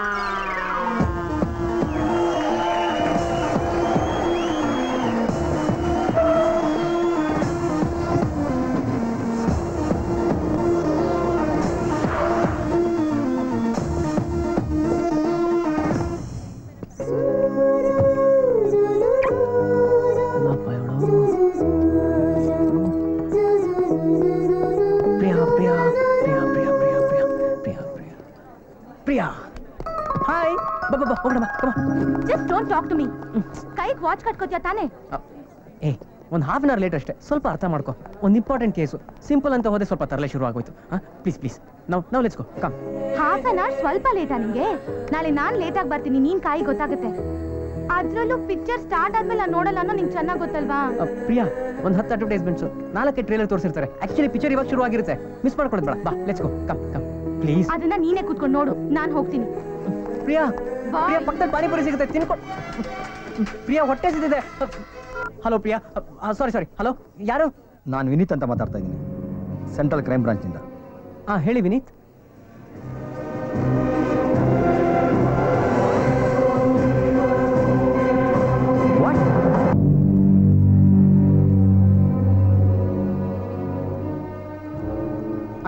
ಪ್ರಿಯಾ ಪ್ರಿಯಾ ಪ್ರಿಯಾ ಪ್ರಿಯಾ ಪ್ರಿಯಾ ಪ್ರಿಯಾ ಪ್ರಿಯಾ ಪ್ರಿಯಾ ಪ್ರಿಯಾ ಹಾಯ್ ಬಾ ಬಾ ಬಾ ಹೋಗೋಣ ಬಾ just don't talk to me ಕೈಗ್ ವಾಚ್ ಕಟ್ಕೋತೀಯ ತಾನೇ ಏ ಒಂದು ಹಾಫ್ ಅನ್ ಅವರ್ ಲೇಟ್ ಅಷ್ಟೇ ಸ್ವಲ್ಪ ಅರ್ಥ ಮಾಡ್ಕೊ ಒಂದು ಇಂಪಾರ್ಟೆಂಟ್ ಕೇಸು ಸಿಂಪಲ್ ಅಂತ ಹೋದ್ರೆ ಸ್ವಲ್ಪ ತರಲೆ ಶುರು ಆಗೋಯ್ತು ಹಾಂ ಪ್ಲೀಸ್ ಪ್ಲೀಸ್ ನಾವು ನಾವು let's go come half an hour ಸ್ವಲ್ಪ ಲೇಟಾ ನಿಂಗೆ ನಾಳೆ ನಾನ್ ಲೇಟ್ ಆಗಿ ಬರ್ತೀನಿ ನೀನ್ ಕಾಯಿ ಗೊತ್ತಾಗುತ್ತೆ ಅದ್ರಲ್ಲೂ ಪಿಕ್ಚರ್ ಸ್ಟಾರ್ಟ್ ಆದ್ಮೇಲೆ ನಾನು ನೋಡಲ್ಲ ಅನ್ನೋ ನಿಂಗೆ ಚೆನ್ನಾಗ್ ಗೊತ್ತಲ್ವಾ ಪ್ರಿಯಾ ಒಂದು ಹತ್ತು ಅಡ್ವರ್ಟೈಸ್ಮೆಂಟ್ಸು ನಾಲ್ಕೇ ಟ್ರೇಲರ್ ತೋರಿಸಿರ್ತಾರೆ ಆಕ್ಚುಲಿ ಪಿಕ್ಚರ್ ಇವಾಗ ಶುರು ಆಗಿರುತ್ತೆ ಮಿಸ್ ಮಾಡ್ಕೊಳೋದು ಬೇಡ ಬಾ let's go come come please ಅದನ್ನ ನೀನೇ ಕೂತ್ಕೊಂಡು ನೋಡು ನಾನ್ ಹೋಗ್ತೀನಿ ಪ್ರಿಯಾ ಪ್ರಿಯಾ ಪಕ್ಕದಲ್ಲಿ ಪಾನಿಪುರಿ ಸಿಗುತ್ತೆ ತಿನ್ಕೊ ಪ್ರಿಯಾ ಹೊಟ್ಟೆ ಸಿದ್ದಿದೆ hello Priya sorry sorry hello ಯಾರು ನಾನು ವಿನೀತ್ ಅಂತ ಮಾತಾಡ್ತಾ ಇದ್ದೀನಿ ಸೆಂಟ್ರಲ್ ಕ್ರೈಮ್ ಬ್ರಾಂಚಿಂದ ಹಾಂ ಹೇಳಿ ವಿನೀತ್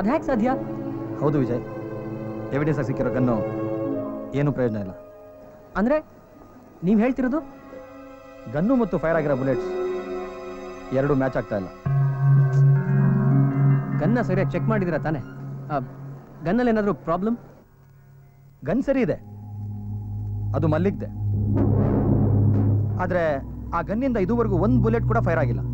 ಅದು ಹ್ಯಾಕ್ ಸಾಧ್ಯ ಹೌದು ವಿಜಯ್ ಎವಿಡೆನ್ಸ್ ಆಗಿ ಸಿಕ್ಕಿರೋ ಗನ್ನು ಏನು ಪ್ರಯೋಜನ ಇಲ್ಲ ಅಂದ್ರೆ ನೀವು ಹೇಳ್ತಿರೋದು ಗನ್ನು ಮತ್ತು ಫೈರ್ ಆಗಿರೋ ಬುಲೆಟ್ಸ್ ಎರಡು ಮ್ಯಾಚ್ ಆಗ್ತಾ ಇಲ್ಲ ಗನ್ನ ಸರಿಯಾಗಿ ಚೆಕ್ ಮಾಡಿದಿರಾ ತಾನೆ ಗನ್ನಲ್ಲಿ ಏನಾದರೂ ಪ್ರಾಬ್ಲಮ್ ಗನ್ ಸರಿ ಇದೆ ಅದು ಮಲ್ಲಿಗ್ದೆ ಆದ್ರೆ ಆ ಗನ್ನಿಂದ ಇದುವರೆಗೂ ಒಂದು ಬುಲೆಟ್ ಕೂಡ ಫೈರ್ ಆಗಿಲ್ಲ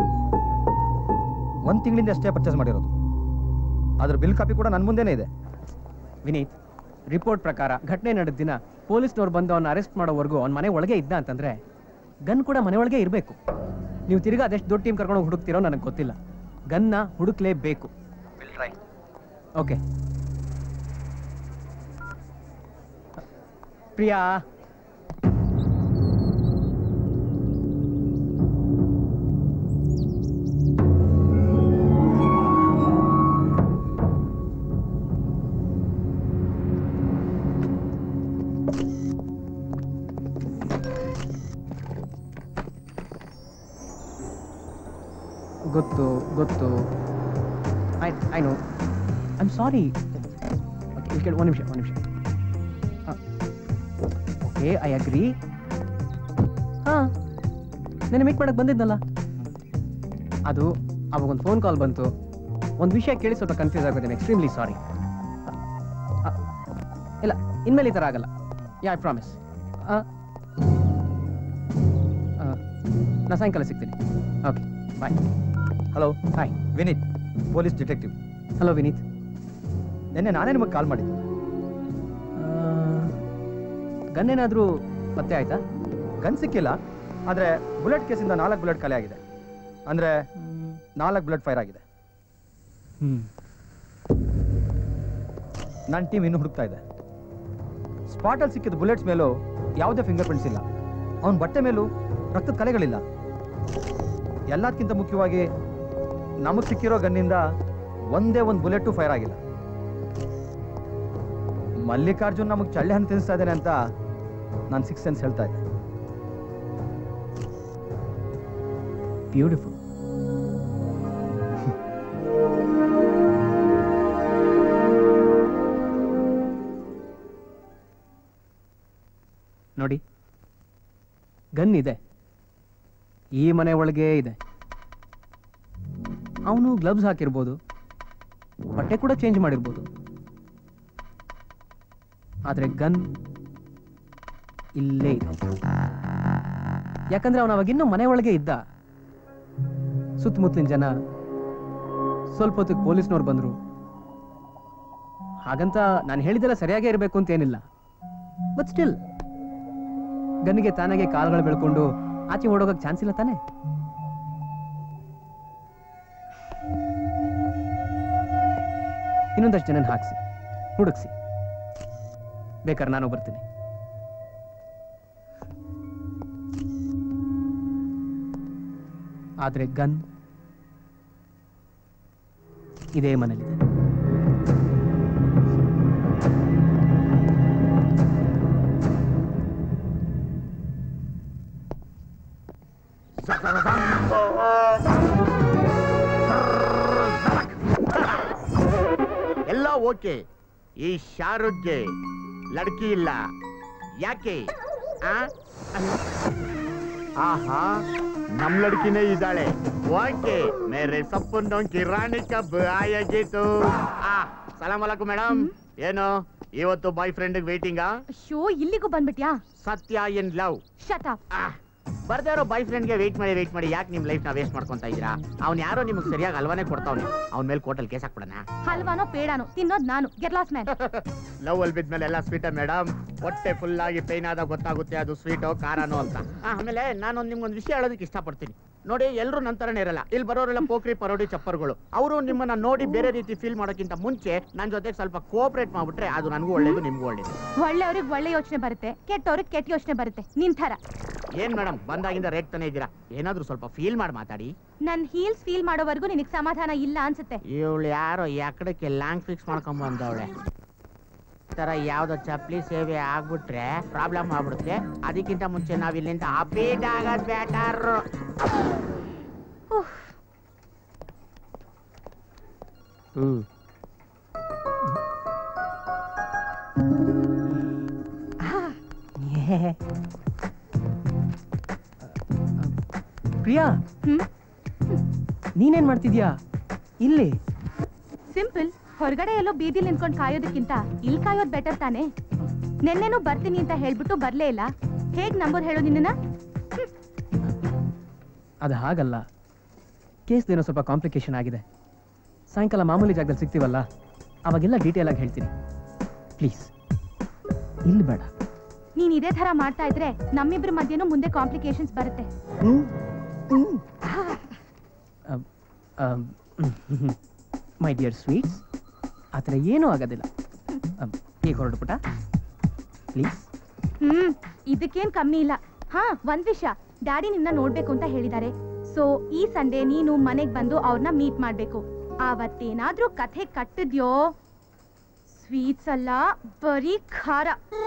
ಒಂದು ತಿಂಗಳಿಂದ ಅಷ್ಟೇ ಪರ್ಚೇಸ್ ಮಾಡಿರೋದು ಅದ್ರ ಬಿಲ್ ಕಾಪಿ ಕೂಡ ನನ್ನ ಮುಂದೆನೇ ಇದೆ ವಿನೀತ್ ರಿಪೋರ್ಟ್ ಪ್ರಕಾರ ಘಟನೆ ನಡೆದ ದಿನ ಪೊಲೀಸ್ನವ್ರು ಬಂದು ಅವನ್ನ ಅರೆಸ್ಟ್ ಮಾಡೋವರೆಗೂ ಅವ್ನ ಮನೆ ಒಳಗೆ ಇದ್ದ ಅಂತಂದ್ರೆ ಗನ್ ಕೂಡ ಮನೆ ಒಳಗೆ ಇರಬೇಕು ನೀವು ತಿರ್ಗಾ ಅದೆಷ್ಟು ದೊಡ್ಡ ಟೀಮ್ ಕರ್ಕೊಂಡು ಹುಡುಕ್ತಿರೋ ನನಗೆ ಗೊತ್ತಿಲ್ಲ ಗನ್ನ ಹುಡುಕ್ಲೇಬೇಕು ಓಕೆ ಪ್ರಿಯಾ ಗೊತ್ತು ಗೊತ್ತು I I know I am sorry okay ಒಂದು ನಿಮಿಷ ಒಂದು ನಿಮಿಷ ಓಕೆ ಐ ಅಗ್ರಿ ಹಾಂ ನೆನೆ ಮೀಟ್ ಮಾಡಕ್ಕೆ ಬಂದಿದ್ನಲ್ಲ ಅದು ಅವಾಗ ಒಂದು ಫೋನ್ ಕಾಲ್ ಬಂತು ಒಂದು ವಿಷಯ ಕೇಳಿ ಸ್ವಲ್ಪ ಕನ್ಫ್ಯೂಸ್ ಆಗೋದೇನೆ ಎಕ್ಸ್ಟ್ರೀಮ್ಲಿ ಸಾರಿ ಇಲ್ಲ ಇನ್ಮೇಲೆ ಈ ಥರ ಆಗಲ್ಲ ಯಾ ಐ ಪ್ರಾಮಿಸ್ ನಾ ಸಾಯಂಕಾಲ ಸಿಗ್ತೀನಿ okay bye hello hi Vineet police detective hello Vineet ನಿನ್ನೆ ನಾನೇ ನಿಮಗೆ ಕಾಲ್ ಮಾಡಿದ್ದೆ ಗನ್ ಏನಾದರೂ ಪತ್ತೆ ಆಯ್ತಾ ಗನ್ ಸಿಕ್ಕಿಲ್ಲ ಆದರೆ ಬುಲೆಟ್ ಕೇಸಿಂದ ನಾಲ್ಕು ಬುಲೆಟ್ ಖಾಲಿ ಆಗಿದೆ ಅಂದರೆ ನಾಲ್ಕು ಬುಲೆಟ್ ಫೈರ್ ಆಗಿದೆ ಹ್ಞೂ ನನ್ನ ಟೀಮ್ ಇನ್ನೂ ಹುಡುಕ್ತಾ ಇದೆ ಸ್ಪಾಟಲ್ಲಿ ಸಿಕ್ಕಿದ ಬುಲೆಟ್ಸ್ ಮೇಲೂ ಯಾವುದೇ ಫಿಂಗರ್ ಪ್ರಿಂಟ್ಸ್ ಇಲ್ಲ ಅವನ ಬಟ್ಟೆ ಮೇಲೂ ರಕ್ತದ ಕಲೆಗಳಿಲ್ಲ ಎಲ್ಲದಕ್ಕಿಂತ ಮುಖ್ಯವಾಗಿ ನಮಗೆ ಸಿಕ್ಕಿರೋ ಗನ್ನಿಂದ ಒಂದೇ ಒಂದು ಬುಲೆಟು ಫೈರ್ ಆಗಿಲ್ಲ ಮಲ್ಲಿಕಾರ್ಜುನ್ ನಮಗೆ ಚಳ್ಳೆ ಹಣ್ಣು ತಿನ್ನಿಸ್ತಾ ಇದ್ದಾನೆ ಅಂತ ನಾನು ಸಿಕ್ಸ್ ಸೆನ್ಸ್ ಹೇಳ್ತಾ ಇದ್ದೆ ಬ್ಯೂಟಿಫುಲ್ ನೋಡಿ ಗನ್ ಇದೆ ಈ ಮನೆ ಒಳಗೆ ಇದೆ ಅವನು ಗ್ಲವ್ಸ್ ಹಾಕಿರ್ಬೋದು ಬಟ್ಟೆ ಕೂಡ ಚೇಂಜ್ ಮಾಡಿರ್ಬೋದು ಆದರೆ ಗನ್ ಇಲ್ಲೇ ಇದೆ ಯಾಕಂದ್ರೆ ಅವನು ಅವಾಗಿನ್ನೂ ಮನೆ ಒಳಗೆ ಇದ್ದ ಸುತ್ತಮುತ್ತಲಿನ ಜನ ಸ್ವಲ್ಪ ಹೊತ್ತಿಗೆ ಪೊಲೀಸ್ನವ್ರು ಬಂದರು ಹಾಗಂತ ನಾನು ಹೇಳಿದೆಲ್ಲ ಸರಿಯಾಗೇ ಇರಬೇಕು ಅಂತ ಏನಿಲ್ಲ ಬಟ್ ಸ್ಟಿಲ್ ಗನ್ನಿಗೆ ತಾನಾಗೆ ಕಾಲ್ಗಳು ಬೆಳ್ಕೊಂಡು ಆಚೆ ಓಡೋಗಕ್ಕೆ ಚಾನ್ಸ್ ಇಲ್ಲ ತಾನೆ ಇನ್ನೊಂದಷ್ಟು ಜನ ಹಾಕ್ಸಿ ಹುಡುಕ್ಸಿ ಬೇಕಾದ್ರೆ ನಾನು ಬರ್ತೀನಿ ಆದ್ರೆ ಗನ್ ಇದೇ ಮನೇಲಿದೆ ಎಲ್ಲ ಓಕೆ ಈ ಶಾರುಖ್ಗೆ ಲಡ್ಕಿ ಇಲ್ಲ ಯಾಕೆ ಆ? ಆಹಾ ನಮ್ ಲಡ್ಕಿನೇ ಇದ್ದಾಳೆ ಓಕೆ ಮೇರೆ ಸಪ್ಪನ್ನು ಕಿರಾಣಿ ಕಬ್ ಆಯಾಗಿತ್ತು ಆ ಸಲಾಮ್ ಅಲೈಕುಂ ಮೇಡಮ್ ಏನು ಇವತ್ತು ಬಾಯ್ ಫ್ರೆಂಡ್ ವೇಟಿಂಗಾ ಶೋ ಇಲ್ಲಿಗೂ ಬಂದ್ಬಿಟ್ಯಾ ಸತ್ಯ ಇನ್ ಲವ್ ಶಟ್ ಅಪ್ ಬರ್ದೇ ಇರೋ ಬಾಯ್ ಫ್ರೆಂಡ್ಗೆ ವೇಟ್ ಮಾಡಿ ವೇಟ್ ಮಾಡಿ ಯಾಕೆ ನಿಮ್ ಲೈಫ್ ನ ವೇಸ್ಟ್ ಮಾಡ್ಕೊಂತ ಇದ್ದೀರಾ ಅವ್ನ್ ಯಾರೋ ನಿಮ್ಗೆ ಸರಿಯಾಗಿ ಅಲ್ವಾನೇ ಕೊಡ್ತಾವ್ನೆ ಅವ್ನ ಮೇಲೆ ಕೋರ್ಟಲ್ಲಿ ಕೇಸ್ ಹಾಕ್ಬಿಡಣ ಹಲ್ವಾನೋ ಪೇಡಾನೋ ತಿನ್ನೋದ್ ನಾನು ಗೆಟ್ ಲಾಸ್ ಮ್ಯಾನ್ ಲವ್ ಅಲ್ಲಿ ಬಿದ್ಮೇಲೆ ಎಲ್ಲ ಸ್ವೀಟ ಮೇಡಮ್ ಹೊಟ್ಟೆ ಫುಲ್ ಆಗಿ ಪೈನ್ ಆದಾಗ ಗೊತ್ತಾಗುತ್ತೆ ಅದು ಸ್ವೀಟೋ ಖಾರನೋ ಅಂತ ಆ, ಆಮೇಲೆ ನಾನೊಂದು ನಿಮ್ಗೊಂದು ವಿಷಯ ಹೇಳೋದಕ್ಕೆ ಇಷ್ಟಪಡ್ತೀನಿ ನೋಡಿ ಎಲ್ಲರೂ ನಂತರನೇ ಇರಲ್ಲ ಇಲ್ಲಿ ಬರೋರೆಲ್ಲ ಪೋಖ್ರಿ ಪರೋಡಿ ಚಪ್ಪರ್ಗಳು ಅವರು ನಿಮ್ಮನ್ನ ನೋಡಿ ಬೇರೆ ರೀತಿ ಫೀಲ್ ಮಾಡೋಕ್ಕಿಂತ ಮುಂಚೆ ನನ್ನ ಜೊತೆಗೆ ಸ್ವಲ್ಪ ಕೋಆಪರೇಟ್ ಮಾಡ್ಬಿಟ್ರೆ ಅದು ನನಗೂ ಒಳ್ಳೇದು ನಿಮ್ಗೂ ಒಳ್ಳೇದು ಒಳ್ಳೆಯವ್ರಿಗೆ ಒಳ್ಳೆ ಯೋಚನೆ ಬರುತ್ತೆ ಕೆಟ್ಟವ್ರಿಗೆ ಕೆಟ್ಟ ಯೋಚನೆ ಬರುತ್ತೆ ನಿನ್ ಥರ ಏನ್ ಮೇಡಮ್ ಬಂದಾಗಿಂದ ರೇಗ್ತಾನೆ ಇದ್ದೀರಾ ಏನಾದ್ರೂ ಸ್ವಲ್ಪ ಫೀಲ್ ಮಾಡಿ ಮಾತಾಡಿ ನನ್ ಹೀಲ್ಸ್ ಫೀಲ್ ಮಾಡೋವರೆಗೂ ನಿನಗ್ ಸಮಾಧಾನ ಇಲ್ಲ ಅನ್ಸುತ್ತೆ ಇವಳು ಯಾರೋ ಯಾಕಡಕ್ಕೆ ಲ್ಯಾಂಗ್ ಫಿಕ್ಸ್ ಮಾಡ್ಕೊಂಡ್ ಬಂದವಳೆ ತರ ಯಾವ್ದೋ ಚಪ್ಲಿ ಸೇವೆ ಆಗ್ಬಿಟ್ರೆ ಪ್ರಾಬ್ಲಮ್ ಆಗ್ಬಿಡುತ್ತೆ ಅದಕ್ಕಿಂತ ಮುಂಚೆ ನಾವ್ ಇಲ್ಲಿಂದ ಅಪೀಟ್ ಆಗೋದ್ ಬೆಟರ್ ಹ್ಮ್ ಪ್ರಿಯಾ ನೀನೇನ್ ಮಾಡ್ತಿದ್ಯಾ ಇಲ್ಲಿ ಸಿಂಪಲ್ ಹೊರಗಡೆ ಎಲ್ಲೋ ಬೀದಿಲಿ ನಿಂತ್ಕೊಂಡು ಕಾಯೋದಕ್ಕಿಂತ ಇಲ್ಲಿ ಕಾಯೋದು ಬೆಟರ್ ತಾನೇ ನೆನ್ನೆನೂ ಬರ್ತೀನಿ ಅಂತ ಹೇಳ್ಬಿಟ್ಟು ಬರ್ಲೇ ಇಲ್ಲ ಹೇಗ್ ನಂಬೋದ್ ಹೇಳು ನಿನ್ನ ಅದು ಹಾಗಲ್ಲ ಕೇಸ್ದೇನೋ ಸ್ವಲ್ಪ ಕಾಂಪ್ಲಿಕೇಶನ್ ಆಗಿದೆ ಸಾಯಂಕಾಲ ಮಾಮೂಲಿ ಜಾಗದಲ್ಲಿ ಸಿಗ್ತೀವಲ್ಲ ಅವಾಗೆಲ್ಲ ಡೀಟೇಲ್ ಆಗಿ ಹೇಳ್ತೀನಿ ಪ್ಲೀಸ್ ಇಲ್ಲಿ ಬೇಡ ನೀನ್ ಇದೇ ತರ ಮಾಡ್ತಾ ಇದ್ರೆ ನಮ್ಮಿಬ್ರ ಮಧ್ಯನೂ ಮುಂದೆ ಕಾಂಪ್ಲಿಕೇಶನ್ಸ್ ಬರುತ್ತೆ ಮೈ ಡಿಯರ್ ಸ್ವೀಟ್ಸ್ ಆ ಥರ ಏನೂ ಆಗೋದಿಲ್ಲ ಅಮ್, ಈಗ ಹೊರಡ್ಬಿಟ್ಟ ಪ್ಲೀಸ್ ಹ್ಮ್ ಇದಕ್ಕೇನ್ ಕಮ್ಮಿ ಇಲ್ಲ ಹಾ ಒಂದ್ ವಿಷಯ ಡ್ಯಾಡಿ ನಿನ್ನ ನೋಡ್ಬೇಕು ಅಂತ ಹೇಳಿದ್ದಾರೆ ಸೊ ಈ ಸಂಡೇ ನೀನು ಮನೆಗ್ ಬಂದು ಅವ್ರನ್ನ ಮೀಟ್ ಮಾಡ್ಬೇಕು ಆವತ್ತೇನಾದ್ರೂ ಕಥೆ ಕಟ್ಟಿದ್ಯೋ ಸ್ವೀಟ್ಸ್ ಅಲ್ಲ ಬರೀ ಖಾರ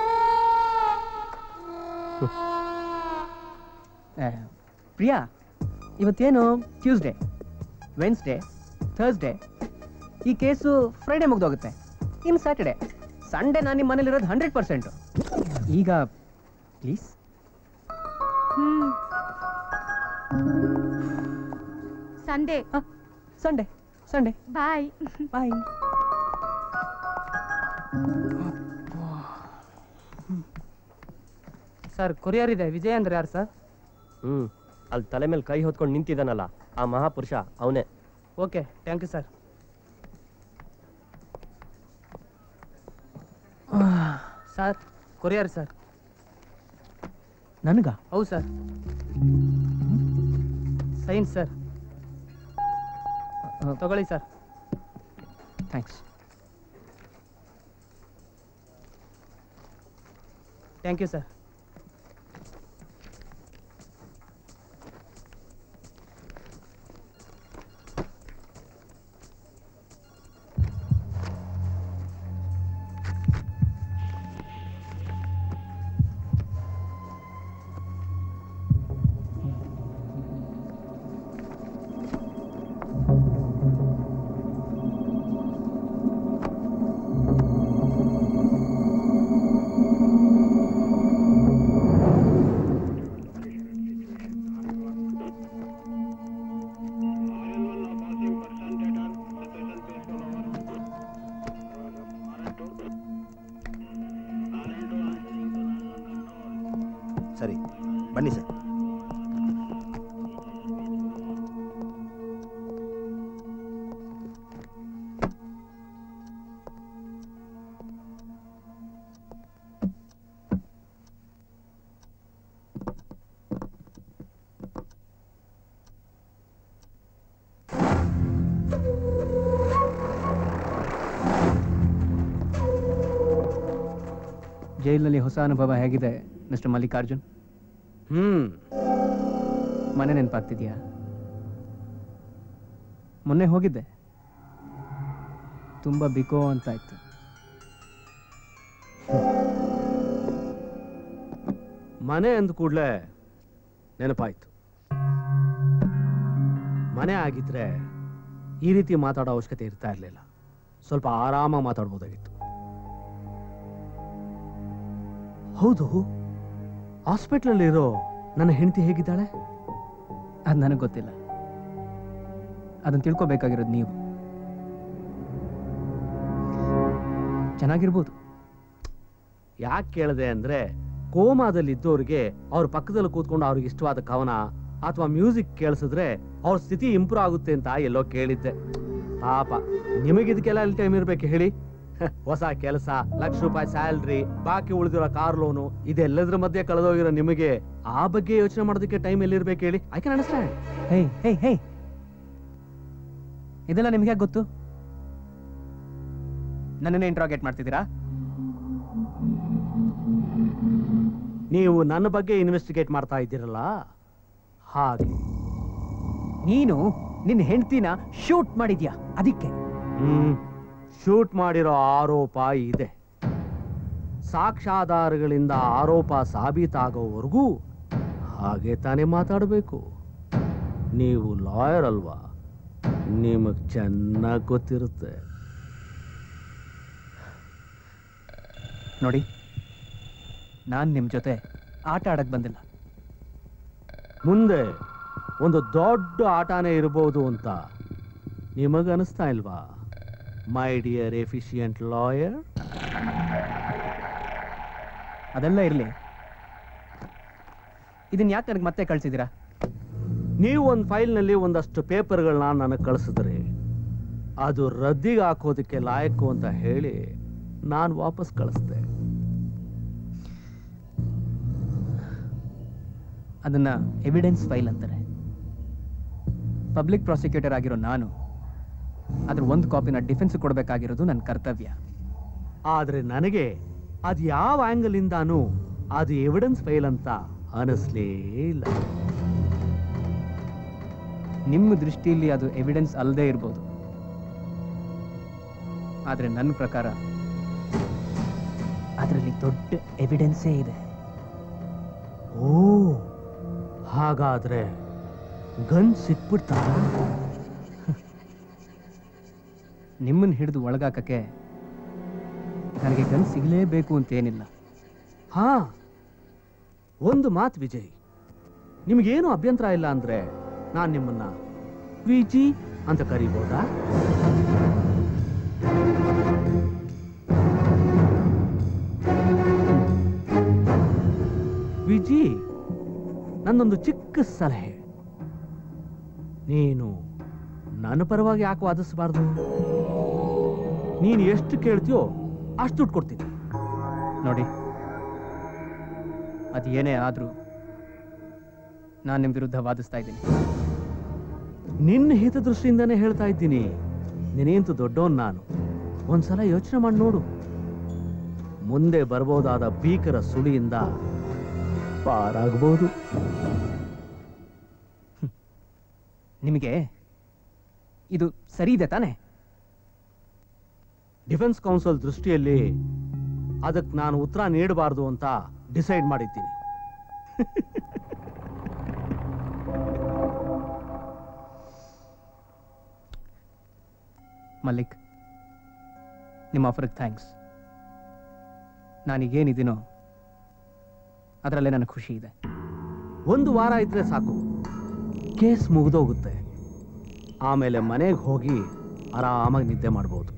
ಆ, ಪ್ರಿಯಾ ಇವತ್ತೇನು ಟ್ಯೂಸ್ಡೇ ವೆನ್ಸ್ಡೇ ಥರ್ಸ್ಡೇ ಈ ಕೇಸು ಫ್ರೈಡೇ ಮುಗ್ದೋಗುತ್ತೆ ಇನ್ನು ಸ್ಯಾಟರ್ಡೆ ಸಂಡೇ ನಾನು ನಿಮ್ಮ ಮನೇಲಿರೋದು ಹಂಡ್ರೆಡ್ ಪರ್ಸೆಂಟು ಈಗ please hmm Sunday Sunday Sunday bye bye sir courier ಇದೆ ವಿಜಯ್ ಅಂದ್ರೆ ಯಾರು ಸರ್ ಹ್ಞೂ ಅಲ್ಲಿ ತಲೆ ಮೇಲೆ ಕೈ ಹೊತ್ಕೊಂಡು ನಿಂತಿದ್ದಾನಲ್ಲ ಆ ಮಹಾಪುರುಷ ಅವನೇ okay thank you sir sir courier sir ನನಗ ಹೌದು ಸರ್ ಸೈನ್ಸ್ ಸರ್ ತಗೊಳ್ಳಿ sir thanks thank you sir ಸರಿ ಬನ್ನಿ ಸರ್ ಜೈಲಿನಲ್ಲಿ ಹೊಸ ಅನುಭವ ಹೇಗಿದೆ ಮಿಸ್ಟರ್ ಮಲ್ಲಿಕಾರ್ಜುನ್ ಹ್ಮ್ ಮನೆ ನೆನಪಾಗ್ತಿದ್ಯಾ ಮೊನ್ನೆ ಹೋಗಿದ್ದೆ ತುಂಬ ಬಿಕೋ ಅಂತ ಇತ್ತು ಮನೆ ಅಂದ ಕೂಡಲೇ ನೆನಪಾಯ್ತು ಮನೆ ಆಗಿದ್ರೆ ಈ ರೀತಿ ಮಾತಾಡೋ ಅವಶ್ಯಕತೆ ಇರ್ತಾ ಇರಲಿಲ್ಲ ಸ್ವಲ್ಪ ಆರಾಮಾಗಿ ಮಾತಾಡ್ಬೋದಾಗಿತ್ತು ಹೌದು ಹಾಸ್ಪಿಟ್ಲಲ್ಲಿರೋ ನನ್ನ ಹೆಂಡತಿ ಹೇಗಿದ್ದಾಳೆ ಅದು ನನಗೆ ಗೊತ್ತಿಲ್ಲ ಅದನ್ನು ತಿಳ್ಕೊಬೇಕಾಗಿರೋದು ನೀವು ಚೆನ್ನಾಗಿರ್ಬೋದು ಯಾಕೆ ಕೇಳಿದೆ ಅಂದ್ರೆ ಕೋಮಾದಲ್ಲಿ ಇದ್ದವ್ರಿಗೆ ಅವ್ರ ಪಕ್ಕದಲ್ಲಿ ಕೂತ್ಕೊಂಡು ಅವ್ರಿಗೆ ಇಷ್ಟವಾದ ಕವನ ಅಥವಾ ಮ್ಯೂಸಿಕ್ ಕೇಳಿಸಿದ್ರೆ ಅವ್ರ ಸ್ಥಿತಿ ಇಂಪ್ರೂವ್ ಆಗುತ್ತೆ ಅಂತ ಎಲ್ಲೋ ಕೇಳಿದ್ದೆ ಪಾಪ ನಿಮಗೆ ಇದಕ್ಕೆಲ್ಲ ಎಲ್ಲಿ ಟೈಮ್ ಇರ್ಬೇಕು ಹೇಳಿ ಹೊಸ ಕೆಲಸ ಲಕ್ಷ ರೂಪಾಯಿ ಸ್ಯಾಲ್ರಿ ಬಾಕಿ ಉಳಿದಿರೋ ಕಾರ್ ಲೋನು ಇದೆಲ್ಲದ್ರ ಮಧ್ಯೆ ಕಳೆದೋಗಿರೋ ನಿಮಗೆ ಆ ಬಗ್ಗೆ ಯೋಚನೆ ಮಾಡೋದಕ್ಕೆ ಟೈಮ್ ಎಲ್ಲಿರ್ಬೇಕು ಹೇಳಿ I can understand hey hey hey ಇದೆಲ್ಲ ನಿಮ್ಗೆ ಯಾಕೆ ಗೊತ್ತು ನನ್ನನ್ನೇ ಇಂಟ್ರಾಗೇಟ್ ಮಾಡ್ತಿದ್ದೀರಾ ನೀವು ನನ್ನ ಬಗ್ಗೆ ಇನ್ವೆಸ್ಟಿಗೇಟ್ ಮಾಡ್ತಾ ಇದ್ದೀರಲ್ಲ ಹಾಗೆ ನೀನು ನಿನ್ನ ಹೆಂಡತಿನ ಶೂಟ್ ಮಾಡಿದ್ಯಾ ಅದಕ್ಕೆ ಹ್ಮ್ ಶೂಟ್ ಮಾಡಿರೋ ಆರೋಪ ಇದೆ ಸಾಕ್ಷ್ಯಾಧಾರಗಳಿಂದ ಆರೋಪ ಸಾಬೀತಾಗೋವರೆಗೂ ಹಾಗೆ ತಾನೇ ಮಾತಾಡಬೇಕು ನೀವು ಲಾಯರ್ ಅಲ್ವಾ ನಿಮಗ್ ಚೆನ್ನಾಗಿ ಗೊತ್ತಿರುತ್ತೆ ನೋಡಿ ನಾನು ನಿಮ್ಮ ಜೊತೆ ಆಟ ಆಡಕ್ಕೆ ಬಂದಿಲ್ಲ ಮುಂದೆ ಒಂದು ದೊಡ್ಡ ಆಟನೇ ಇರಬಹುದು ಅಂತ ನಿಮಗನಿಸ್ತಾ ಇಲ್ವಾ ಮೈ ಡಿಯರ್ ಎಫಿಷಿಯಂಟ್ ಲಾಯರ್ ಅದೆಲ್ಲ ಇರಲಿ ಇದನ್ನ ಯಾಕೆ ನನಗೆ ಮತ್ತೆ ಕಳ್ಸಿದ್ದೀರಾ ನೀವು ಒಂದು ಫೈಲ್ನಲ್ಲಿ ಒಂದಷ್ಟು ಪೇಪರ್ಗಳನ್ನ ನನಗೆ ಕಳಿಸಿದ್ರಿ ಅದು ರದ್ದಿಗೆ ಹಾಕೋದಕ್ಕೆ ಲಾಯಕ್ಕು ಅಂತ ಹೇಳಿ ನಾನು ವಾಪಸ್ ಕಳಿಸ್ದೆ ಅದನ್ನ ಎವಿಡೆನ್ಸ್ ಫೈಲ್ ಅಂತಾರೆ ಪಬ್ಲಿಕ್ ಪ್ರಾಸಿಕ್ಯೂಟರ್ ಆಗಿರೋ ನಾನು ಅದ್ರ ಒಂದು ಕಾಪಿನ ಡಿಫೆನ್ಸ್ ಕೊಡಬೇಕಾಗಿರೋದು ನನ್ನ ಕರ್ತವ್ಯ ಆದರೆ ನನಗೆ ಅದು ಯಾವ ಆ್ಯಂಗಲಿಂದಾನು ಅದು ಎವಿಡೆನ್ಸ್ ಫೈಲ್ ಅಂತ ಅನಿಸ್ಲೇ ಇಲ್ಲ ನಿಮ್ಮ ದೃಷ್ಟಿಯಲ್ಲಿ ಅದು ಎವಿಡೆನ್ಸ್ ಅಲ್ಲದೆ ಇರ್ಬೋದು ಆದರೆ ನನ್ನ ಪ್ರಕಾರ ಅದರಲ್ಲಿ ದೊಡ್ಡ ಎವಿಡೆನ್ಸೇ ಇದೆ ಓ ಹಾಗಾದ್ರೆ ಗನ್ ಸಿಕ್ಬಿಡ್ತಾ ನಿಮ್ಮನ್ನ ಹಿಡಿದು ಒಳಗಾಕಕ್ಕೆ ನನಗೆ ಗನ್ ಸಿಗಲೇಬೇಕು ಅಂತೇನಿಲ್ಲ ಹಾ ಒಂದು ಮಾತು ವಿಜಯ್ ನಿಮಗೇನು ಅಭ್ಯಂತರ ಇಲ್ಲ ಅಂದ್ರೆ ನಾನು ನಿಮ್ಮನ್ನ ವಿಜಿ ಅಂತ ಕರಿಬೋದಾ ವಿಜಿ ನನ್ನೊಂದು ಚಿಕ್ಕ ಸಲಹೆ ನೀನು ನನ್ನ ಪರವಾಗಿ ಯಾಕೆ ವಾದಿಸಬಾರ್ದು ನೀನು ಎಷ್ಟು ಕೇಳ್ತೀಯೋ ಅಷ್ಟು ದುಡ್ಡು ಕೊಡ್ತೀನಿ ನೋಡಿ ಅದು ಏನೇ ಆದರೂ ನಾನು ನಿಮ್ಮ ವಿರುದ್ಧ ವಾದಿಸ್ತಾ ಇದ್ದೀನಿ ನಿನ್ನ ಹಿತದೃಷ್ಟಿಯಿಂದನೇ ಹೇಳ್ತಾ ಇದ್ದೀನಿ ನೀನೇಂತು ದೊಡ್ಡವನ್ ನಾನು ಒಂದ್ಸಲ ಯೋಚನೆ ಮಾಡಿ ನೋಡು ಮುಂದೆ ಬರ್ಬೋದಾದ ಭೀಕರ ಸುಳಿಯಿಂದ ಪಾರಾಗಬಹುದು ನಿಮಗೆ ಇದು ಸರಿ ಇದೆ ತಾನೇ ಡಿಫೆನ್ಸ್ ಕೌನ್ಸಿಲ್ ದೃಷ್ಟಿಯಲ್ಲಿ ಅದಕ್ಕೆ ನಾನು ಉತ್ತರ ನೀಡಬಾರ್ದು ಅಂತ ಡಿಸೈಡ್ ಮಾಡಿದ್ದೀನಿ ಮಲ್ಲಿಕ್ ನಿಮ್ಮ ಆಫರ್ಗೆ ಥ್ಯಾಂಕ್ಸ್ ನಾನೀಗೇನಿದ್ದೀನೋ ಅದರಲ್ಲೇ ನನಗೆ ಖುಷಿ ಇದೆ ಒಂದು ವಾರ ಇದ್ರೆ ಸಾಕು ಕೇಸ್ ಮುಗಿದೋಗುತ್ತೆ ಆಮೇಲೆ ಮನೆಗೆ ಹೋಗಿ ಆರಾಮಾಗಿ ನಿದ್ದೆ ಮಾಡ್ಬೋದು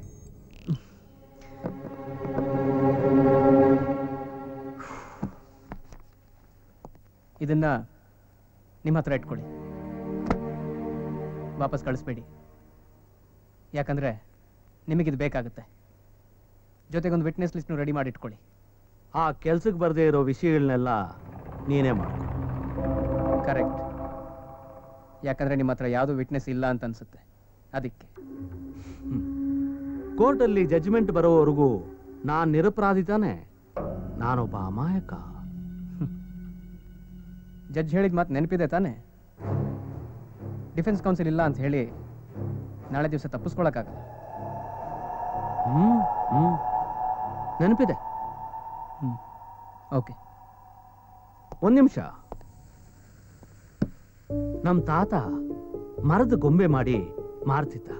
ಇದನ್ನ ನಿಮ್ಮ ಹತ್ರ ಇಟ್ಕೊಳ್ಳಿ ವಾಪಸ್ ಕಳಿಸ್ಬೇಡಿ ಯಾಕಂದ್ರೆ ನಿಮಗಿದು ಬೇಕಾಗುತ್ತೆ ಜೊತೆಗೊಂದು ವಿಟ್ನೆಸ್ ಲಿಸ್ಟ್ನು ರೆಡಿ ಮಾಡಿ ಇಟ್ಕೊಳ್ಳಿ ಆ ಕೆಲ್ಸಕ್ಕೆ ಬರದೇ ಇರೋ ವಿಷಯಗಳನ್ನೆಲ್ಲ ನೀನೇ ಮಾಡು ಕರೆಕ್ಟ್ ಯಾಕಂದ್ರೆ ನಿಮ್ಮ ಹತ್ರ ಯಾವುದೂ ವಿಟ್ನೆಸ್ ಇಲ್ಲ ಅಂತ ಅನ್ಸುತ್ತೆ ಅದಕ್ಕೆ ಕೋರ್ಟಲ್ಲಿ ಜಡ್ಜ್ಮೆಂಟ್ ಬರೋವರೆಗೂ ನಾನು ನಿರಪರಾಧಿ ತಾನೆ ನಾನೊಬ್ಬ ಅಮಾಯಕ ಜಡ್ಜ್ ಹೇಳಿದ ಮಾತು ನೆನಪಿದೆ ತಾನೇ ಡಿಫೆನ್ಸ್ ಕೌನ್ಸಿಲ್ ಇಲ್ಲ ಅಂತ ಹೇಳಿ ನಾಳೆ ದಿವಸ ತಪ್ಪಿಸ್ಕೊಳಕ್ಕಾಗಲ್ಲ ಹ್ಮ್ ಹ್ಮ್ ನೆನಪಿದೆ ಓಕೆ ಒಂದ್ ನಿಮಿಷ ನಮ್ ತಾತ ಮರದ ಗೊಂಬೆ ಮಾಡಿ ಮಾರ್ತಿದ್ದ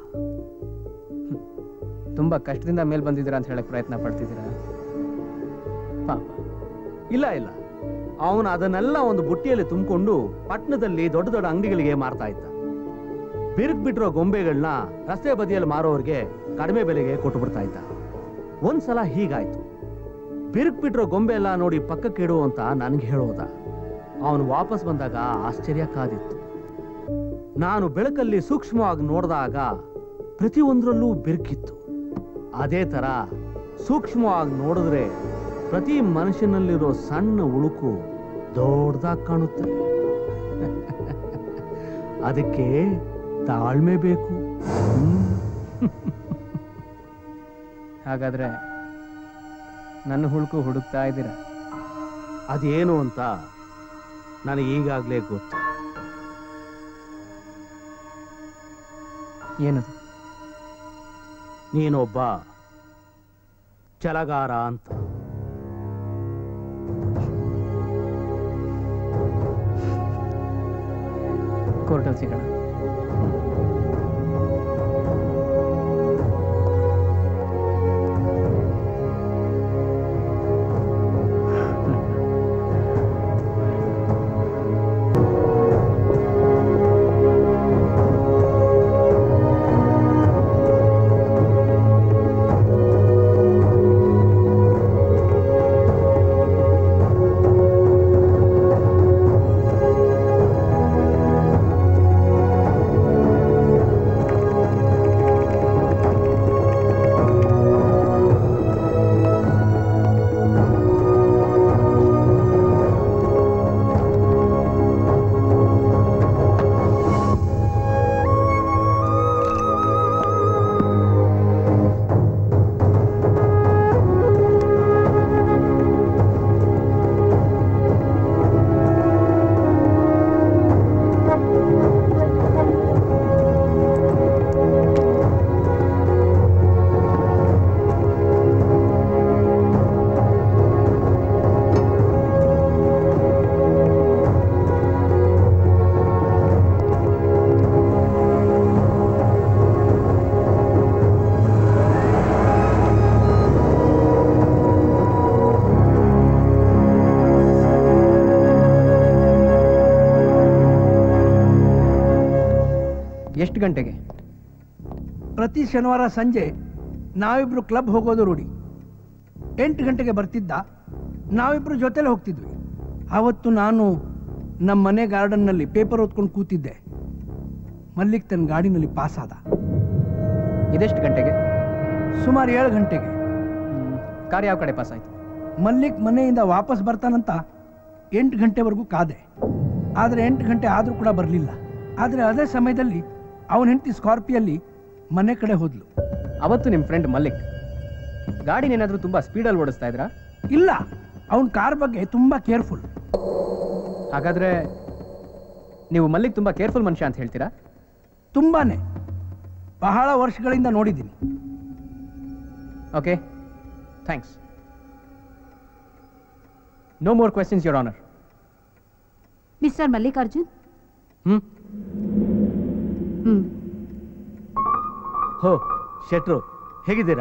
ತುಂಬಾ ಕಷ್ಟದಿಂದ ಮೇಲ್ ಬಂದಿದ್ದೀರಾ ಅಂತ ಹೇಳಕ್ ಪ್ರಯತ್ನ ಪಡ್ತಿದ್ದೀರಾ ಪಾಪ ಇಲ್ಲ ಇಲ್ಲ ಅವನು ಅದನ್ನೆಲ್ಲ ಒಂದು ಬುಟ್ಟಿಯಲ್ಲಿ ತುಂಬಿಕೊಂಡು ಪಟ್ಟಣದಲ್ಲಿ ದೊಡ್ಡ ದೊಡ್ಡ ಅಂಗಡಿಗಳಿಗೆ ಮಾರ್ತಾ ಇದ್ದ ಬಿರುಕ್ ಬಿಟ್ಟಿರೋ ಗೊಂಬೆಗಳನ್ನ ರಸ್ತೆ ಬದಿಯಲ್ಲಿ ಮಾರೋರಿಗೆ ಕಡಿಮೆ ಬೆಲೆಗೆ ಕೊಟ್ಟು ಬಿಡ್ತಾ ಇದ್ದ ಒಂದ್ಸಲ ಹೀಗಾಯ್ತು ಬಿರುಕ್ ಬಿಟ್ಟಿರೋ ಗೊಂಬೆ ಎಲ್ಲ ನೋಡಿ ಪಕ್ಕಕ್ಕೆ ಇಡು ಅಂತ ನನಗೆ ಹೇಳೋದ ಅವನು ವಾಪಸ್ ಬಂದಾಗ ಆಶ್ಚರ್ಯ ಕಾದಿತ್ತು ನಾನು ಬೆಳಕಲ್ಲಿ ಸೂಕ್ಷ್ಮವಾಗಿ ನೋಡಿದಾಗ ಪ್ರತಿಯೊಂದರಲ್ಲೂ ಬಿರುಕಿತ್ತು ಅದೇ ತರ ಸೂಕ್ಷ್ಮವಾಗಿ ನೋಡಿದ್ರೆ ಪ್ರತಿ ಮನುಷ್ಯನಲ್ಲಿರೋ ಸಣ್ಣ ಉಳುಕು ದೊಡ್ಡದಾಗಿ ಕಾಣುತ್ತೆ ಅದಕ್ಕೆ ತಾಳ್ಮೆ ಬೇಕು ಹಾಗಾದ್ರೆ ನನ್ನ ಹುಡುಕು ಹುಡುಕ್ತಾ ಇದ್ದೀರಾ ಅದೇನು ಅಂತ ನನಗೆ ಈಗಾಗಲೇ ಗೊತ್ತು ಏನದು ನೀನೊಬ್ಬ ಛಲಗಾರ ಅಂತ ಕೋರ್ಟಲ್ಲಿ ಸಿಗೋಣ ಎಷ್ಟು ಗಂಟೆಗೆ ಪ್ರತಿ ಶನಿವಾರ ಸಂಜೆ ನಾವಿಬ್ರು ಕ್ಲಬ್ ಹೋಗೋದು ರೂಢಿ ಎಂಟು ಗಂಟೆಗೆ ಬರ್ತಿದ್ದ ನಾವಿಬ್ರು ಜೊತೆಲೆ ಹೋಗ್ತಿದ್ವಿ ಆವತ್ತು ನಾನು ನಮ್ಮ ಮನೆ ಗಾರ್ಡನ್ನಲ್ಲಿ ಪೇಪರ್ ಓದ್ಕೊಂಡು ಕೂತಿದ್ದೆ ಮಲ್ಲಿಕ್ ತನ್ನ ಗಾಡಿನಲ್ಲಿ ಪಾಸ್ ಆದ ಇದೆಷ್ಟು ಗಂಟೆಗೆ ಸುಮಾರು ಏಳು ಗಂಟೆಗೆ ಕಾರ್ ಯಾವ ಕಡೆ ಪಾಸ್ ಆಯ್ತು ಮಲ್ಲಿಕ್ ಮನೆಯಿಂದ ವಾಪಸ್ ಬರ್ತಾನಂತ ಎಂಟು ಗಂಟೆವರೆಗೂ ಕಾದೆ ಆದರೆ ಎಂಟು ಗಂಟೆ ಆದರೂ ಕೂಡ ಬರಲಿಲ್ಲ ಆದರೆ ಅದೇ ಸಮಯದಲ್ಲಿ ಅವನ ಹೆಂಡತಿ ಸ್ಕಾರ್ಪಿಯಲ್ಲಿ ಮನೆ ಕಡೆ ಹೋದ್ಲು ಅವತ್ತು ನಿಮ್ಮ ಫ್ರೆಂಡ್ ಮಲ್ಲಿಕ್ ಗಾಡಿನೇನಾದ್ರೂ ತುಂಬಾ ಸ್ಪೀಡಲ್ಲಿ ಓಡಿಸ್ತಾ ಇದ್ರಾ ಇಲ್ಲ ಅವನ ಕಾರ್ ಬಗ್ಗೆ ತುಂಬ ಕೇರ್ಫುಲ್ ಹಾಗಾದ್ರೆ ನೀವು ಮಲ್ಲಿಕ್ ತುಂಬಾ ಕೇರ್ಫುಲ್ ಮನುಷ್ಯ ಅಂತ ಹೇಳ್ತೀರಾ ತುಂಬಾನೇ ಬಹಳ ವರ್ಷಗಳಿಂದ ನೋಡಿದ್ದೀನಿ okay thanks no more questions your honour mister Mallikarjun hmm hmm ಹೋ ಶೆಟ್ರು ಹೇಗಿದ್ದೀರಾ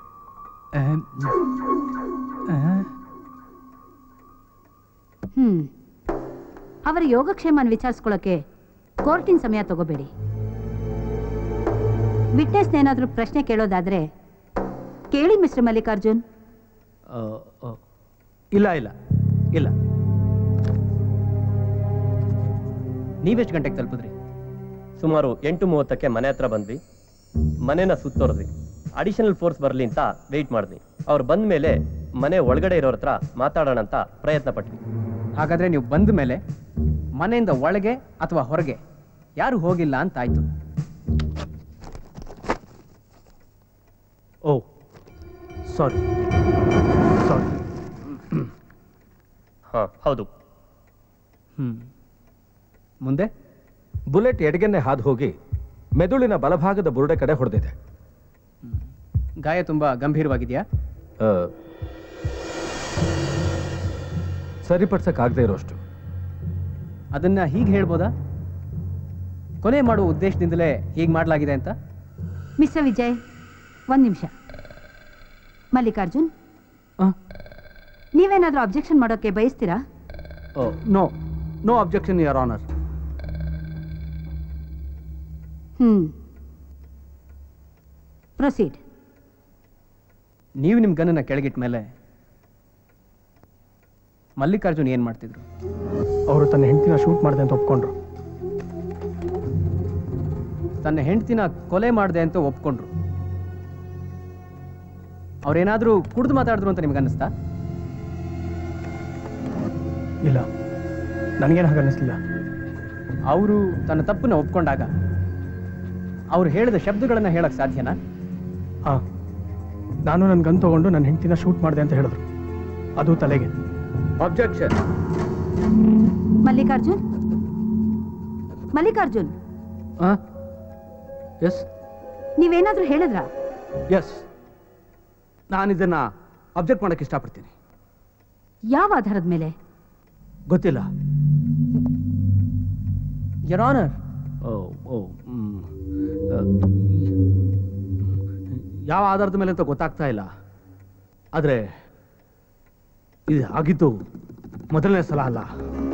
ಹ್ಮ್ ಅವರ ಯೋಗಕ್ಷೇಮನ ವಿಚಾರಿಸ್ಕೊಳ್ಳೋಕೆ ಕೋರ್ಟಿನ ಸಮಯ ತಗೋಬೇಡಿ ವಿಟ್ನೆಸ್ ಏನಾದರೂ ಪ್ರಶ್ನೆ ಕೇಳೋದಾದ್ರೆ ಕೇಳಿ ಮಿಸ್ಟರ್ ಮಲ್ಲಿಕಾರ್ಜುನ್ ಆ, ಆ, ಇಲ್ಲ ಇಲ್ಲ ಇಲ್ಲ ನೀವೆಷ್ಟು ಗಂಟೆಗೆ ತಲುಪಿದ್ರಿ ಸುಮಾರು ಎಂಟು ಮೂವತ್ತಕ್ಕೆ ಮನೆ ಹತ್ರ ಬಂದ್ವಿ ಮನೆನ ಸುತ್ತೋರ್ದ್ವಿ ಅಡಿಷನಲ್ ಫೋರ್ಸ್ ಬರಲಿ ಅಂತ ವೆಯ್ಟ್ ಮಾಡಿದ್ವಿ ಅವ್ರು ಬಂದ ಮೇಲೆ ಮನೆ ಒಳಗಡೆ ಇರೋರ ಹತ್ರ ಮಾತಾಡೋಣ ಅಂತ ಪ್ರಯತ್ನ ಪಟ್ವಿ ಹಾಗಾದ್ರೆ ನೀವು ಬಂದ ಮೇಲೆ ಮನೆಯಿಂದ ಒಳಗೆ ಅಥವಾ ಹೊರಗೆ ಯಾರು ಹೋಗಿಲ್ಲ ಅಂತ ಆಯ್ತು ಓ ಸಾರಿ ಸಾರಿ ಹಾ ಹೌದು ಹ್ಮ್ ಮುಂದೆ ಬುಲೆಟ್ ಎಡಗೆನ್ನೆ ಹಾದು ಹೋಗಿ ಮೆದುಳಿನ ಬಲಭಾಗದ ಬುರುಡೆ ಕಡೆ ಹೊಡೆದಿದೆ ಗಾಯ ತುಂಬಾ ಗಂಭೀರವಾಗಿದೆಯಾ ಸರಿಪಡ್ಸಕ್ಕಾಗದೇ ಇರೋಷ್ಟು ಅದನ್ನ ಹೀಗೆ ಹೇಳ್ಬೋದಾ ಕೊನೆ ಮಾಡುವ ಉದ್ದೇಶದಿಂದಲೇ ಹೀಗೆ ಮಾಡಲಾಗಿದೆ ಅಂತ ಮಿಸ್ಟರ್ ವಿಜಯ್ ಒಂದು ನಿಮಿಷ ಮಲ್ಲಿಕಾರ್ಜುನ್ ನೀವೇನಾದ್ರೂ ಅಬ್ಜೆಕ್ಷನ್ ಮಾಡೋಕೆ ಬಯಸ್ತೀರಾ oh no no objection your honour hmm proceed ನೀವು ನಿಮ್ಮ ಗನ್ನನ್ನ ಕೆಳಗಿಟ್ಟ ಮೇಲೆ ಮಲ್ಲಿಕಾರ್ಜುನ್ ಏನು ಮಾಡ್ತಿದ್ರು ಅವರು ತನ್ನ ಹೆಂಡತಿನ ಶೂಟ್ ಮಾಡಿದೆ ಅಂತ ಒಪ್ಕೊಂಡ್ರು ತನ್ನ ಹೆಂಡತಿನ ಕೊಲೆ ಮಾಡಿದೆ ಅಂತ ಒಪ್ಕೊಂಡ್ರು ಅವ್ರೇನಾದ್ರೂ ಕುಡ್ದು ಮಾತಾಡಿದ್ರು ಅಂತ ನಿಮ್ಗೆ ಅನ್ನಿಸ್ತಾ ಇಲ್ಲ ನನಗೇನು ಹಾಗೆ ಅನ್ನಿಸ್ಲಿಲ್ಲ ಅವರು ತನ್ನ ತಪ್ಪನ್ನ ಒಪ್ಕೊಂಡಾಗ ಅವ್ರು ಹೇಳಿದ ಶಬ್ದಗಳನ್ನ ಹೇಳಕ್ ಸಾಧ್ಯನಾ ಹಾ ನಾನು ನನ್ನ ಗನ್ ತಗೊಂಡು ನನ್ನ ಹೆಂಡತಿನ ಶೂಟ್ ಮಾಡಿದೆ ಅಂತ ಹೇಳಿದ್ರು ಅದು ತಲೆಗೆ ಅಬ್ಜೆಕ್ಷನ್ ಮಲ್ಲಿಕಾರ್ಜುನ್ ಮಲ್ಲಿಕಾರ್ಜುನ್ ಎಸ್ ನೀವೇನಾದ್ರೂ ಹೇಳಿದ್ರಾ ಎಸ್ ನಾನಿದನ್ನ ಅಬ್ಜೆಕ್ಟ್ ಮಾಡಕ್ಕೆ ಇಷ್ಟಪಡ್ತೀನಿ ಯಾವ ಆಧಾರದ ಮೇಲೆ ಗೊತ್ತಿಲ್ಲ ಯರ್ ಆನರ್ ಓ ಓ ಮ್, ಆ, ಯಾವ ಆಧಾರದ ಮೇಲೆ ಅಂತ ಗೊತ್ತಾಗ್ತಾ ಇಲ್ಲ ಆದರೆ ಇದು ಆಗಿದ್ದು ಮೊದಲನೇ ಸಲ ಅಲ್ಲ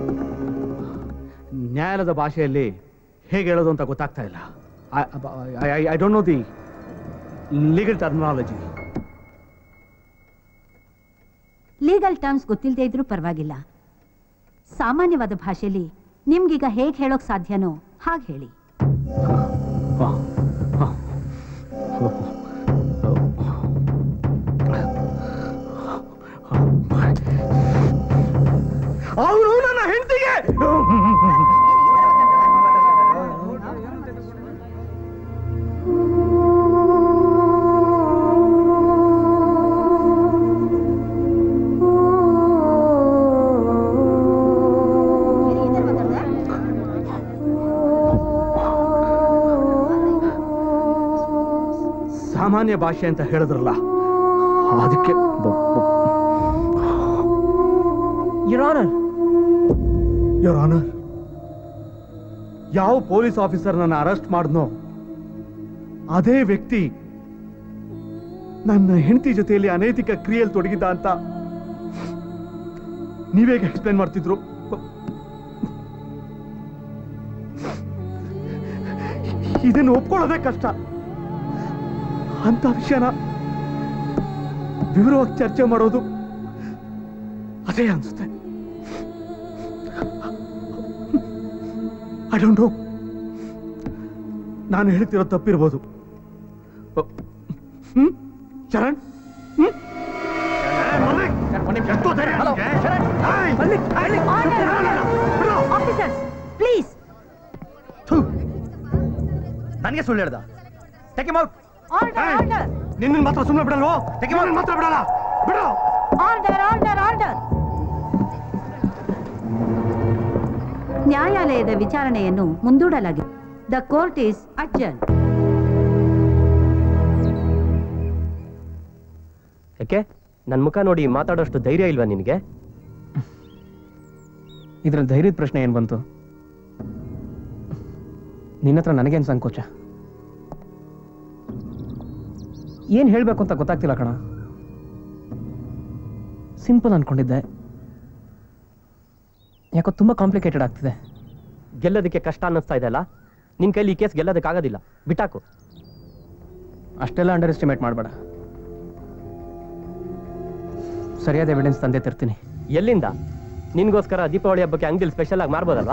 ನ್ಯಾಯಾಲಯದ ಭಾಷೆಯಲ್ಲಿ ಹೇಗೆ ಹೇಳೋದು ಅಂತ ಗೊತ್ತಾಗ್ತಾ ಇಲ್ಲ I don't know the legal terminology legal terms ಗೊತ್ತಿಲ್ಲದೆ ಇದ್ರೂ ಪರವಾಗಿಲ್ಲ ಸಾಮಾನ್ಯವಾದ ಭಾಷೆಯಲ್ಲಿ ನಿಮ್ಗೀಗ ಹೇಗೆ ಹೇಳೋಕ್ ಸಾಧ್ಯನೋ ಹಾಗೆ ಹೇಳಿ ಅವನು ನನ್ನ ಹೆಂಡತಿಗೆ ಸಾಮಾನ್ಯ ಭಾಷೆ ಅಂತ ಹೇಳಿದ್ರಲ್ಲ ಅದಕ್ಕೆ ಯರ್ ಆನರ್ ಯೋರ್ ಆನರ್ ಯಾವ ಪೊಲೀಸ್ ಆಫೀಸರ್ ನನ್ನ ಅರೆಸ್ಟ್ ಮಾಡಿದ್ನೋ ಅದೇ ವ್ಯಕ್ತಿ ನನ್ನ ಹೆಂಡತಿ ಜೊತೆಯಲ್ಲಿ ಅನೈತಿಕ ಕ್ರಿಯೆಯಲ್ಲಿ ತೊಡಗಿದ್ದ ಅಂತ ನೀವೇಗೆ ಎಕ್ಸ್ಪ್ಲೇನ್ ಮಾಡ್ತಿದ್ರು ಇದನ್ನು ಒಪ್ಕೊಳ್ಳೋದೇ ಕಷ್ಟ ಅಂತ ವಿಷಯನ ವಿವರವಾಗಿ ಚರ್ಚೆ ಮಾಡೋದು ಅದೇ ಅನ್ಸುತ್ತೆ ಐ ಡೋಂಟ್ ನೋ ನಾನು ಹೇಳ್ತಿರೋ ತಪ್ಪಿರ್ಬೋದು ಹ್ಮ್ ಚರಣ್ ಹ್ಮ್ ಎಷ್ಟೋ ಧೈರ್ಯ ನಿಮ್ಗೆ? ಏಯ್! ಆಫೀಸರ್ ಪ್ಲೀಸ್ ನನಗೆ ಸುಳ್ಳು ಹೇಳ್ದ ಟೆಕ್ ಔಟ್ ಆರ್ಡರ್ ಆರ್ಡರ್ ನಿನ್ನ ಮಾತ್ರ ಸುಮ್ಮನೆ ಬಿಡಲ್ವೋ ನಿನ್ನ ಮಾತ್ರ ಬಿಡಲ್ಲ ಬಿಡು ಆರ್ಡರ್ ಆರ್ಡರ್ ಆರ್ಡರ್ ನ್ಯಾಯಾಲಯದ ವಿಚಾರಣೆಯನ್ನು ಮುಂದೂಡಲಾಗಿದೆ ದ ಕೋರ್ಟ್ ಈಸ್ ಅಡ್ಜರ್ನ್ ಯಾಕೆ ನನ್ನ ಮುಖ ನೋಡಿ ಮಾತಾಡೋಷ್ಟು ಧೈರ್ಯ ಇಲ್ವಾ ನಿನಗೆ ಇದ್ರಲ್ಲಿ ಧೈರ್ಯದ ಪ್ರಶ್ನೆ ಏನು ಬಂತು ನಿನ್ನ ಹತ್ರ ನನಗೇನು ಸಂಕೋಚ ಏನು ಹೇಳಬೇಕು ಅಂತ ಗೊತ್ತಾಗ್ತಿಲ್ಲ ಕಣ ಸಿಂಪಲ್ ಅನ್ಕೊಂಡಿದ್ದೆ ಯಾಕೋ ತುಂಬ ಕಾಂಪ್ಲಿಕೇಟೆಡ್ ಆಗ್ತಿದೆ ಗೆಲ್ಲೋದಕ್ಕೆ ಕಷ್ಟ ಅನ್ನಿಸ್ತಾ ಇದೆ ಅಲ್ಲ ನಿನ್ನ ಕೈಲಿ ಈ ಕೇಸ್ ಗೆಲ್ಲೋದಕ್ಕಾಗೋದಿಲ್ಲ ಬಿಟ್ಟಾಕು ಅಷ್ಟೆಲ್ಲ ಅಂಡರ್ ಎಸ್ಟಿಮೇಟ್ ಮಾಡಬೇಡ ಸರಿಯಾದ ಎವಿಡೆನ್ಸ್ ತಂದೆ ತರ್ತೀನಿ ಎಲ್ಲಿಂದ ನಿನ್ಗೋಸ್ಕರ ದೀಪಾವಳಿ ಹಬ್ಬಕ್ಕೆ ಅಂಗಡಿಲಿ ಸ್ಪೆಷಲ್ ಆಗಿ ಮಾರ್ಬೋದಲ್ವಾ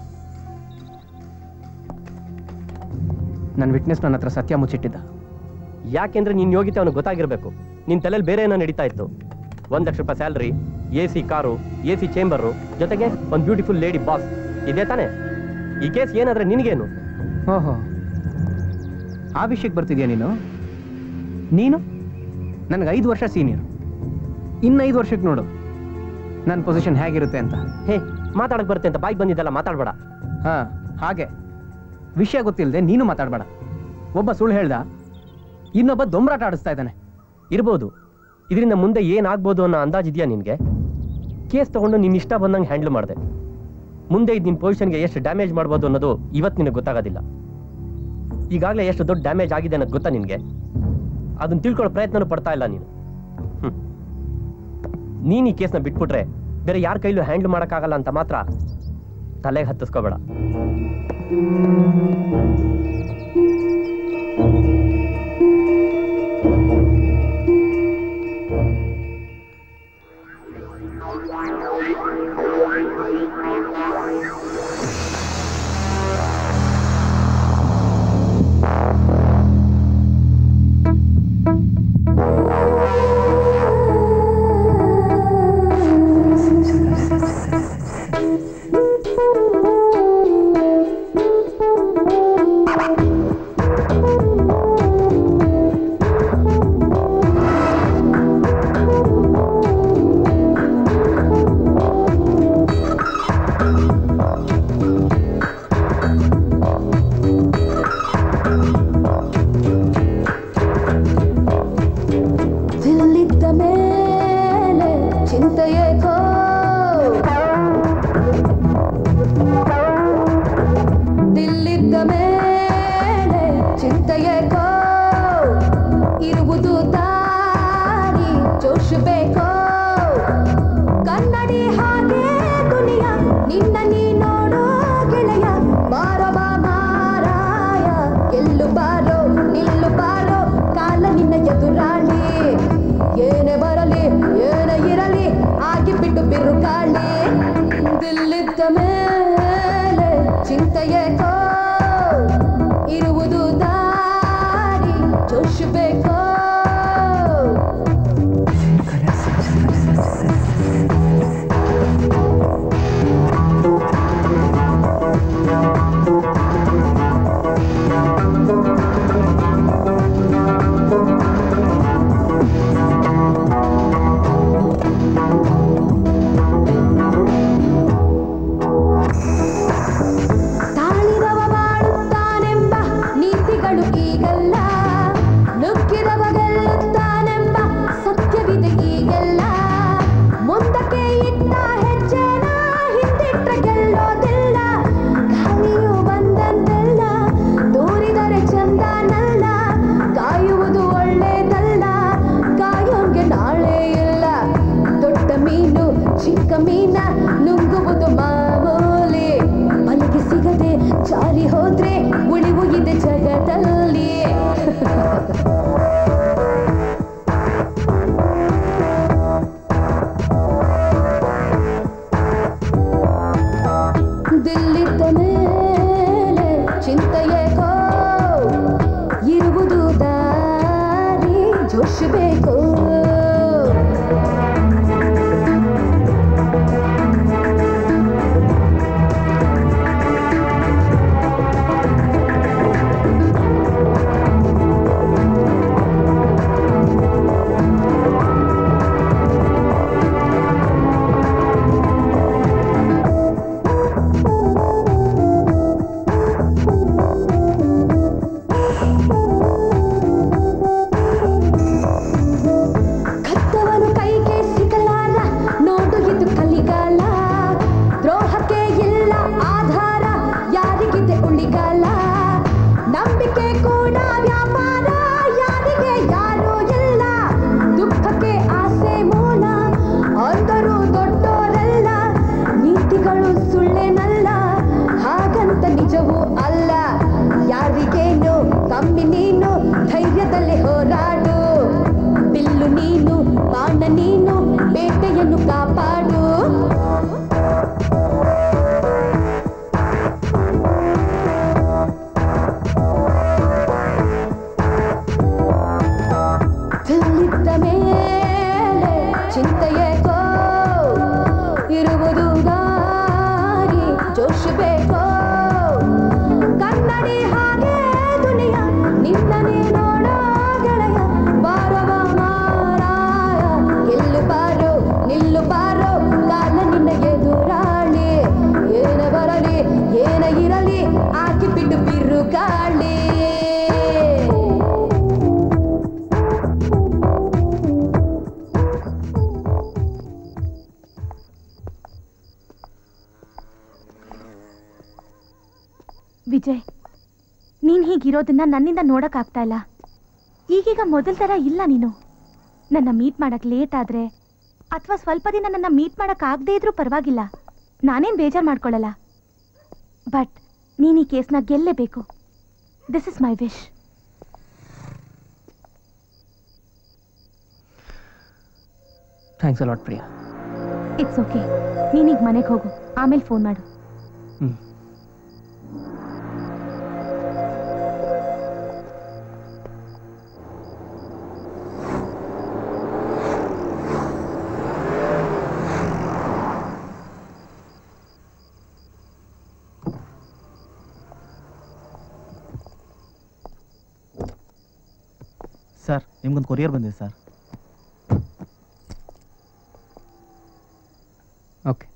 ನನ್ನ ವಿಟ್ನೆಸ್ ನನ್ನ ಹತ್ರ ಸತ್ಯ ಮುಚ್ಚಿಟ್ಟಿದ್ದ ಯಾಕೆಂದ್ರೆ ನಿನ್ ಯೋಗ್ಯತೆ ಅವನಿಗೆ ಗೊತ್ತಾಗಿರ್ಬೇಕು ನಿನ್ ತಲೆಯಲ್ಲಿ ಬೇರೆ ಏನೋ ನಡೀತಾ ಇತ್ತು ಒಂದ್ ಲಕ್ಷ ರೂಪಾಯಿ salary A C car A C chamber ಜೊತೆಗೆ ಒಂದು ಬ್ಯೂಟಿಫುಲ್ ಲೇಡಿ ಬಾಸ್ ಇದೇ ತಾನೇ ಈ ಕೇಸ್ ಏನಾದ್ರೆ ನಿನಗೇನು ಓಹೋ ಆ ವಿಷಯಕ್ಕೆ ಬರ್ತಿದ್ಯಾ ನೀನು ನೀನು ನನಗೆ ಐದು ವರ್ಷ ಸೀನಿಯರ್ ಇನ್ನು ಐದು ವರ್ಷಕ್ಕೆ ನೋಡು ನನ್ನ ಪೊಸಿಷನ್ ಹೇಗಿರುತ್ತೆ ಅಂತ ಹೇ ಮಾತಾಡಕ್ ಬರುತ್ತೆ ಅಂತ ಬಾಯ್ಗೆ ಬಂದಿದ್ದಲ್ಲ ಮಾತಾಡ್ಬೇಡ ಹಾ ಹಾಗೆ ವಿಷಯ ಗೊತ್ತಿಲ್ಲದೆ ನೀನು ಮಾತಾಡಬೇಡ ಒಬ್ಬ ಸುಳ್ಳು ಹೇಳ್ದ ಇನ್ನೊಬ್ಬ ದೊಂಬರಾಟ ಆಡಿಸ್ತಾ ಇದ್ದಾನೆ ಇರ್ಬೋದು ಇದರಿಂದ ಮುಂದೆ ಏನಾಗ್ಬೋದು ಅನ್ನೋ ಅಂದಾಜ್ ಇದೆಯಾ ನಿನ್ಗೆ ಕೇಸ್ ತಗೊಂಡು ನಿನ್ನ ಇಷ್ಟ ಬಂದಂಗೆ ಹ್ಯಾಂಡಲ್ ಮಾಡಿದೆ ಮುಂದೆ ಇದು ನಿನ್ನ ಪೊಸಿಷನ್ಗೆ ಎಷ್ಟು ಡ್ಯಾಮೇಜ್ ಮಾಡ್ಬೋದು ಅನ್ನೋದು ಇವತ್ತು ನಿನಗೆ ಗೊತ್ತಾಗೋದಿಲ್ಲ ಈಗಾಗಲೇ ಎಷ್ಟು ದೊಡ್ಡ ಡ್ಯಾಮೇಜ್ ಆಗಿದೆ ಅನ್ನೋದು ಗೊತ್ತಾ ನಿನಗೆ ಅದನ್ನ ತಿಳ್ಕೊಳ್ಳೋ ಪ್ರಯತ್ನನೂ ಪಡ್ತಾ ಇಲ್ಲ ನೀನು ಹ್ಮ್. ನೀನ್ ಈ ಕೇಸ್ನ ಬಿಟ್ಬಿಟ್ರೆ ಬೇರೆ ಯಾರ ಕೈಲೂ ಹ್ಯಾಂಡಲ್ ಮಾಡೋಕ್ಕಾಗಲ್ಲ ಅಂತ ಮಾತ್ರ ತಲೆಗೆ ಹತ್ತಿಸ್ಕೋಬೇಡ ದಿಲ್ಲಿದ್ದ ಮೇಲೆ ಚಿಂತೆಯೇಕೋ ದಿಲ್ಲಿದ್ದ ಮೇಲೆ ಚಿಂತೆಯೇಕೋ ಇರುವುದು ದಾರಿ ಜೋಶಬೇಕೋ ಕನ್ನಡಿ ಹಾಗೆ ಗುಣಿಯ ನಿನ್ನ ನೀ ನೋಡೋ ಗೆಳೆಯ ಬಾರವ ಮಾರಾಯ ಎಲ್ಲು ಬಾರೋ ನಿಲ್ಲು ಬಾರೋ ಕಾಲ ನಿನ್ನ ಎದುರಾಳಿ ಏನೇ ಬರಲಿ ಏನೇ ಇರಲಿ ಆಗಿ ಬಿಟ್ಟು ಬಿರುಗಾಳಿ ದಿಲ್ಲಿದ್ದ ಮೇಲೆ ಚಿಂತೆಯೇಕೋ ಇರುವುದು ದಾರಿ ಜೋಶಬೇಕೋ ತಾಳ ಬಾಣ ನೀನು ಬೇಟೆಯನ್ನು ಕಾಪಾಡು ಚೆಲ್ಲಿದ್ದ ಮೇಲೆ ಚಿಂತೆಯೇಕೋ ಇರುವುದು ದಾರಿ ಜೋಶ್ ಬೇಕೋ ಕನ್ನಡಿ ಹಾಗೆ ದುನಿಯ ನಿನ್ನನೇ ನೋಡೋ ಗೆಳೆಯ ಬಾರವ ಮಾರಾಯ ಎಲ್ಲು ಬಾರೋ ನಿಲ್ಲು ಬಾರೋ ಕಾಲ ನಿನ್ನ ಎದುರಾಳಿ ಏನ ಬರಲಿ ಏನ ಇರಲಿ ಆಕಿ ಬಿಟ್ಟು ಬಿರುಗಾಳಿ ವಿಜಯ್ ನೀನ್ ಹೀಗಿರೋದನ್ನ ನನ್ನಿಂದ ನೋಡಕ್ ಆಗ್ತಾ ಇಲ್ಲ ಈಗೀಗ ಮೊದಲ ತರ ಇಲ್ಲ ನೀನು ನನ್ನ ಮೀಟ್ ಮಾಡಕ್ ಲೇಟ್ ಆದ್ರೆ ಅಥವಾ ಸ್ವಲ್ಪ ದಿನ ನನ್ನ ಮೀಟ್ ಮಾಡಕ್ ಆಗದೆ ಇದ್ರೂ ಪರವಾಗಿಲ್ಲ ನಾನೇನ್ ಬೇಜಾರ್ ಮಾಡ್ಕೊಳ್ಳಲ್ಲ ಬಟ್ ನೀನ್ ಈ ಕೇಸ್ನ ಗೆಲ್ಲೇಬೇಕು this is my wish thanks a lot Priya it's okay ನೀನೀಗ ಮನೆಗೆ ಹೋಗು ಆಮೇಲೆ ಫೋನ್ ಮಾಡು ಸರ್ ನಿಮ್ಗೊಂದು ಕೊರಿಯರ್ ಬಂದಿದೆ ಸರ್ ಓಕೆ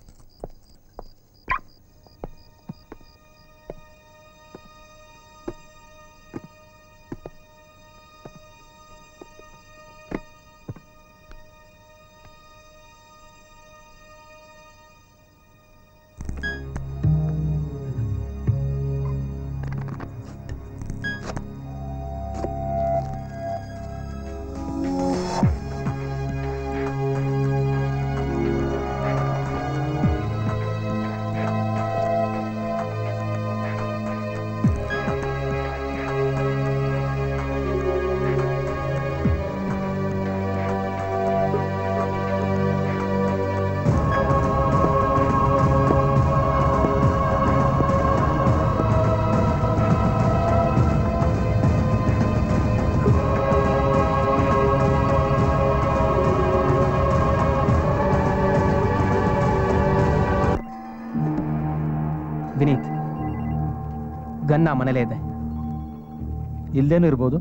ವಿನೀತ್ ಗನ್ನ ಮನೇಲೇ ಇದೆ ಇಲ್ಲೇನು ಇರ್ಬೋದು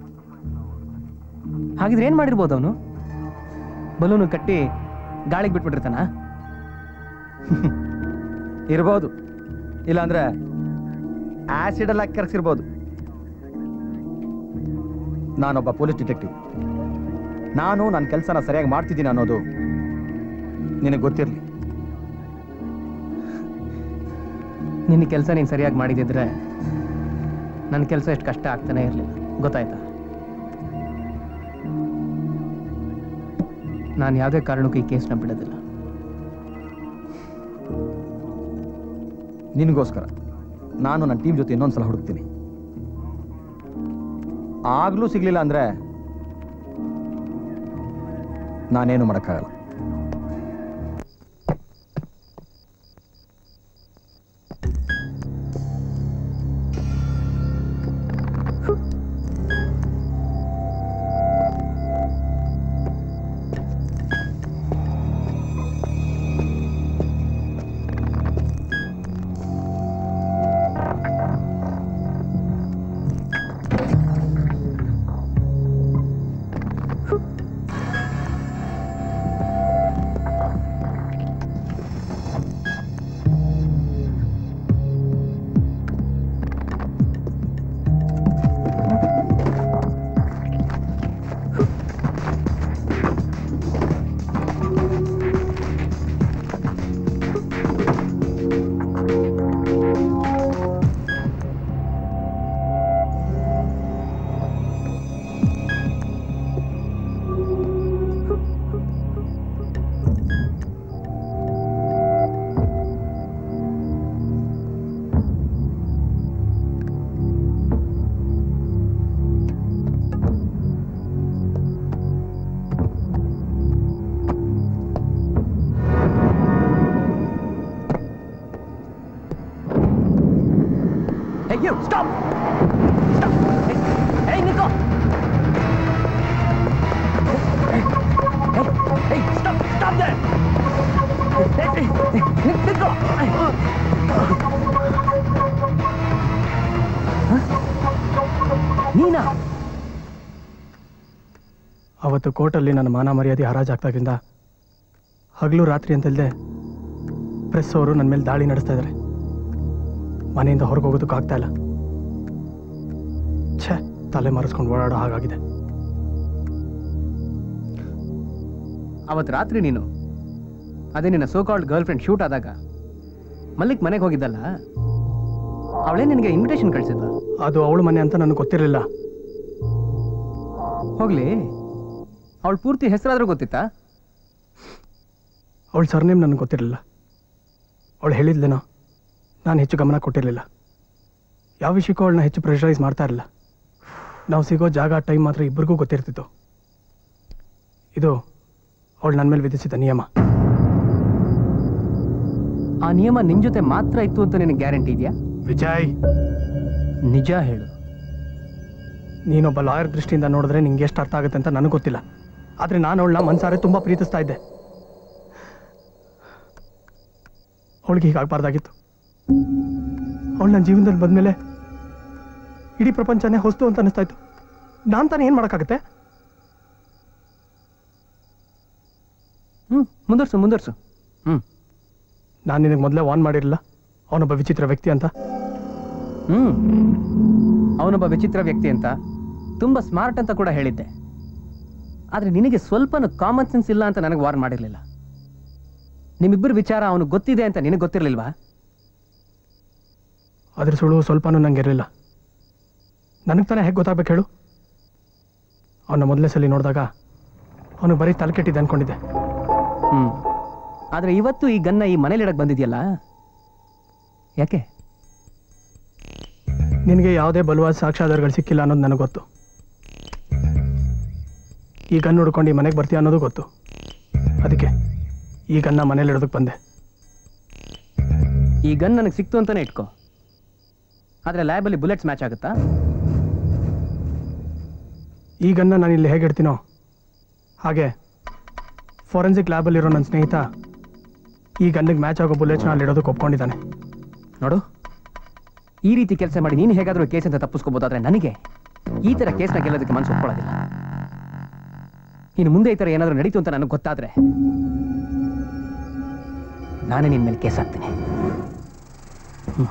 ಹಾಗಿದ್ರೆ ಏನ್ ಮಾಡಿರ್ಬೋದು ಅವನು ಬಲೂನು ಕಟ್ಟಿ ಗಾಳಿಗೆ ಬಿಟ್ಬಿಟ್ಟಿರ್ತಾನ ಇರ್ಬೋದು ಇಲ್ಲಾಂದ್ರೆ ಆಸಿಡ್ ಎಲ್ಲ ಕೆರ್ಸಿರ್ಬೋದು ನಾನೊಬ್ಬ ಪೊಲೀಸ್ ಡಿಟೆಕ್ಟಿವ್ ನಾನು ನನ್ನ ಕೆಲಸನ ಸರಿಯಾಗಿ ಮಾಡ್ತಿದ್ದೀನಿ ಅನ್ನೋದು ನಿನಗೆ ಗೊತ್ತಿರಲಿ ನಿನ್ನ ಕೆಲಸ ನೀನು ಸರಿಯಾಗಿ ಮಾಡಿದಿದ್ರೆ ನನ್ನ ಕೆಲಸ ಎಷ್ಟು ಕಷ್ಟ ಆಗ್ತಾನೆ ಇರಲಿಲ್ಲ ಗೊತ್ತಾಯ್ತಾ ನಾನು ಯಾವುದೇ ಕಾರಣಕ್ಕೂ ಈ ಕೇಸ್ನ ಬಿಡೋದಿಲ್ಲ ನಿನಗೋಸ್ಕರ ನಾನು ನನ್ನ ಟೀಮ್ ಜೊತೆ ಇನ್ನೊಂದ್ಸಲ ಹುಡುಕ್ತೀನಿ ಆಗ್ಲೂ ಸಿಗ್ಲಿಲ್ಲ ಅಂದ್ರೆ ನಾನೇನು ಮಾಡೋಕ್ಕಾಗಲ್ಲ ಇವತ್ತು ಕೋರ್ಟಲ್ಲಿ ನನ್ನ ಮಾನ ಮರ್ಯಾದೆ ಹರಾಜಾಗ್ದಾಗಿಂದ ಹಗಲು ರಾತ್ರಿ ಅಂತಲ್ದೆ ಪ್ರೆಸ್ ಅವರು ನನ್ನ ಮೇಲೆ ದಾಳಿ ನಡೆಸ್ತಾ ಇದ್ದಾರೆ ಮನೆಯಿಂದ ಹೊರಗೆ ಹೋಗೋದಕ್ಕೂ ಆಗ್ತಾ ಇಲ್ಲ ಛೇ ತಲೆ ಮರೆಸ್ಕೊಂಡು ಓಡಾಡೋ ಹಾಗಾಗಿದೆ ಅವತ್ತು ರಾತ್ರಿ ನೀನು ಅದೇ ನಿನ್ನ so called girlfriend shoot ಆದಾಗ ಮಲ್ಲಿಕ್ ಮನೆಗೆ ಹೋಗಿದ್ದಲ್ಲ ಅವಳೇ ನಿನಗೆ ಇನ್ವಿಟೇಷನ್ ಕಳಿಸಿದ್ಲ ಅದು ಅವಳ ಮನೆ ಅಂತ ನನಗೆ ಗೊತ್ತಿರಲಿಲ್ಲ ಹೋಗ್ಲಿ ಅವಳ ಪೂರ್ತಿ ಹೆಸರಾದ್ರೂ ಗೊತ್ತಿತ್ತಾ ಅವಳ ಸರ್ನೇಮ್ ನನಗೆ ಗೊತ್ತಿರಲಿಲ್ಲ ಅವಳು ಹೇಳಿದ್ಲೇನೋ ನಾನು ಹೆಚ್ಚು ಗಮನ ಕೊಟ್ಟಿರಲಿಲ್ಲ ಯಾವ ವಿಷಯಕ್ಕೂ ಅವಳನ್ನ ಹೆಚ್ಚು ಪ್ರೆಷರೈಸ್ ಮಾಡ್ತಾ ಇರಲಿಲ್ಲ ನಾವು ಸಿಗೋ ಜಾಗ ಟೈಮ್ ಮಾತ್ರ ಇಬ್ಬರಿಗೂ ಗೊತ್ತಿರ್ತಿತ್ತು ಇದು ಅವಳು ನನ್ನ ಮೇಲೆ ವಿಧಿಸಿದ ನಿಯಮ ಆ ನಿಯಮ ನಿನ್ ಜೊತೆ ಮಾತ್ರ ಇತ್ತು ಅಂತ ನಿನಗೆ ಗ್ಯಾರಂಟಿ ಇದೆಯಾ ವಿಜಯ್ ನಿಜ ಹೇಳು ನೀನೊಬ್ಬ ಲಾಯರ್ ದೃಷ್ಟಿಯಿಂದ ನೋಡಿದ್ರೆ ನಿಂಗೆ ಎಷ್ಟು ಅರ್ಥ ಆಗುತ್ತೆ ಅಂತ ನನಗೆ ಗೊತ್ತಿಲ್ಲ ಆದರೆ ನಾನು ಅವಳನ್ನ ಮನ್ಸಾರೆ ತುಂಬ ಪ್ರೀತಿಸ್ತಾ ಇದ್ದೆ ಅವಳಿಗೆ ಹೀಗಾಗಬಾರ್ದಾಗಿತ್ತು ಅವಳು ನನ್ನ ಜೀವನದಲ್ಲಿ ಬಂದಮೇಲೆ ಇಡೀ ಪ್ರಪಂಚನೇ ಹೊಸ್ತು ಅಂತ ಅನಿಸ್ತಾ ಇತ್ತು ನಾನು ತಾನೇ ಏನು ಮಾಡೋಕ್ಕಾಗತ್ತೆ ಹ್ಞೂ ಮುಂದುವರ್ಸು ಮುಂದುವರ್ಸು ಹ್ಞೂ ನಾನು ನಿನಗೆ ಮೊದಲೇ ವಾರ್ನ್ ಮಾಡಿರಲಿಲ್ಲ ಅವನೊಬ್ಬ ವಿಚಿತ್ರ ವ್ಯಕ್ತಿ ಅಂತ ಹ್ಞೂ ಅವನೊಬ್ಬ ವಿಚಿತ್ರ ವ್ಯಕ್ತಿ ಅಂತ ತುಂಬ ಸ್ಮಾರ್ಟ್ ಅಂತ ಕೂಡ ಹೇಳಿದ್ದೆ ಆದರೆ ನಿನಗೆ ಸ್ವಲ್ಪನೂ ಕಾಮನ್ ಸೆನ್ಸ್ ಇಲ್ಲ ಅಂತ ನನಗೆ ವಾರ್ನ್ ಮಾಡಿರಲಿಲ್ಲ ನಿಮ್ಮಿಬ್ಬರ ವಿಚಾರ ಅವನು ಗೊತ್ತಿದೆ ಅಂತ ನಿನಗೆ ಗೊತ್ತಿರಲಿಲ್ವಾ ಅದ್ರ ಸುಳು ಸ್ವಲ್ಪನೂ ನಂಗೆ ಇರಲಿಲ್ಲ ನನಗೆ ತಾನೇ ಹೇಗೆ ಗೊತ್ತಾಗ್ಬೇಕು ಹೇಳು ಅವನ ಮೊದಲನೇ ಸಲ ನೋಡಿದಾಗ ಅವನು ಬರೀ ತಲೆ ಕೆಟ್ಟಿದ್ದೆ ಅನ್ಕೊಂಡಿದ್ದೆ ಹ್ಞೂ ಆದರೆ ಇವತ್ತು ಈ ಗನ್ನ ಈ ಮನೇಲಿಡಕ್ಕೆ ಬಂದಿದೆಯಲ್ಲ ಯಾಕೆ ನಿನಗೆ ಯಾವುದೇ ಬಲವಾದ ಸಾಕ್ಷ್ಯಾಧಾರಗಳು ಸಿಕ್ಕಿಲ್ಲ ಅನ್ನೋದು ನನಗೆ ಗೊತ್ತು ಈ ಗನ್ ಹುಡ್ಕೊಂಡು ಈ ಮನೆಗೆ ಬರ್ತೀಯ ಅನ್ನೋದು ಗೊತ್ತು ಅದಕ್ಕೆ ಈ ಗನ್ನ ಮನೇಲಿ ಇಡೋದಕ್ಕೆ ಬಂದೆ ಈ ಗನ್ ನನಗೆ ಸಿಕ್ತು ಅಂತಾನೆ ಇಟ್ಕೋ ಆದರೆ ಲ್ಯಾಬಲ್ಲಿ ಬುಲೆಟ್ಸ್ ಮ್ಯಾಚ್ ಆಗುತ್ತಾ ಈ ಗನ್ನ ನಾನು ಇಲ್ಲಿ ಹೇಗೆ ಇಡ್ತೀನೋ ಹಾಗೆ ಫೋರೆನ್ಸಿಕ್ ಲ್ಯಾಬಲ್ಲಿರೋ ನನ್ನ ಸ್ನೇಹಿತ ಈ ಗನ್ನಿಗೆ ಮ್ಯಾಚ್ ಆಗೋ ಬುಲೆಟ್ಸ್ನ ಅಲ್ಲಿ ಇಡೋದಕ್ಕೆ ಒಪ್ಕೊಂಡಿದ್ದಾನೆ ನೋಡು ಈ ರೀತಿ ಕೆಲಸ ಮಾಡಿ ನೀನು ಹೇಗಾದರೂ ಕೇಸ್ ಅಂತ ತಪ್ಪಿಸ್ಕೋಬೋದಾದ್ರೆ ನನಗೆ ಈ ಥರ ಕೇಸ್ನ ಗೆಲ್ಲೋದಕ್ಕೆ ಮನಸ್ಸು ಒಪ್ಕೊಳ್ಳೋದಿಲ್ಲ ಇನ್ನು ಮುಂದೆ ಈ ಥರ ಏನಾದರೂ ನಡೀತು ಅಂತ ನನಗೆ ಗೊತ್ತಾದ್ರೆ ನಾನೇ ನಿನ್ನ ಮೇಲೆ ಕೇಸ್ ಹಾಕ್ತೀನಿ hmm.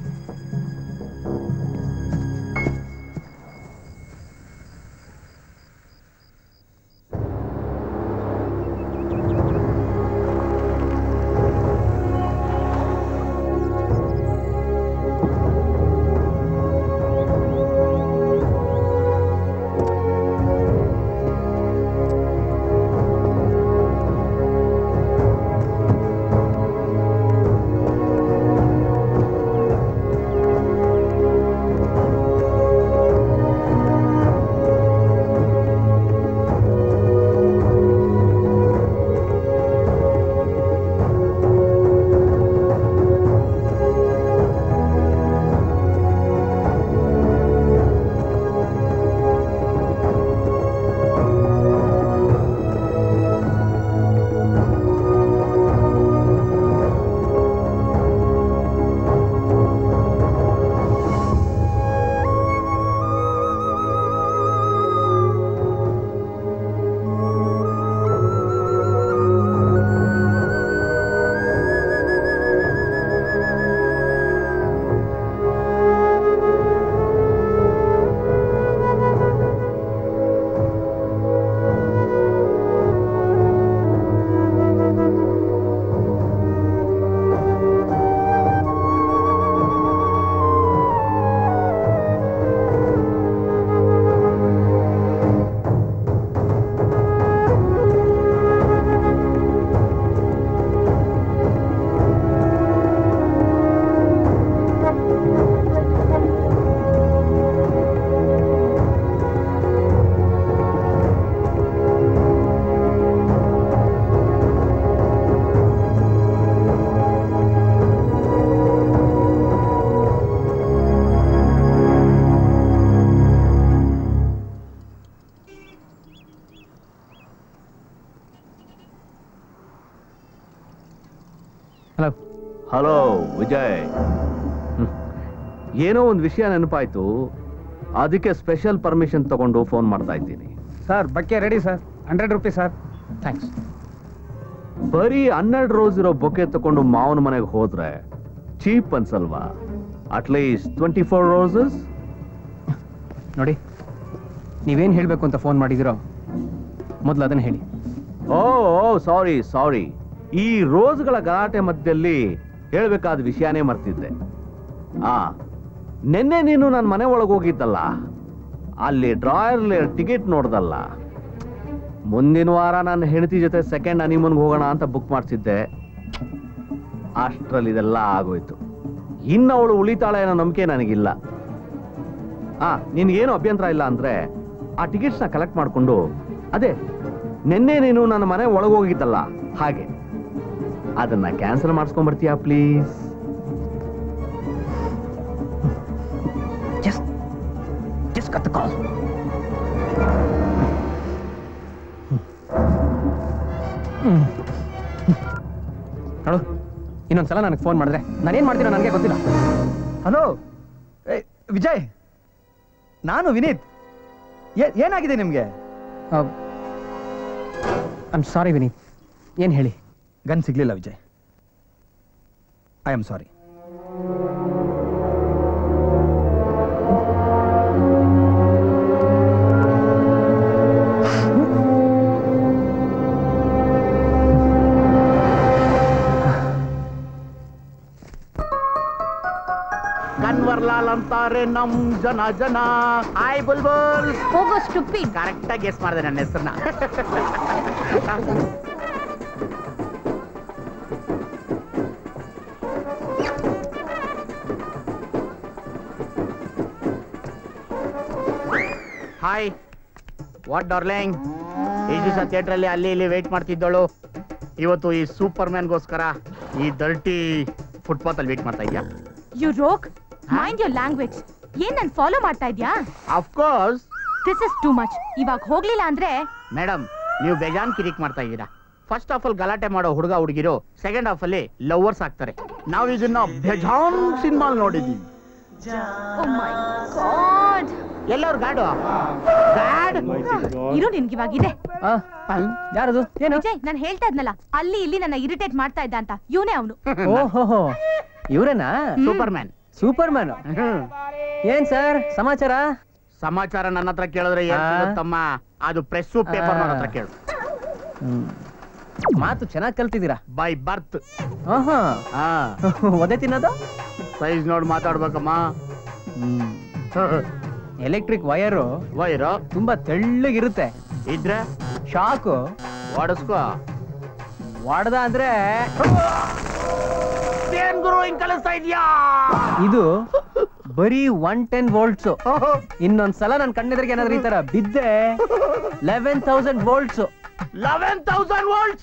Hello hello Vijay hmm. ಏನೋ ಒಂದು ವಿಷಯ ನೆನಪಾಯ್ತು ಅದಕ್ಕೆ ಸ್ಪೆಷಲ್ ಪರ್ಮಿಷನ್ ತಗೊಂಡು ಫೋನ್ ಮಾಡ್ತಾ ಇದ್ದೀನಿ sir bouquet ready sir hundred rupees sir thanks ಬರೀ ಹನ್ನೆರಡು ರೋಸ್ ಇರೋ ಬೊಕೆ ತಗೊಂಡು ಮಾವನ ಮನೆಗೆ ಹೋದ್ರೆ ಚೀಪ್ ಅನ್ಸಲ್ವಾ ಅಟ್ಲೀಸ್ಟ್ ಟ್ವೆಂಟಿ ಫೋರ್ ರೋಸಸ್ ನೋಡಿ ನೀವೇನು ಹೇಳಬೇಕು ಅಂತ ಫೋನ್ ಮಾಡಿದಿರೋ ಮೊದಲು ಅದನ್ನು ಹೇಳಿ ಓ ಸಾರಿ ಸಾರಿ ಈ ರೋಸ್ಗಳ ಗಲಾಟೆ ಮಧ್ಯದಲ್ಲಿ ಹೇಳ್ಬೇಕಾದ ವಿಷಯನೇ ಮರ್ತಿದ್ದೆ ಆ ನಿನ್ನೆ ನೀನು ನನ್ನ ಮನೆ ಒಳಗೆ ಹೋಗಿದ್ದಲ್ಲ ಅಲ್ಲಿ ಡ್ರಾಯರ್ಲಿ ಟಿಕೆಟ್ ನೋಡ್ದಲ್ಲ ಮುಂದಿನ ವಾರ ನನ್ನ ಹೆಂಡತಿ ಜೊತೆ ಸೆಕೆಂಡ್ ಹನಿಮೂನ್ಗೆ ಹೋಗೋಣ ಅಂತ ಬುಕ್ ಮಾಡಿಸಿದ್ದೆ ಅಷ್ಟರಲ್ಲಿ ಇದೆಲ್ಲ ಆಗೋಯ್ತು ಇನ್ನು ಅವಳು ಉಳಿತಾಳೆ ಅನ್ನೋ ನಂಬಿಕೆ ನನಗಿಲ್ಲ ಆ ನಿನ್ಗೇನು ಅಭ್ಯಂತರ ಇಲ್ಲ ಅಂದ್ರೆ ಆ ಟಿಕೆಟ್ಸ್ನ ಕಲೆಕ್ಟ್ ಮಾಡಿಕೊಂಡು ಅದೇ ನಿನ್ನೆ ನೀನು ನನ್ನ ಮನೆ ಒಳಗೋಗಿದ್ದಲ್ಲ ಹಾಗೆ ಅದನ್ನ ಕ್ಯಾನ್ಸಲ್ ಮಾಡಿಸ್ಕೊಂಡ್ಬರ್ತೀಯಾ ಪ್ಲೀಸ್ ಜಸ್ಟ್ ಜಸ್ಟ್ ಕತ್ ಕಾಲ್ ನೋಡು ಇನ್ನೊಂದ್ಸಲ ನನಗೆ ಫೋನ್ ಮಾಡಿದ್ರೆ ನಾನೇನು ಮಾಡ್ತೀನೋ ನನಗೆ ಗೊತ್ತಿಲ್ಲ ಹಲೋ ವಿಜಯ್ ನಾನು ವಿನೀತ್ ಏ- ಏನಾಗಿದೆ ನಿಮಗೆ ಐಮ್ ಸಾರಿ ವಿನೀತ್ ಏನು ಹೇಳಿ ಗನ್ ಸಿಗ್ಲಿಲ್ಲ Vijay I am sorry Kanwarlal ಅಂತಾರೆ ನಮ್ ಜನ ಜನ ಹಾಯ್ ಬುಲ್ಬುಲ್ ಹೋಗೋ ಸ್ಟುಪ್ಪಿ ಕರೆಕ್ಟ್ ಆಗಿ ಗೆಸ್ ಮಾಡಿದೆ ನನ್ನ ಹೆಸರನ್ನ ಹಾಯ್ ವಾಟ್ ಡಾರ್ಲಿಂಗ್ ಈ ದಿವಸ ಥಿಯೇಟ್ರಲ್ಲಿ ಅಲ್ಲಿ ಇಲ್ಲಿ ವೇಟ್ ಮಾಡ್ತಿದ್ದಳು ಇವತ್ತು ಈ ಸೂಪರ್ ಮ್ಯಾನ್ಗೋಸ್ಕರ ಈ ದರ್ಟಿ ಫುಟ್ಪಾತ್ ಅಲ್ಲಿ ವೇಟ್ ಮಾಡ್ತಾ ಇದ್ಯಾ you rogue mind your language ಏನ್ ನನ್ ಫಾಲೋ ಮಾಡ್ತಾ ಇದ್ಯಾ of course this is too much ಇವಾಗ ಹೋಗ್ಲಿಲ್ಲ ಅಂದ್ರೆ ಮೇಡಮ್ ನೀವು ಬೇಜಾನ್ ಕಿರಿಕ್ ಮಾಡ್ತಾ ಇದ್ದೀರಾ ಫಸ್ಟ್ ಹಾಫ್ ಅಲ್ಲಿ ಗಲಾಟೆ ಮಾಡೋ ಹುಡುಗ ಹುಡುಗಿರು ಸೆಕೆಂಡ್ ಹಾಫ್ ಅಲ್ಲಿ ಲವರ್ಸ್ ಆಗ್ತಾರೆ ನಾವು ಇದನ್ನ ಬೇಜಾನ್ ಸಿನಿಮಾ ನೋಡಿದೀವಿ ಓ ಮೈ ಗಾಡ್ ಎಲ್ಲವ್ರು ಗಾಡು ಗಾಡ್ ಇರು ನಿನ್ಗಿವಾಗಿದೆ ಯಾರದು ಏನು ವಿಜಯ್ ನಾನು ಹೇಳ್ತಾ ಇದ್ನಲ್ಲ ಅಲ್ಲಿ ಇಲ್ಲಿ ನನ್ನ ಇರಿಟೇಟ್ ಮಾಡ್ತಾ ಇದ್ದ ಅಂತ ಇವನೇ ಅವನು ಓಹೋ ಇವರೇನಾ ಸೂಪರ್ ಮ್ಯಾನ್ ಸೂಪರ್ ಮ್ಯಾನ್ ಏನ್ ಸರ್ ಸಮಾಚಾರ ಸಮಾಚಾರ ನನ್ನ ಹತ್ರ ಕೇಳಿದ್ರೆ ಏನ್ ಆ? ಸಿಗುತ್ತಮ್ಮ ಅದು ಪ್ರೆಸ್ಸು ಪೇಪರ್ ನನ್ನ ಹತ್ರ ಕೇಳು ಮಾತು ಚೆನ್ನಾಗಿ ಕಲ್ತಿದ್ದೀರಾ ಬೈ ಬರ್ತ್ ಆಹಾ ಒದೆ ತಿನ್ನೋದು ಸೈಜ್ ನೋಡಿ ಮಾತಾಡ್ಬೇಕಮ್ಮ ಎಲೆಕ್ಟ್ರಿಕ್ ವಯರು ವೈರು ತುಂಬಾ ತೆಳ್ಳಗಿರುತ್ತೆ ಇದ್ರೆ ಶಾಕು ಓಡಿಸ್ಕೋ ಒಡ್ದ ಅಂದ್ರೆ ಏನ್ ಗುರು ಹಿಂಗ್ ಕಲಿಸ್ತಾ ಇದ್ಯಾ ಇದು ಬರೀ ಒನ್ ಟೆನ್ ವೋಲ್ಟ್ಸ್ ಇನ್ನೊಂದ್ಸಲ ನನ್ ಕಣ್ಣೆದ್ರಿಗೆ ಏನಾದ್ರೂ ಈ ತರ ಬಿದ್ದೆ eleven thousand volts eleven thousand volts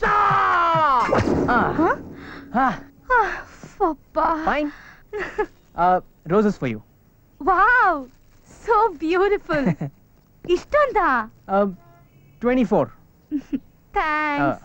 fine roses for you wow so beautiful ಇಷ್ಟೊಂದ ಟ್ವೆಂಟಿ ಫೋರ್ ಥ್ಯಾಂಕ್ಸ್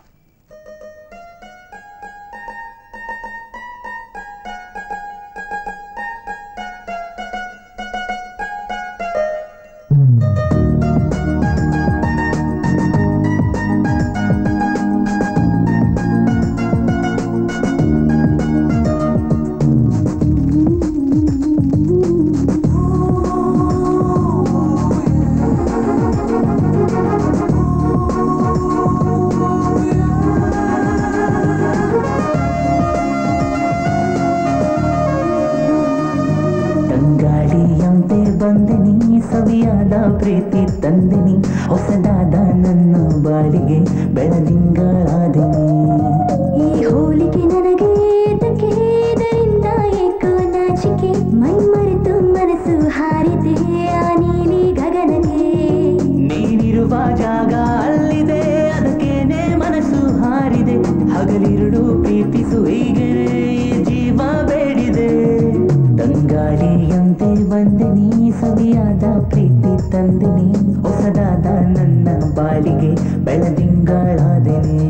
ತಂಗಾಳಿಯಂತೆ ಬಂದಿನಿ ಸವಿಯಾದ ಪ್ರೀತಿ ತಂದಿನಿ ಹೊಸದಾದ ನನ್ನ ಬಾಳಿಗೆ ಬೆಳದಿಂಗಳಾದಿನಿ ಈ ಹೋಲಿಕೆ ನನಗೆ ಏತಕ್ಕೆ ಇದರಿಂದ ಏಕೋ ನಾಚಿಕೆ ಮೈ ಮರೆತು ಮನಸ್ಸು ಹಾರಿದೆ ಆ ನೀಲಿ ಗಗನಕ್ಕೆ ನೀನಿರುವ ಜಾಗ ಅಲ್ಲಿದೆ ಅದಕ್ಕೇನೆ ಮನಸ್ಸು ಹಾರಿದೆ ಹಗಲಿರುಳು ಪ್ರೀತಿಸು ಹೀಗೆ ಜೀವ ಬೇಡಿದೆ ತಂಗಾಳಿಯಂತೆ ಬಂದಿನಿ ಸವಿಯಾದ ಪ್ರೀತಿ ತಂದಿನಿ ಹೊಸದಾದ ನನ್ನ ಬಾಳಿಗೆ ಬೆಳದಿಂಗಳಾದಿನಿ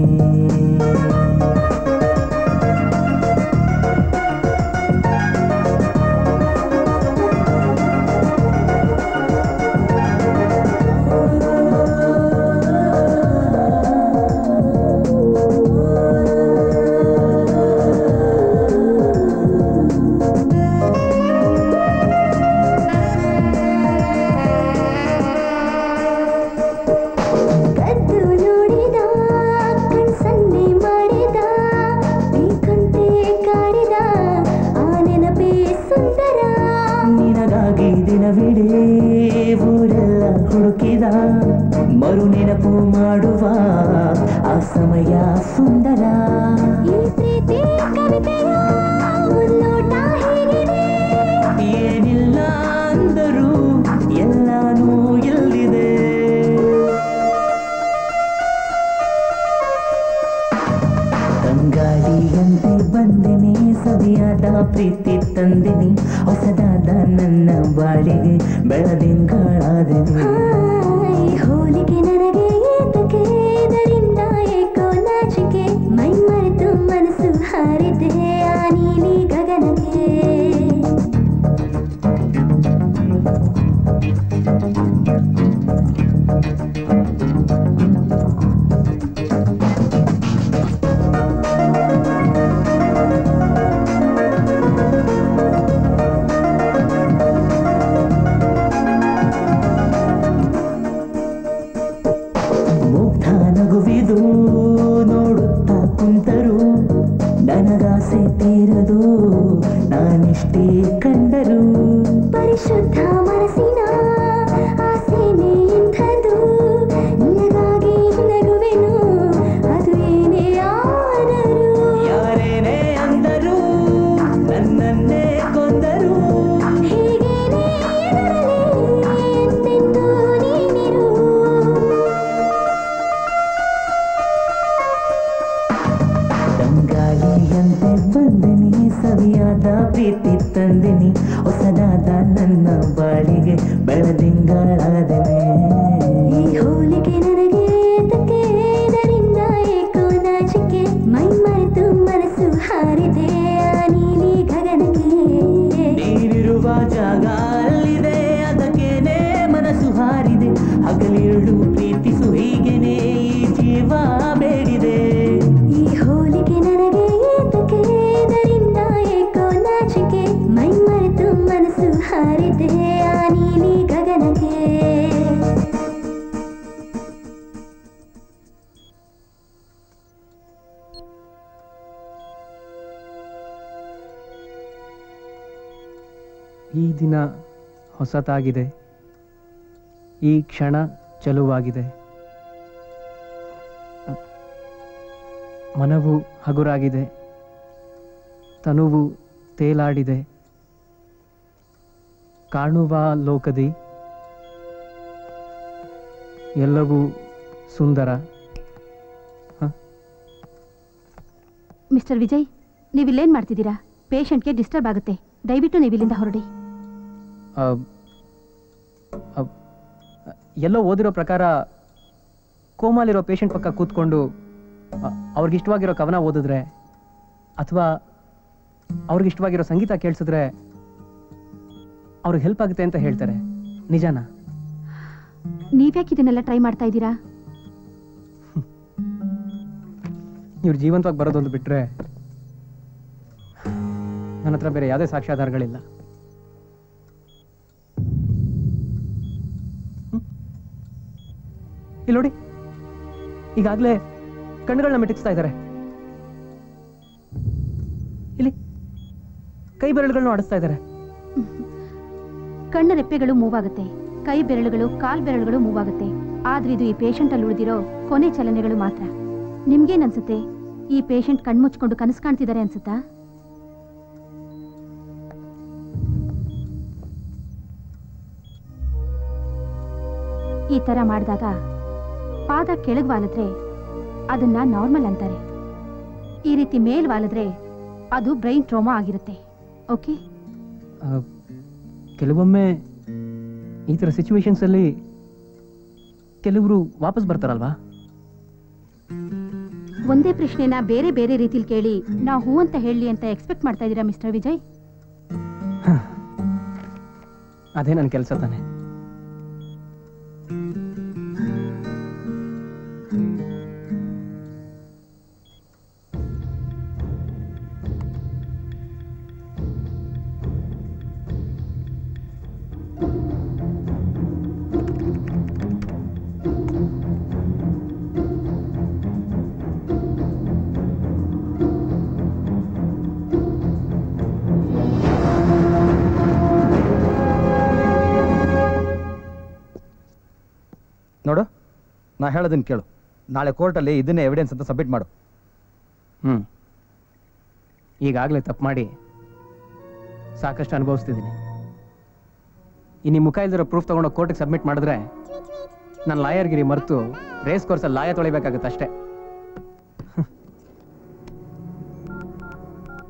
ಬಂದಿನಿ ಸವಿಯಾದ ಪ್ರೀತಿ ತಂದಿನಿ ಹೊಸದಾದ ನನ್ನ ಬಾಳಿಗೆ ಬೆಳದಿಂಗಳಾದಿನಿ ಈ ಹೋಲಿಕೆ ನನಗೆ ಏತಕ್ಕೆ ಇದರಿಂದ ಏಕೋ ನಾಚಿಕೆ ಮೈ ಮರೆತು ಮನಸ್ಸು ಹಾರಿದೆ ಆ ನೀಲಿ ಗಗನಕ್ಕೆ ಮುಗ್ಧ ನಗುವಿದು ನೋಡುತ್ತಾ ಕುಂತರು ನನಗಾಸೆ ತೀರದು ನಾನಿಷ್ಟೇ ಕಂಡರು ಪರಿಶುದ್ಧ ಮನಸ್ಸಿನ ಆಸೆನೇ ಇಂಥದ್ದು ನಿನಗಾಗಿ ನಗುವೆನು ಅದು ಏನೇ ಆದರೂ ಯಾರೇನೇ ಅಂದರು ನನ್ನನ್ನೇ ಕೊಂದರು ಹೀಗೇನೇ ಇರಲಿ ಎಂದೆಂದೂ ನೀನಿರು ತಂಗಾಳಿಯಂತೆ ಬಂದಿನಿ ಸವಿಯಾದ ಪ್ರೀತಿ ತಂದಿನಿ ಹೊಸದಾದ ನನ್ನ ಬಾಳಿಗೆ ಬೆಳದಿಂಗಳಾದನೆ ಈ ಹೋಲಿಕೆ ನನಗೆ ಏತಕ್ಕೆ ಇದರಿಂದ ಏಕೋ ನಾಚಿಕೆ ಮೈ ಮರೆತು ಮನಸ್ಸು ಹಾರಿದೆ ಆ ನೀಲಿ ಗಗನಕ್ಕೆ ನೀವಿರುವ ಜಾಗ ಅಲ್ಲಿದೆ ಅದಕ್ಕೇನೆ ಮನಸ್ಸು ಹಾರಿದೆ ಹಗಲಿರುಳು ಪ್ರೀತಿಸು ಹೀಗೇನೆ ಈ ಜೀವ ಬೇಡಿದೆ ಈ ಹೋಲಿಕೆ ನನಗೆ ಏತಕ್ಕೆ ಇದರಿಂದ ಏಕೋ ನಾಚಿಕೆ ಮೈ ಮರೆತು ಮನಸ್ಸು ಹಾರಿದೆ ಆ ನೀಲಿ ಗಗನಕ್ಕೆ ಈ ದಿನ ಹೊಸತಾಗಿದೆ ಈ ಕ್ಷಣ ಚಲುವಾಗಿದೆ ಮನವು ಹಗುರಾಗಿದೆ ತನುವು ತೇಲಾಡಿದೆ ಕಾಣುವ ಲೋಕದಿ ಎಲ್ಲವೂ ಸುಂದರ ಮಿಸ್ಟರ್ ವಿಜಯ್ ನೀವು ಇಲ್ಲೇನ್ ಮಾಡ್ತಿದ್ದೀರಾ ಪೇಷಂಟ್ಗೆ ಡಿಸ್ಟರ್ಬ್ ಆಗುತ್ತೆ ದಯವಿಟ್ಟು ನೀವು ಇಲ್ಲಿಂದ ಹೊರಡಿ ಆ, ಆ, ಎಲ್ಲೋ ಓದಿರೋ ಪ್ರಕಾರ ಕೋಮಾಲಿರೋ ಪೇಷಂಟ್ ಪಕ್ಕ ಕೂತ್ಕೊಂಡು ಆ, ಅವ್ರಿಗೆ ಇಷ್ಟವಾಗಿರೋ ಕವನ ಓದಿದ್ರೆ ಅಥವಾ ಅವ್ರಿಗೆ ಇಷ್ಟವಾಗಿರೋ ಸಂಗೀತ ಕೇಳಿಸಿದ್ರೆ ಅವ್ರಿಗೆ ಹೆಲ್ಪ್ ಆಗುತ್ತೆ ಅಂತ ಹೇಳ್ತಾರೆ ನಿಜನಾ ನೀವ್ಯಾಕೆ ಇದನ್ನೆಲ್ಲ ಟ್ರೈ ಮಾಡ್ತಾ ಇದ್ದೀರಾ ಇವ್ರು ಜೀವಂತವಾಗಿ ಬರೋದೊಂದು ಬಿಟ್ರೆ ನನ್ನ ಹತ್ರ ಬೇರೆ ಯಾವುದೇ ಸಾಕ್ಷ್ಯಾಧಾರಗಳಿಲ್ಲ ಹ್ಮ್? ಇಲ್ಲಿ ನೋಡಿ ಈಗಾಗಲೇ ಕಣ್ಣುಗಳನ್ನ ಮಿಟಿಸ್ತಾ ಇದ್ದಾರೆ ಇಲ್ಲಿ ಕೈ ಬೆರಳುಗಳನ್ನ ಆಡಿಸ್ತಾ ಇದ್ದಾರೆ ಕಣ್ಣ ರೆಪ್ಪೆಗಳು ಮೂವ್ ಆಗುತ್ತೆ ಕೈ ಬೆರಳುಗಳು ಕಾಲ್ ಬೆರಳುಗಳು ಮೂವ್ ಆಗುತ್ತೆ ಆದ್ರೆ ಇದು ಈ ಪೇಷಂಟ್ ಅಲ್ಲಿ ಉಳಿದಿರೋ ಕೊನೆ ಚಲನೆಗಳು ಮಾತ್ರ ನಿಮ್ಗೇನ್ ಅನ್ಸುತ್ತೆ ಈ ಪೇಷಂಟ್ ಕಣ್ಮುಚ್ಕೊಂಡು ಕನಸು ಕಾಣ್ತಿದ್ದಾರೆ ಅನ್ಸುತ್ತಾ ಈ ತರ ಮಾಡಿದಾಗ ಪಾದ ಕೆಳಗ್ ವಾಲಿದ್ರೆ ಅದನ್ನ ನಾರ್ಮಲ್ ಅಂತಾರೆ ಈ ರೀತಿ ಮೇಲ್ ವಾಲಿದ್ರೆ ಅದು ಬ್ರೈನ್ ಟ್ರೋಮಾ ಆಗಿರುತ್ತೆ ಓಕೆ ಆ, ಕೆಲವೊಮ್ಮೆ ಈ ಥರ ಸಿಚುವೇಶನ್ಸ್ ಅಲ್ಲಿ ಕೆಲವರು ವಾಪಸ್ ಬರ್ತಾರಲ್ವಾ ಒಂದೇ ಪ್ರಶ್ನೆನ ಬೇರೆ ಬೇರೆ ರೀತಿಲಿ ಕೇಳಿ ನಾ ಹೂ ಅಂತ ಹೇಳಿ ಅಂತ ಎಕ್ಸ್ಪೆಕ್ಟ್ ಮಾಡ್ತಾ ಇದ್ದೀರಾ ಮಿಸ್ಟರ್ ವಿಜಯ್ ಅದೇ ನನ್ನ ಕೆಲಸ ತಾನೆ ನೋಡು ನಾ ಹೇಳೋದನ್ನ ಕೇಳು ನಾಳೆ ಕೋರ್ಟಲ್ಲಿ ಇದನ್ನೇ ಎವಿಡೆನ್ಸ್ ಅಂತ ಸಬ್ಮಿಟ್ ಮಾಡು ಹ್ಞೂ ಈಗಾಗಲೇ ತಪ್ಪು ಮಾಡಿ ಸಾಕಷ್ಟು ಅನುಭವಿಸ್ತಿದ್ದೀನಿ ಇನ್ನು ಈ ಮುಖ ಇಲ್ದಿರೋ ಪ್ರೂಫ್ ತೊಗೊಂಡು ಕೋರ್ಟಿಗೆ ಸಬ್ಮಿಟ್ ಮಾಡಿದ್ರೆ ನನ್ನ ಲಾಯರ್ಗಿರಿ ಮರೆತು ರೇಸ್ ಕೋರ್ಸಲ್ಲಿ ಲಾಯ ತೊಳಿಬೇಕಾಗುತ್ತೆ ಅಷ್ಟೇ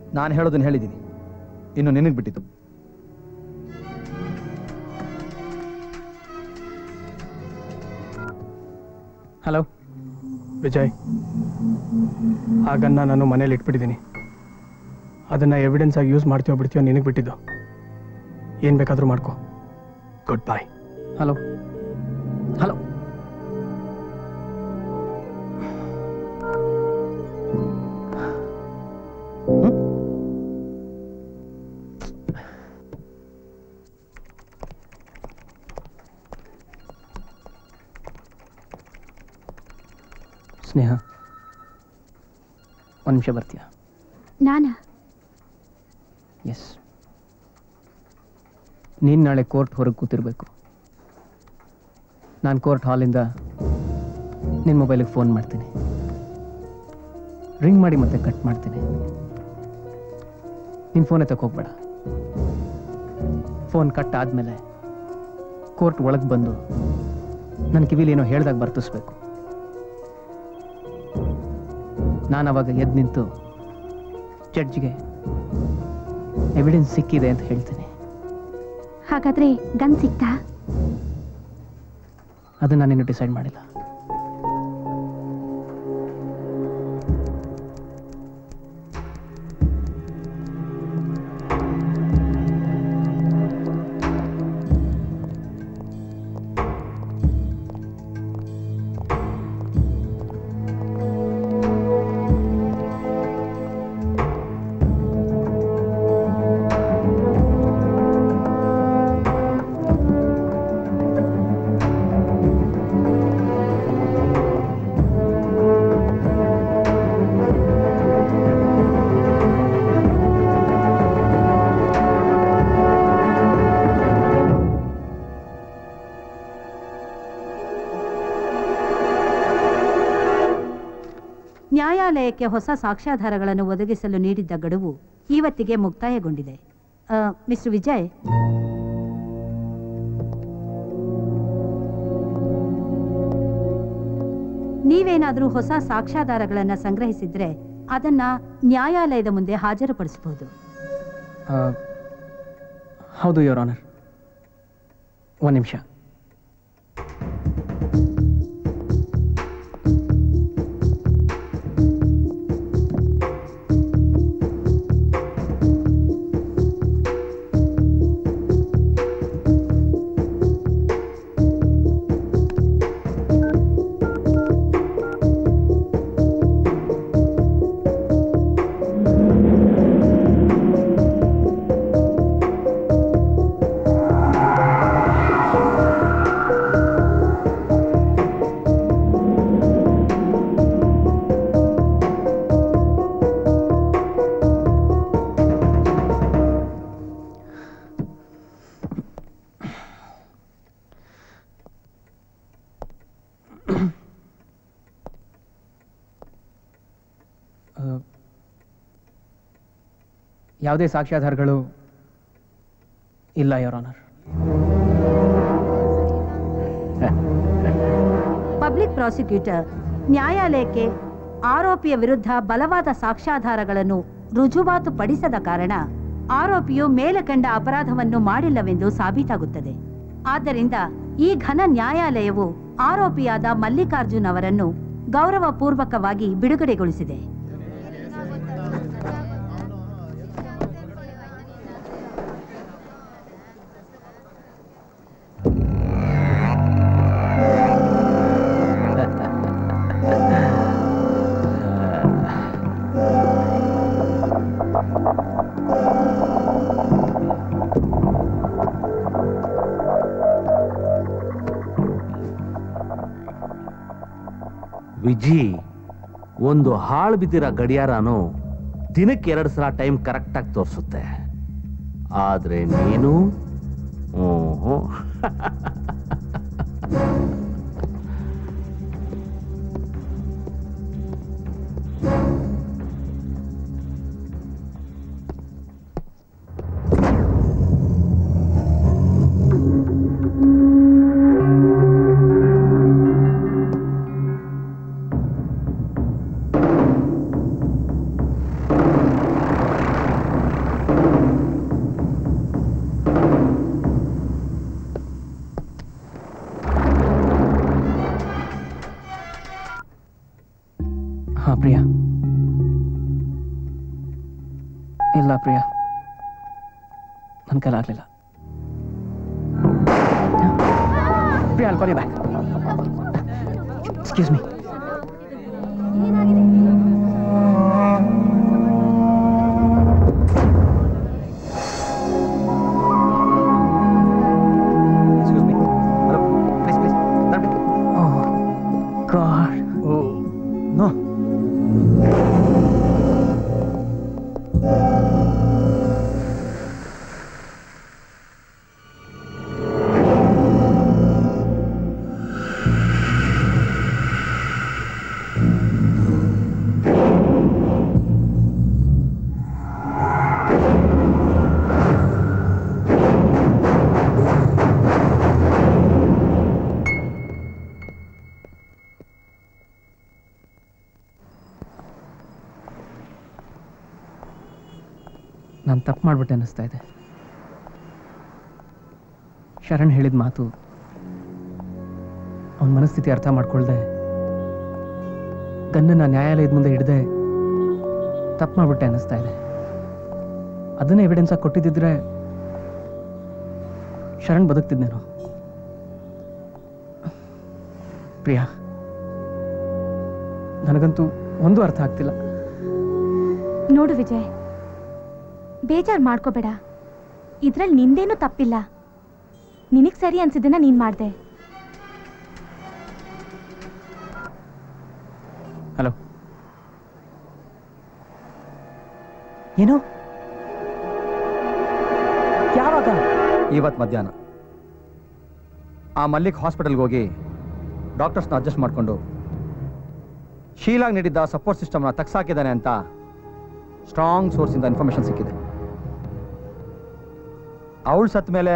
ನಾನು ಹೇಳೋದನ್ನ ಹೇಳಿದ್ದೀನಿ ಇನ್ನು ನಿನಗೆ ಬಿಟ್ಟಿದ್ದು ಹಲೋ ವಿಜಯ್ ಆ ಗನ್ನ ನಾನು ಮನೇಲಿ ಇಟ್ಬಿಟ್ಟಿದ್ದೀನಿ ಅದನ್ನು ಎವಿಡೆನ್ಸ್ ಆಗಿ ಯೂಸ್ ಮಾಡ್ತೀವೋ ಬಿಡ್ತೀವೋ ನಿನಗೆ ಬಿಟ್ಟಿದ್ದು ಏನು ಬೇಕಾದರೂ ಮಾಡ್ಕೋ good bye hello hello Sneha ಒಂದು ನಿಮಿಷ ಬರ್ತೀಯಾ ನಾನಾ ಎಸ್ ನೀನು ನಾಳೆ ಕೋರ್ಟ್ ಹೊರಗೆ ಕೂತಿರ್ಬೇಕು ನಾನು ಕೋರ್ಟ್ ಹಾಲಿಂದ ನಿನ್ನ ಮೊಬೈಲಿಗೆ ಫೋನ್ ಮಾಡ್ತೀನಿ ರಿಂಗ್ ಮಾಡಿ ಮತ್ತೆ ಕಟ್ ಮಾಡ್ತೀನಿ ನಿನ್ನ ಫೋನ್ ಎತ್ತಕ್ಕೆ ಹೋಗ್ಬೇಡ ಫೋನ್ ಕಟ್ ಆದಮೇಲೆ ಕೋರ್ಟ್ ಒಳಗೆ ಬಂದು ನನ್ನ ಕಿವಿಲಿ ಏನೋ ಹೇಳ್ದಾಗ ಬರ್ತಿಸ್ಬೇಕು ನಾನು ಅವಾಗ ಎದ್ದು ನಿಂತು ಜಡ್ಜ್ಗೆ ಎವಿಡೆನ್ಸ್ ಸಿಕ್ಕಿದೆ ಅಂತ ಹೇಳ್ತೀನಿ ಹಾಗಾದ್ರೆ ಗನ್ ಸಿಕ್ತಾ ಅದು ನಾನಿನ್ನು ಡಿಸೈಡ್ ಮಾಡಿಲ್ಲ ನ್ಯಾಯಾಲಯಕ್ಕೆ ಹೊಸ ಸಾಕ್ಷ್ಯಾಧಾರಗಳನ್ನು ಒದಗಿಸಲು ನೀಡಿದ್ದ ಗಡುವು ಇವತ್ತಿಗೆ ಮುಕ್ತಾಯಗೊಂಡಿದೆ ಆ, ಮಿಸ್ಟರ್ ವಿಜಯ್ ನೀವೇನಾದರೂ ಹೊಸ ಸಾಕ್ಷ್ಯಾಧಾರಗಳನ್ನು ಸಂಗ್ರಹಿಸಿದ್ರೆ ಅದನ್ನ ನ್ಯಾಯಾಲಯದ ಮುಂದೆ ಹಾಜರುಪಡಿಸಬಹುದು ಆ, ಹೌದು ಯೋರ್ ಆನರ್ ಒಂದು ನಿಮಿಷ ಆ, ಯಾವುದೇ ಸಾಕ್ಷ್ಯಾಧಾರಗಳು ಇಲ್ಲ ಯೋರ್ ಆನರ್ ಪಬ್ಲಿಕ್ ಪ್ರಾಸಿಕ್ಯೂಟರ್ ನ್ಯಾಯಾಲಯಕ್ಕೆ ಆರೋಪಿಯ ವಿರುದ್ಧ ಬಲವಾದ ಸಾಕ್ಷ್ಯಾಧಾರಗಳನ್ನು ರುಜುವಾತು ಪಡಿಸದ ಕಾರಣ ಆರೋಪಿಯು ಮೇಲೆ ಕಂಡ ಅಪರಾಧವನ್ನು ಮಾಡಿಲ್ಲವೆಂದು ಸಾಬೀತಾಗುತ್ತದೆ ಆದ್ದರಿಂದ ಈ ಘನ ನ್ಯಾಯಾಲಯವು ಆರೋಪಿಯಾದ ಮಲ್ಲಿಕಾರ್ಜುನ್ ಅವರನ್ನು ಗೌರವಪೂರ್ವಕವಾಗಿ ಬಿಡುಗಡೆಗೊಳಿಸಿದೆ ವಿಜಿ ಒಂದು ಹಾಳು ಬಿದ್ದಿರೋ ಗಡಿಯಾರನು ದಿನಕ್ಕೆ ಎರಡು ಸಲ ಟೈಮ್ ಕರೆಕ್ಟಾಗಿ ತೋರಿಸುತ್ತೆ ಆದ್ರೆ ನೀನು ಓಹೋ ಹಾ ಪ್ರಿಯಾ ಇಲ್ಲ ಪ್ರಿಯಾ ನನ್ನ ಕೈಲಾಗಲಿಲ್ಲ ಪ್ರಿಯಾ ಅಲ್ಲಿ call back excuse me Excuse me. Hello. Please, please. Let me. Oh, God. Oh, no. ನಾನು ತಪ್ಪು ಮಾಡ್ಬಿಟ್ಟೆ ಅನ್ನಿಸ್ತಾ ಇದೆ ಶರಣ್ ಹೇಳಿದ ಮಾತು ಅವನ ಮನಸ್ಥಿತಿ ಅರ್ಥ ಮಾಡ್ಕೊಳ್ದೆ ಗನ್ನನ್ನ ನ್ಯಾಯಾಲಯದ ಮುಂದೆ ಹಿಡ್ದೆ ತಪ್ಪು ಮಾಡ್ಬಿಟ್ಟೆ ಅನ್ನಿಸ್ತಾ ಇದೆ ಅದನ್ನೇ ಎವಿಡೆನ್ಸ್ ಆಗಿ ಕೊಟ್ಟಿದ್ದಿದ್ರೆ ಶರಣ್ ಬದುಕ್ತಿದ್ನೇನೋ ಪ್ರಿಯಾ ನನಗಂತೂ ಒಂದು ಅರ್ಥ ಆಗ್ತಿಲ್ಲ ನೋಡು ವಿಜಯ್ ಬೇಜಾರ್ ಮಾಡ್ಕೋಬೇಡ ಇದ್ರಲ್ಲಿ ನಿಂದೇನು ತಪ್ಪಿಲ್ಲ ನಿನಗ್ ಸರಿ ಅನ್ಸಿದ್ದನ್ನ ನೀನ್ ಮಾಡ್ದೆ ಹಲೋ ಏನು ಯಾವಾಗ ಇವತ್ತು ಮಧ್ಯಾಹ್ನ ಆ ಮಲ್ಲಿಕ್ ಹಾಸ್ಪಿಟಲ್ಗೆ ಹೋಗಿ ಡಾಕ್ಟರ್ಸ್ನ ಅಡ್ಜಸ್ಟ್ ಮಾಡಿಕೊಂಡು ಶೀಲಾಗ್ ನೀಡಿದ್ದ ಸಪೋರ್ಟ್ ಸಿಸ್ಟಮ್ನ ತಗ್ಸಾಕಿದ್ದಾನೆ ಅಂತ ಸ್ಟ್ರಾಂಗ್ ಸೋರ್ಸಿಂದ ಇನ್ಫಾರ್ಮೇಶನ್ ಸಿಕ್ಕಿದೆ ಅವಳು ಸತ್ತ ಮೇಲೆ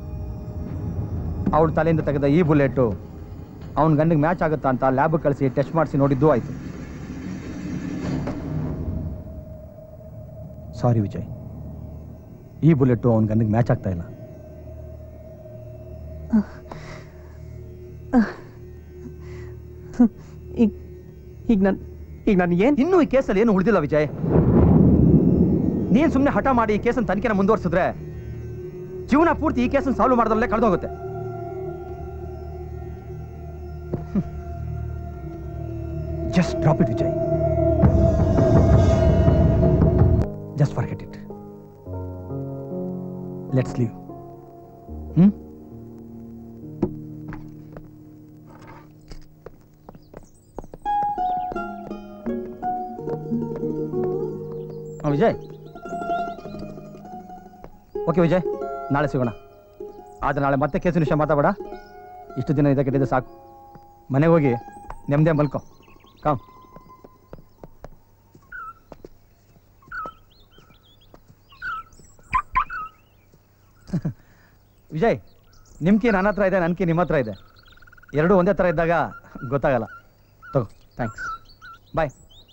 ಅವಳ ತಲೆಯಿಂದ ತೆಗೆದ ಈ ಬುಲೆಟು ಅವನ ಗಂಡಿಗೆ ಮ್ಯಾಚ್ ಆಗುತ್ತಾ ಅಂತ ಲ್ಯಾಬ್ ಕಳಿಸಿ ಟೆಸ್ಟ್ ಮಾಡಿಸಿ ನೋಡಿದ್ದು ಆಯಿತು ಸಾರಿ ವಿಜಯ್ ಈ ಬುಲೆಟು ಅವನ ಗಂಡಿಗೆ ಮ್ಯಾಚ್ ಆಗ್ತಾ ಇಲ್ಲ ಈಗ ಈಗ ನಾನು ಈಗ ನಾನು ಏನು ಇನ್ನೂ ಈ ಕೇಸಲ್ಲಿ ಏನು ಉಳಿದಿಲ್ಲ ವಿಜಯ್ ನೀನ್ ಸುಮ್ಮನೆ ಹಠ ಮಾಡಿ ಈ ಕೇಸನ್ನು ತನಿಖೆನ ಮುಂದುವರಿಸಿದ್ರೆ ಜೀವನ ಪೂರ್ತಿ ಈ ಕೇಸನ್ನು ಸಾಲ್ವ್ ಮಾಡೋದ್ರಲ್ಲೇ ಕಳೆದೋಗುತ್ತೆ just drop it Vijay just forget it let's leave hmm ಆ, ವಿಜಯ್ ಓಕೆ ವಿಜಯ್ ನಾಳೆ ಸಿಗೋಣ ಆದರೆ ನಾಳೆ ಮತ್ತೆ ಕೇಸಿನ ವಿಷಯ ಮಾತಾಡಬೇಡ ಇಷ್ಟು ದಿನ ಇದಕ್ಕಿಟ್ಟಿದ್ದು ಸಾಕು ಮನೆಗೆ ಹೋಗಿ ನೆಮ್ಮದಿ ಮಲ್ಕೋ ಕಾಮ್ ವಿಜಯ್ ನಿಮ್ಮ ಕೀ ನನ್ನ ಹತ್ರ ಇದೆ ನನ್ನ ಕೀ ನಿಮ್ಮ ಹತ್ರ ಇದೆ ಎರಡೂ ಒಂದೇ ಥರ ಇದ್ದಾಗ ಗೊತ್ತಾಗಲ್ಲ ತಗೋ ಥ್ಯಾಂಕ್ಸ್ ಬಾಯ್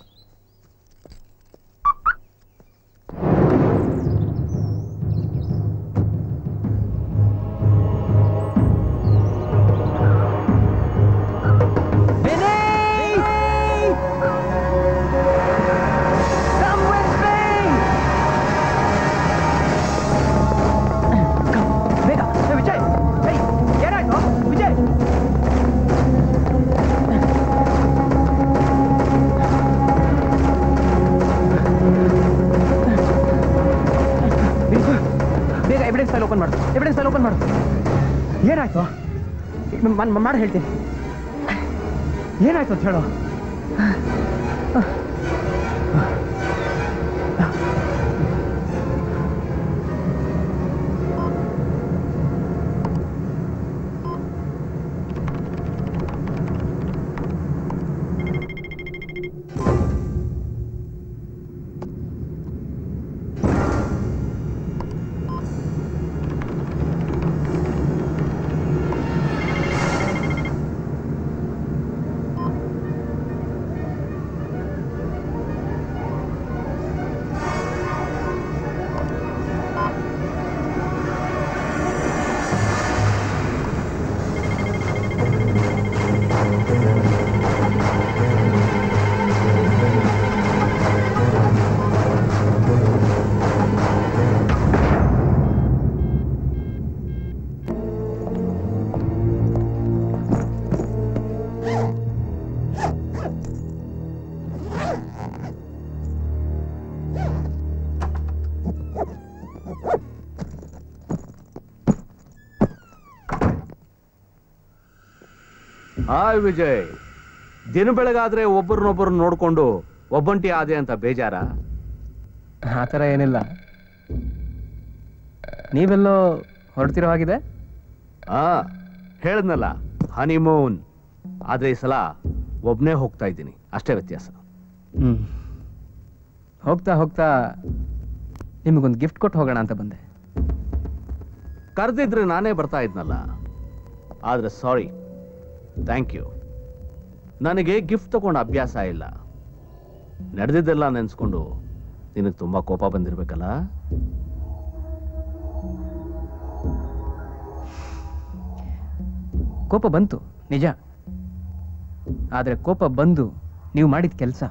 ಬೇಗ ಏ, ವಿಜಯ್ ಏಯ್, ಏನಾಯ್ತು ವಿಜಯ್ ಬೇಗ ಎವಿಡೆನ್ಸ್ ಫೈಲ್ ಓಪನ್ ಮಾಡು ಎವಿಡೆನ್ಸ್ ಫೈಲ್ ಓಪನ್ ಮಾಡು ಏನಾಯ್ತು ಮಾಡಿ ಹೇಳ್ತೀನಿ ಏನಾಯ್ತು ಅಂತ ಹೇಳು ಹಾಯ್ ವಿಜಯ್ ದಿನ ಬೆಳಗಾದ್ರೆ ಒಬ್ಬರನ್ನೊಬ್ಬರು ನೋಡ್ಕೊಂಡು ಒಬ್ಬಂಟಿ ಆದೆ ಅಂತ ಬೇಜಾರ ಆ ಥರ ಏನಿಲ್ಲ ನೀವೆಲ್ಲೋ ಹೊರಡ್ತಿರೋ ಹಾಗಿದೆ ಆ ಹೇಳದ್ನಲ್ಲ ಹನಿಮೂನ್ ಆದ್ರೆ ಈ ಸಲ ಒಬ್ನೇ ಹೋಗ್ತಾ ಇದ್ದೀನಿ ಅಷ್ಟೇ ವ್ಯತ್ಯಾಸ ಹ್ಮ್ ಹೋಗ್ತಾ ಹೋಗ್ತಾ ನಿಮಗೊಂದು ಗಿಫ್ಟ್ ಕೊಟ್ಟು ಹೋಗೋಣ ಅಂತ ಬಂದೆ ಕರೆದಿದ್ರೆ ನಾನೇ ಬರ್ತಾ ಇದ್ನಲ್ಲ ಆದ್ರೆ ಸಾರಿ ಥ್ಯಾಂಕ್ ಯು ನನಗೆ ಗಿಫ್ಟ್ ತಗೊಂಡು ಅಭ್ಯಾಸ ಇಲ್ಲ ನಡೆದಿದ್ದೆಲ್ಲ ನೆನೆಸ್ಕೊಂಡು ನಿನಗೆ ತುಂಬಾ ಕೋಪ ಬಂದಿರ್ಬೇಕಲ್ಲ ಕೋಪ ಬಂತು ನಿಜ ಆದರೆ ಕೋಪ ಬಂದು ನೀವು ಮಾಡಿದ ಕೆಲಸ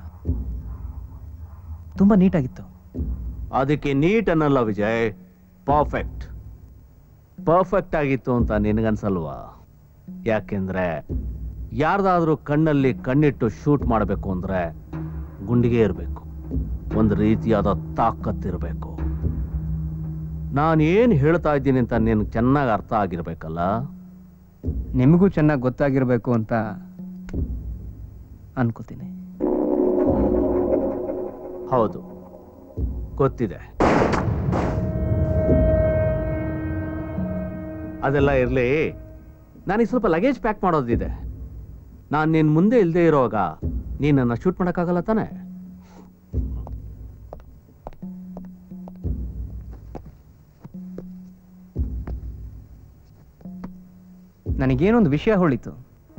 ತುಂಬ ನೀಟಾಗಿತ್ತು ಅದಕ್ಕೆ ನೀಟ್ ಅನ್ನಲ್ಲ ವಿಜಯ್ ಪರ್ಫೆಕ್ಟ್ ಪರ್ಫೆಕ್ಟ್ ಆಗಿತ್ತು ಅಂತ ನಿನಗನ್ಸಲ್ವಾ ಯಾಕೆಂದ್ರೆ ಯಾರ್ದಾದ್ರೂ ಕಣ್ಣಲ್ಲಿ ಕಣ್ಣಿಟ್ಟು ಶೂಟ್ ಮಾಡಬೇಕು ಅಂದ್ರೆ ಗುಂಡಿಗೆ ಇರಬೇಕು ಒಂದು ರೀತಿಯಾದ ತಾಕತ್ತಿರಬೇಕು ನಾನು ಏನು ಹೇಳ್ತಾ ಇದ್ದೀನಿ ಅಂತ ನಿನಗೆ ಚೆನ್ನಾಗಿ ಅರ್ಥ ಆಗಿರ್ಬೇಕಲ್ಲ ನಿಮಗೂ ಚೆನ್ನಾಗಿ ಗೊತ್ತಾಗಿರಬೇಕು ಅಂತ ಅನ್ಕೋತೀನಿ ಹೌದು ಗೊತ್ತಿದೆ ಅದೆಲ್ಲ ಇರಲಿ ನನಗೆ ಸ್ವಲ್ಪ ಲಗೇಜ್ ಪ್ಯಾಕ್ ಮಾಡೋದಿದೆ ನಾನು ನಿನ್ನ ಮುಂದೆ ಇಲ್ಲದೆ ಇರೋವಾಗ ನೀನು ನನ್ನ ಶೂಟ್ ಮಾಡೋಕ್ಕಾಗಲ್ಲ ತಾನೆ ನನಗೇನೊಂದು ವಿಷಯ ಹೊಳಿತು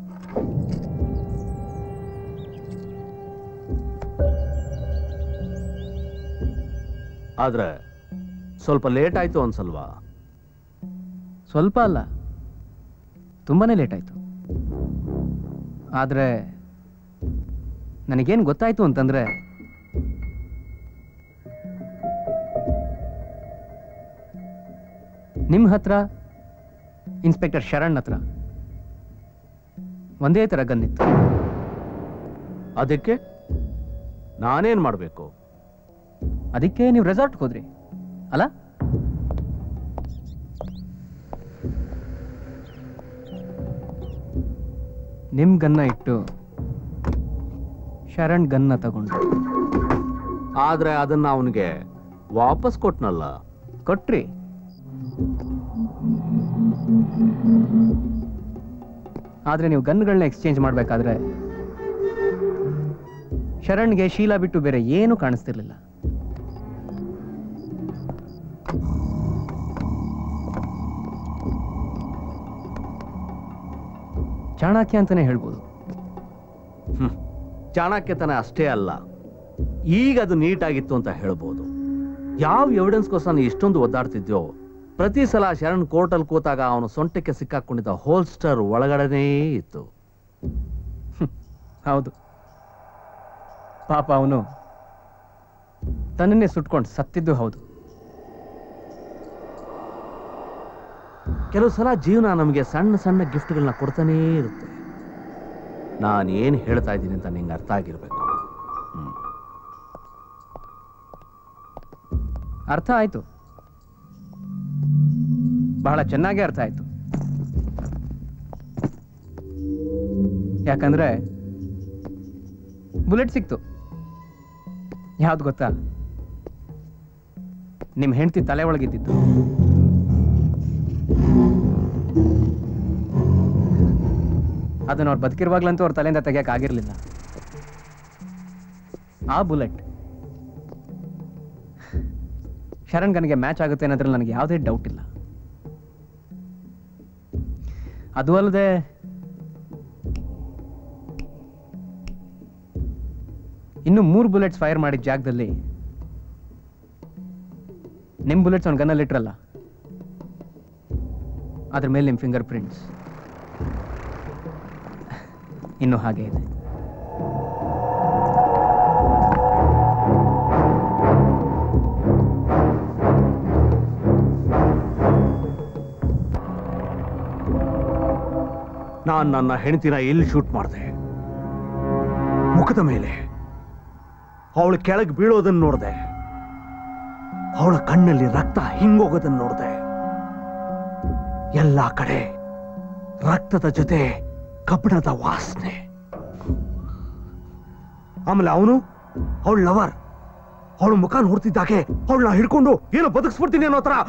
ಆದ್ರೆ ಸ್ವಲ್ಪ ಲೇಟ್ ಆಯ್ತು ಅನ್ಸಲ್ವಾ ಸ್ವಲ್ಪ ಅಲ್ಲ ತುಂಬಾನೇ ಲೇಟ್ ಆಯಿತು ಆದರೆ ನನಗೇನು ಗೊತ್ತಾಯ್ತು ಅಂತಂದ್ರೆ ನಿಮ್ಮ ಹತ್ರ ಇನ್ಸ್ಪೆಕ್ಟರ್ ಶರಣ್ ಹತ್ರ ಒಂದೇ ಥರ ಗನ್ನಿತ್ತು ಅದಕ್ಕೆ ನಾನೇನ್ ಮಾಡಬೇಕು ಅದಕ್ಕೆ ನೀವು ರೆಸಾರ್ಟ್ಗೆ ಹೋದ್ರಿ ಅಲ್ಲ ನಿಮ್ ಗನ್ನ ಇಟ್ಟು ಶರಣ್ ಗನ್ನ ತಗೊಂಡು ಆದ್ರೆ ಅದನ್ನ ಅವನಿಗೆ ವಾಪಸ್ ಕೊಟ್ನಲ್ಲ ಕೊಟ್ರಿ ಆದ್ರೆ ನೀವು ಗನ್ಗಳನ್ನ ಎಕ್ಸ್ಚೇಂಜ್ ಮಾಡ್ಬೇಕಾದ್ರೆ ಶರಣ್ಗೆ ಶೀಲಾ ಬಿಟ್ಟು ಬೇರೆ ಏನೂ ಕಾಣಿಸ್ತಿರ್ಲಿಲ್ಲ ಚಾಣಕ್ಯ ಅಂತಾನೆ ಹೇಳ್ಬೋದು ಹ್ಮ್. ಚಾಣಕ್ಯತನ ಅಷ್ಟೇ ಅಲ್ಲ ಈಗ ಅದು ನೀಟಾಗಿತ್ತು ಅಂತ ಹೇಳ್ಬೋದು ಯಾವ ಎವಿಡೆನ್ಸ್ಗೋಸ್ಕರ ನೀ ಇಷ್ಟೊಂದು ಒದ್ದಾಡ್ತಿದ್ಯೋ ಪ್ರತಿ ಸಲ ಶರಣ್ ಕೋರ್ಟಲ್ಲಿ ಕೂತಾಗ ಅವನು ಸೊಂಟಕ್ಕೆ ಸಿಕ್ಕಾಕೊಂಡಿದ್ದ ಹೋಲ್ಸ್ಟರ್ ಒಳಗಡೆನೇ ಇತ್ತು ಹೌದು ಪಾಪ ಅವನು ತನ್ನನ್ನೇ ಸುಟ್ಕೊಂಡು ಸತ್ತಿದ್ದು ಹೌದು ಕೆಲವು ಸಲ ಜೀವನ ನಮಗೆ ಸಣ್ಣ ಸಣ್ಣ ಗಿಫ್ಟ್ಗಳನ್ನ ಕೊಡ್ತಾನೇ ಇರುತ್ತೆ ನಾನು ಏನು ಹೇಳ್ತಾ ಇದ್ದೀನಿ ಅಂತ ನಿಂಗೆ ಅರ್ಥ ಆಗಿರ್ಬೇಕು ಅರ್ಥ ಆಯ್ತು ಬಹಳ ಚೆನ್ನಾಗಿ ಅರ್ಥ ಆಯ್ತು ಯಾಕಂದ್ರೆ ಬುಲೆಟ್ ಸಿಕ್ತು ಯಾವ್ದು ಗೊತ್ತಾ ನಿಮ್ ಹೆಂಡತಿ ತಲೆ ಒಳಗಿದ್ದಿತ್ತು ಅದನ್ನ ಅವ್ರು ಬದುಕಿರುವಾಗ್ಲಂತೂ ಅವ್ರ ತಲೆಯಿಂದ ತೆಗಿಯಕ್ ಆಗಿರ್ಲಿಲ್ಲ ಆ ಬುಲೆಟ್ ಶರಣ್ ಗನ್ಗೆ ಮ್ಯಾಚ್ ಆಗುತ್ತೆ ಅನ್ನೋದ್ರಲ್ಲಿ ನನಗೆ ಯಾವುದೇ ಡೌಟ್ ಇಲ್ಲ ಅದು ಅಲ್ಲದೆ ಇನ್ನು ಮೂರು ಬುಲೆಟ್ಸ್ ಫೈರ್ ಮಾಡಿದ ಜಾಗದಲ್ಲಿ ನಿಮ್ ಬುಲೆಟ್ಸ್ ಅವ್ನ ಗನ್ನಲ್ಲಿ ಇಟ್ರಲ್ಲ ಅದ್ರ ಮೇಲೆ ನಿಮ್ ಫಿಂಗರ್ ಪ್ರಿಂಟ್ಸ್ ಇನ್ನು ಹಾಗೆ ಇದೆ ನಾನು ನನ್ನ ಹೆಂಡತಿನ ಎಲ್ಲಿ ಶೂಟ್ ಮಾಡಿದೆ ಮುಖದ ಮೇಲೆ ಅವಳು ಕೆಳಗೆ ಬೀಳೋದನ್ನ ನೋಡಿದೆ ಅವಳ ಕಣ್ಣಲ್ಲಿ ರಕ್ತ ಹಿಂಗೋಗೋದನ್ನ ನೋಡಿದೆ ಎಲ್ಲ ಕಡೆ ರಕ್ತದ ಜೊತೆ ಕಬ್ಬಿಣದ ವಾಸನೆ ಆಮೇಲೆ ಅವನು ಅವಳ ಲವರ್ ಅವಳ ಮುಖ ನೋಡ್ತಿದ್ದಾಗೆ ಅವಳನ್ನ ಹಿಡ್ಕೊಂಡು ಏನೋ ಬದುಕಿಸ್ಬಿಡ್ತೀನಿ ಅನ್ನೋ ತರ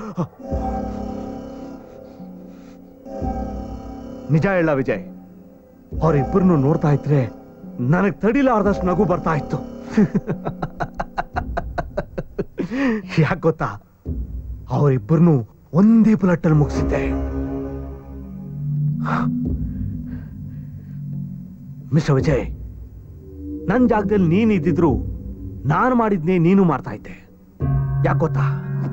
ನಿಜ ಹೇಳ ವಿಜಯ್ ಅವರಿಬ್ಬರನ್ನು ನೋಡ್ತಾ ಇದ್ರೆ ನನಗ್ ತಡಿಲಾರ್ದಷ್ಟು ನಗು ಬರ್ತಾ ಇತ್ತು ಯಾಕೆ ಗೊತ್ತಾ ಅವರಿಬ್ಬರನ್ನು ಒಂದೇ ಬುಲೆಟ್ಟಲ್ಲಿ ಮುಗಿಸಿದ್ದೆ ಮಿಸ್ಟರ್ ವಿಜಯ್ ನನ್ ಜಾಗದಲ್ಲಿ ನೀನ್ ಇದ್ದಿದ್ರು ನಾನು ಮಾಡಿದ್ನೇ ನೀನು ಮಾಡ್ತಾ ಇದ್ದೆ ಯಾಕೆ ಗೊತ್ತಾ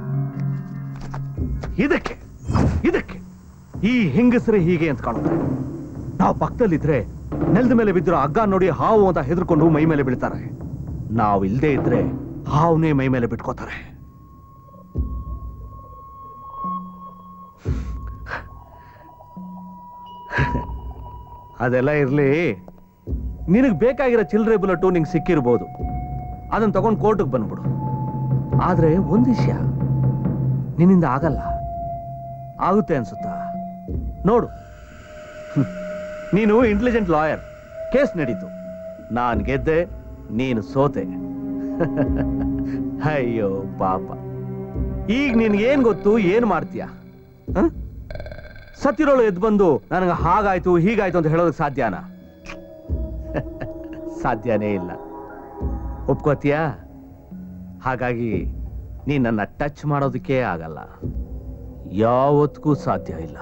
ಇದಕ್ಕೆ ಇದಕ್ಕೆ ಈ ಹೆಂಗಸರೇ ಹೀಗೆ ಅಂತ ಕಾಣುತ್ತೆ ನಾವು ಪಕ್ಕದಲ್ಲಿದ್ರೆ ನೆಲದ ಮೇಲೆ ಬಿದ್ದಿರೋ ಹಗ್ಗ ನೋಡಿ ಹಾವು ಅಂತ ಹೆದರ್ಕೊಂಡು ಮೈ ಮೇಲೆ ಬೀಳ್ತಾರೆ ನಾವು ಇಲ್ಲದೆ ಇದ್ರೆ ಹಾವನೇ ಮೈ ಮೇಲೆ ಬಿಟ್ಕೋತಾರೆ ಅದೆಲ್ಲ ಇರ್ಲಿ ನಿನಗೆ ಬೇಕಾಗಿರೋ ಚಿಲ್ಲರೆ ಬುಲೆಟು ನಿಂಗೆ ಸಿಕ್ಕಿರ್ಬೋದು ಅದನ್ನ ತಗೊಂಡು ಕೋರ್ಟಿಗೆ ಬಂದ್ಬಿಡು ಆದ್ರೆ ಒಂದ್ ವಿಷಯ ನಿನ್ನಿಂದ ಆಗಲ್ಲ ಆಗುತ್ತೆ ಅನ್ಸುತ್ತಾ ನೋಡು ಹ್ಮ್. ನೀನು ಇಂಟೆಲಿಜೆಂಟ್ ಲಾಯರ್ ಕೇಸ್ ನಡೀತು ನಾನ್ ಗೆದ್ದೆ ನೀನು ಸೋತೆ ಅಯ್ಯೋ ಪಾಪ ಈಗ ನಿನ್ಗೇನ್ ಗೊತ್ತು ಏನ್ ಮಾಡ್ತೀಯ ಹ? ಸತ್ತಿರೋಳು ಎದ್ದು ಬಂದು ನನಗೆ ಹಾಗಾಯ್ತು ಹೀಗಾಯ್ತು ಅಂತ ಹೇಳೋದಕ್ಕೆ ಸಾಧ್ಯನಾ ಸಾಧ್ಯನೇ ಇಲ್ಲ ಒಪ್ಕೋತೀಯಾ ಹಾಗಾಗಿ ನೀ ನನ್ನ ಟಚ್ ಮಾಡೋದಕ್ಕೆ ಆಗಲ್ಲ ಯಾವತ್ತಿಗೂ ಸಾಧ್ಯ ಇಲ್ಲ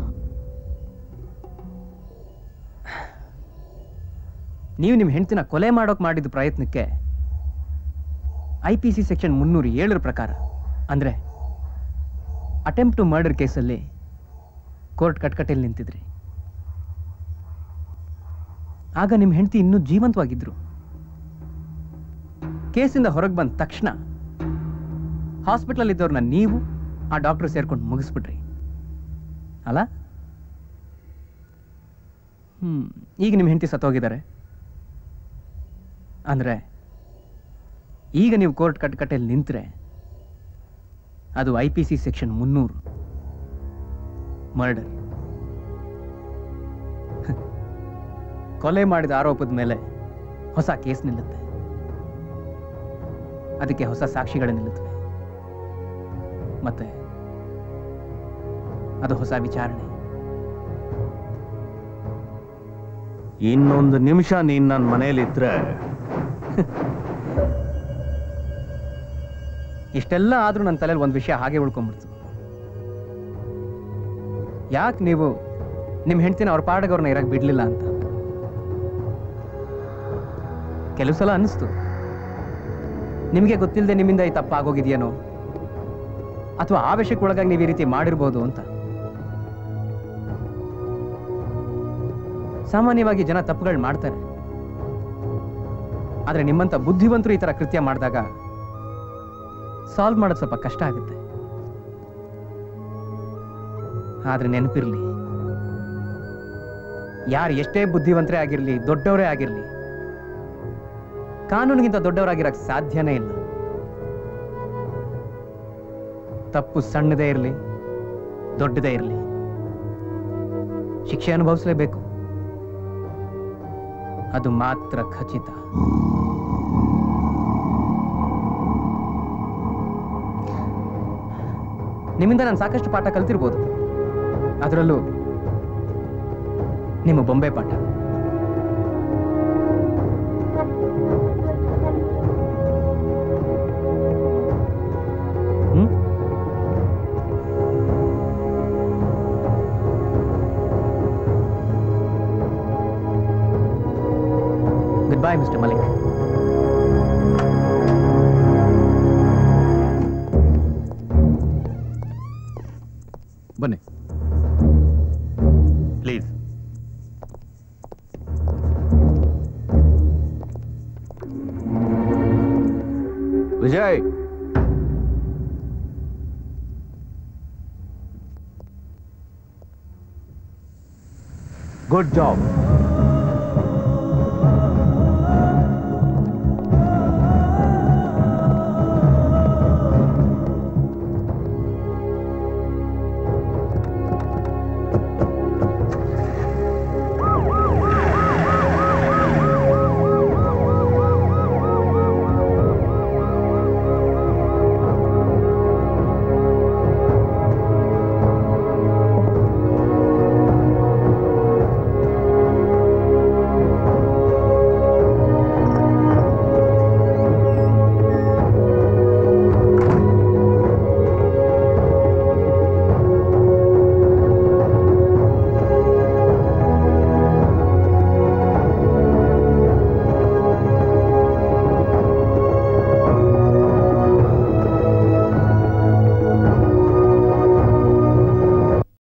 ನೀವು ನಿಮ್ಮ ಹೆಂಡತಿನ ಕೊಲೆ ಮಾಡೋಕೆ ಮಾಡಿದ ಪ್ರಯತ್ನಕ್ಕೆ ಐ ಪಿ ಸಿ ಸೆಕ್ಷನ್ ಮುನ್ನೂರು ಏಳರ ಪ್ರಕಾರ ಅಂದರೆ ಅಟೆಂಪ್ಟ್ ಟು ಮರ್ಡರ್ ಕೇಸಲ್ಲಿ ಕೋರ್ಟ್ ಕಟ್ಕಟೆಯಲ್ಲಿ ನಿಂತಿದ್ರಿ ಆಗ ನಿಮ್ಮ ಹೆಂಡತಿ ಇನ್ನೂ ಜೀವಂತವಾಗಿದ್ರು ಕೇಸಿಂದ ಹೊರಗೆ ಬಂದ ತಕ್ಷಣ ಹಾಸ್ಪಿಟಲ್ ಇದ್ದವ್ರನ್ನ ನೀವು ಆ ಡಾಕ್ಟರ್ ಸೇರ್ಕೊಂಡು ಮುಗಿಸ್ಬಿಟ್ರಿ ಅಲ್ಲ ಹ್ಮ್ ಈಗ ನಿಮ್ಮ ಹೆಂಡತಿ ಸತ್ತೋಗಿದ್ದಾರೆ ಅಂದ್ರೆ ಈಗ ನೀವು ಕೋರ್ಟ್ ಕಟ್ಕಟೆಯಲ್ಲಿ ನಿಂತ್ರೆ ಅದು ಐ ಪಿ ಸಿ ಸೆಕ್ಷನ್ ಮುನ್ನೂರು ಮರ್ಡರ್ ಕೊಲೆ ಮಾಡಿದ ಆರೋಪದ ಮೇಲೆ ಹೊಸ ಕೇಸ್ ನಿಲ್ಲುತ್ತೆ ಅದಕ್ಕೆ ಹೊಸ ಸಾಕ್ಷಿಗಳು ನಿಲ್ಲುತ್ತವೆ ಮತ್ತೆ ಅದು ಹೊಸ ವಿಚಾರಣೆ ಇನ್ನೊಂದು ನಿಮಿಷ ನೀನ್ ನನ್ನ ಮನೇಲಿದ್ರೆ ಇಷ್ಟೆಲ್ಲ ಆದ್ರೂ ನನ್ನ ತಲೆಯಲ್ಲಿ ಒಂದು ವಿಷಯ ಹಾಗೆ ಉಳ್ಕೊಂಡ್ಬಿಡ್ತು ಯಾಕೆ ನೀವು ನಿಮ್ಮ ಹೆಂಡ್ತಿನ ಅವ್ರ ಪಾಡಗವ್ರನ್ನ ಇರಕ್ಕೆ ಬಿಡ್ಲಿಲ್ಲ ಅಂತ ಕೆಲವು ಸಲ ಅನ್ನಿಸ್ತು ನಿಮಗೆ ಗೊತ್ತಿಲ್ಲದೆ ನಿಮ್ಮಿಂದ ಈ ತಪ್ಪಾಗೋಗಿದೆಯೇನೋ ಅಥವಾ ಆವೇಶಕ್ಕೆ ಒಳಗಾಗಿ ನೀವು ಈ ರೀತಿ ಮಾಡಿರ್ಬೋದು ಅಂತ ಸಾಮಾನ್ಯವಾಗಿ ಜನ ತಪ್ಪುಗಳು ಮಾಡ್ತಾರೆ ಆದ್ರೆ ನಿಮ್ಮಂತ ಬುದ್ಧಿವಂತರು ಈ ತರ ಕೃತ್ಯ ಮಾಡಿದಾಗ ಸಾಲ್ವ್ ಮಾಡೋದು ಸ್ವಲ್ಪ ಕಷ್ಟ ಆಗುತ್ತೆ ಆದ್ರೆ ನೆನಪಿರ್ಲಿ ಯಾರು ಎಷ್ಟೇ ಬುದ್ಧಿವಂತರೇ ಆಗಿರ್ಲಿ ದೊಡ್ಡವರೇ ಆಗಿರ್ಲಿ ಕಾನೂನಿಗಿಂತ ದೊಡ್ಡವರಾಗಿರಕ್ ಸಾಧ್ಯನೇ ಇಲ್ಲ ತಪ್ಪು ಸಣ್ಣದೇ ಇರಲಿ ದೊಡ್ಡದೇ ಇರಲಿ ಶಿಕ್ಷೆ ಅನುಭವಿಸಲೇಬೇಕು ಅದು ಮಾತ್ರ ಖಚಿತ ನಿಮ್ಮಿಂದ ನಾನು ಸಾಕಷ್ಟು ಪಾಠ ಕಲ್ತಿರ್ಬೋದು ಅದರಲ್ಲೂ ನಿಮ್ಮ ಬೊಂಬೆ ಪಾಠ ಹ್ಮ್ ಗುಡ್ ಬೈ ಮಿಸ್ಟರ್ ಮಲಿಕ್ ಬನ್ನಿ ಪ್ಲೀಸ್ ವಿಜಯ್ ಗುಡ್ ಜಾಬ್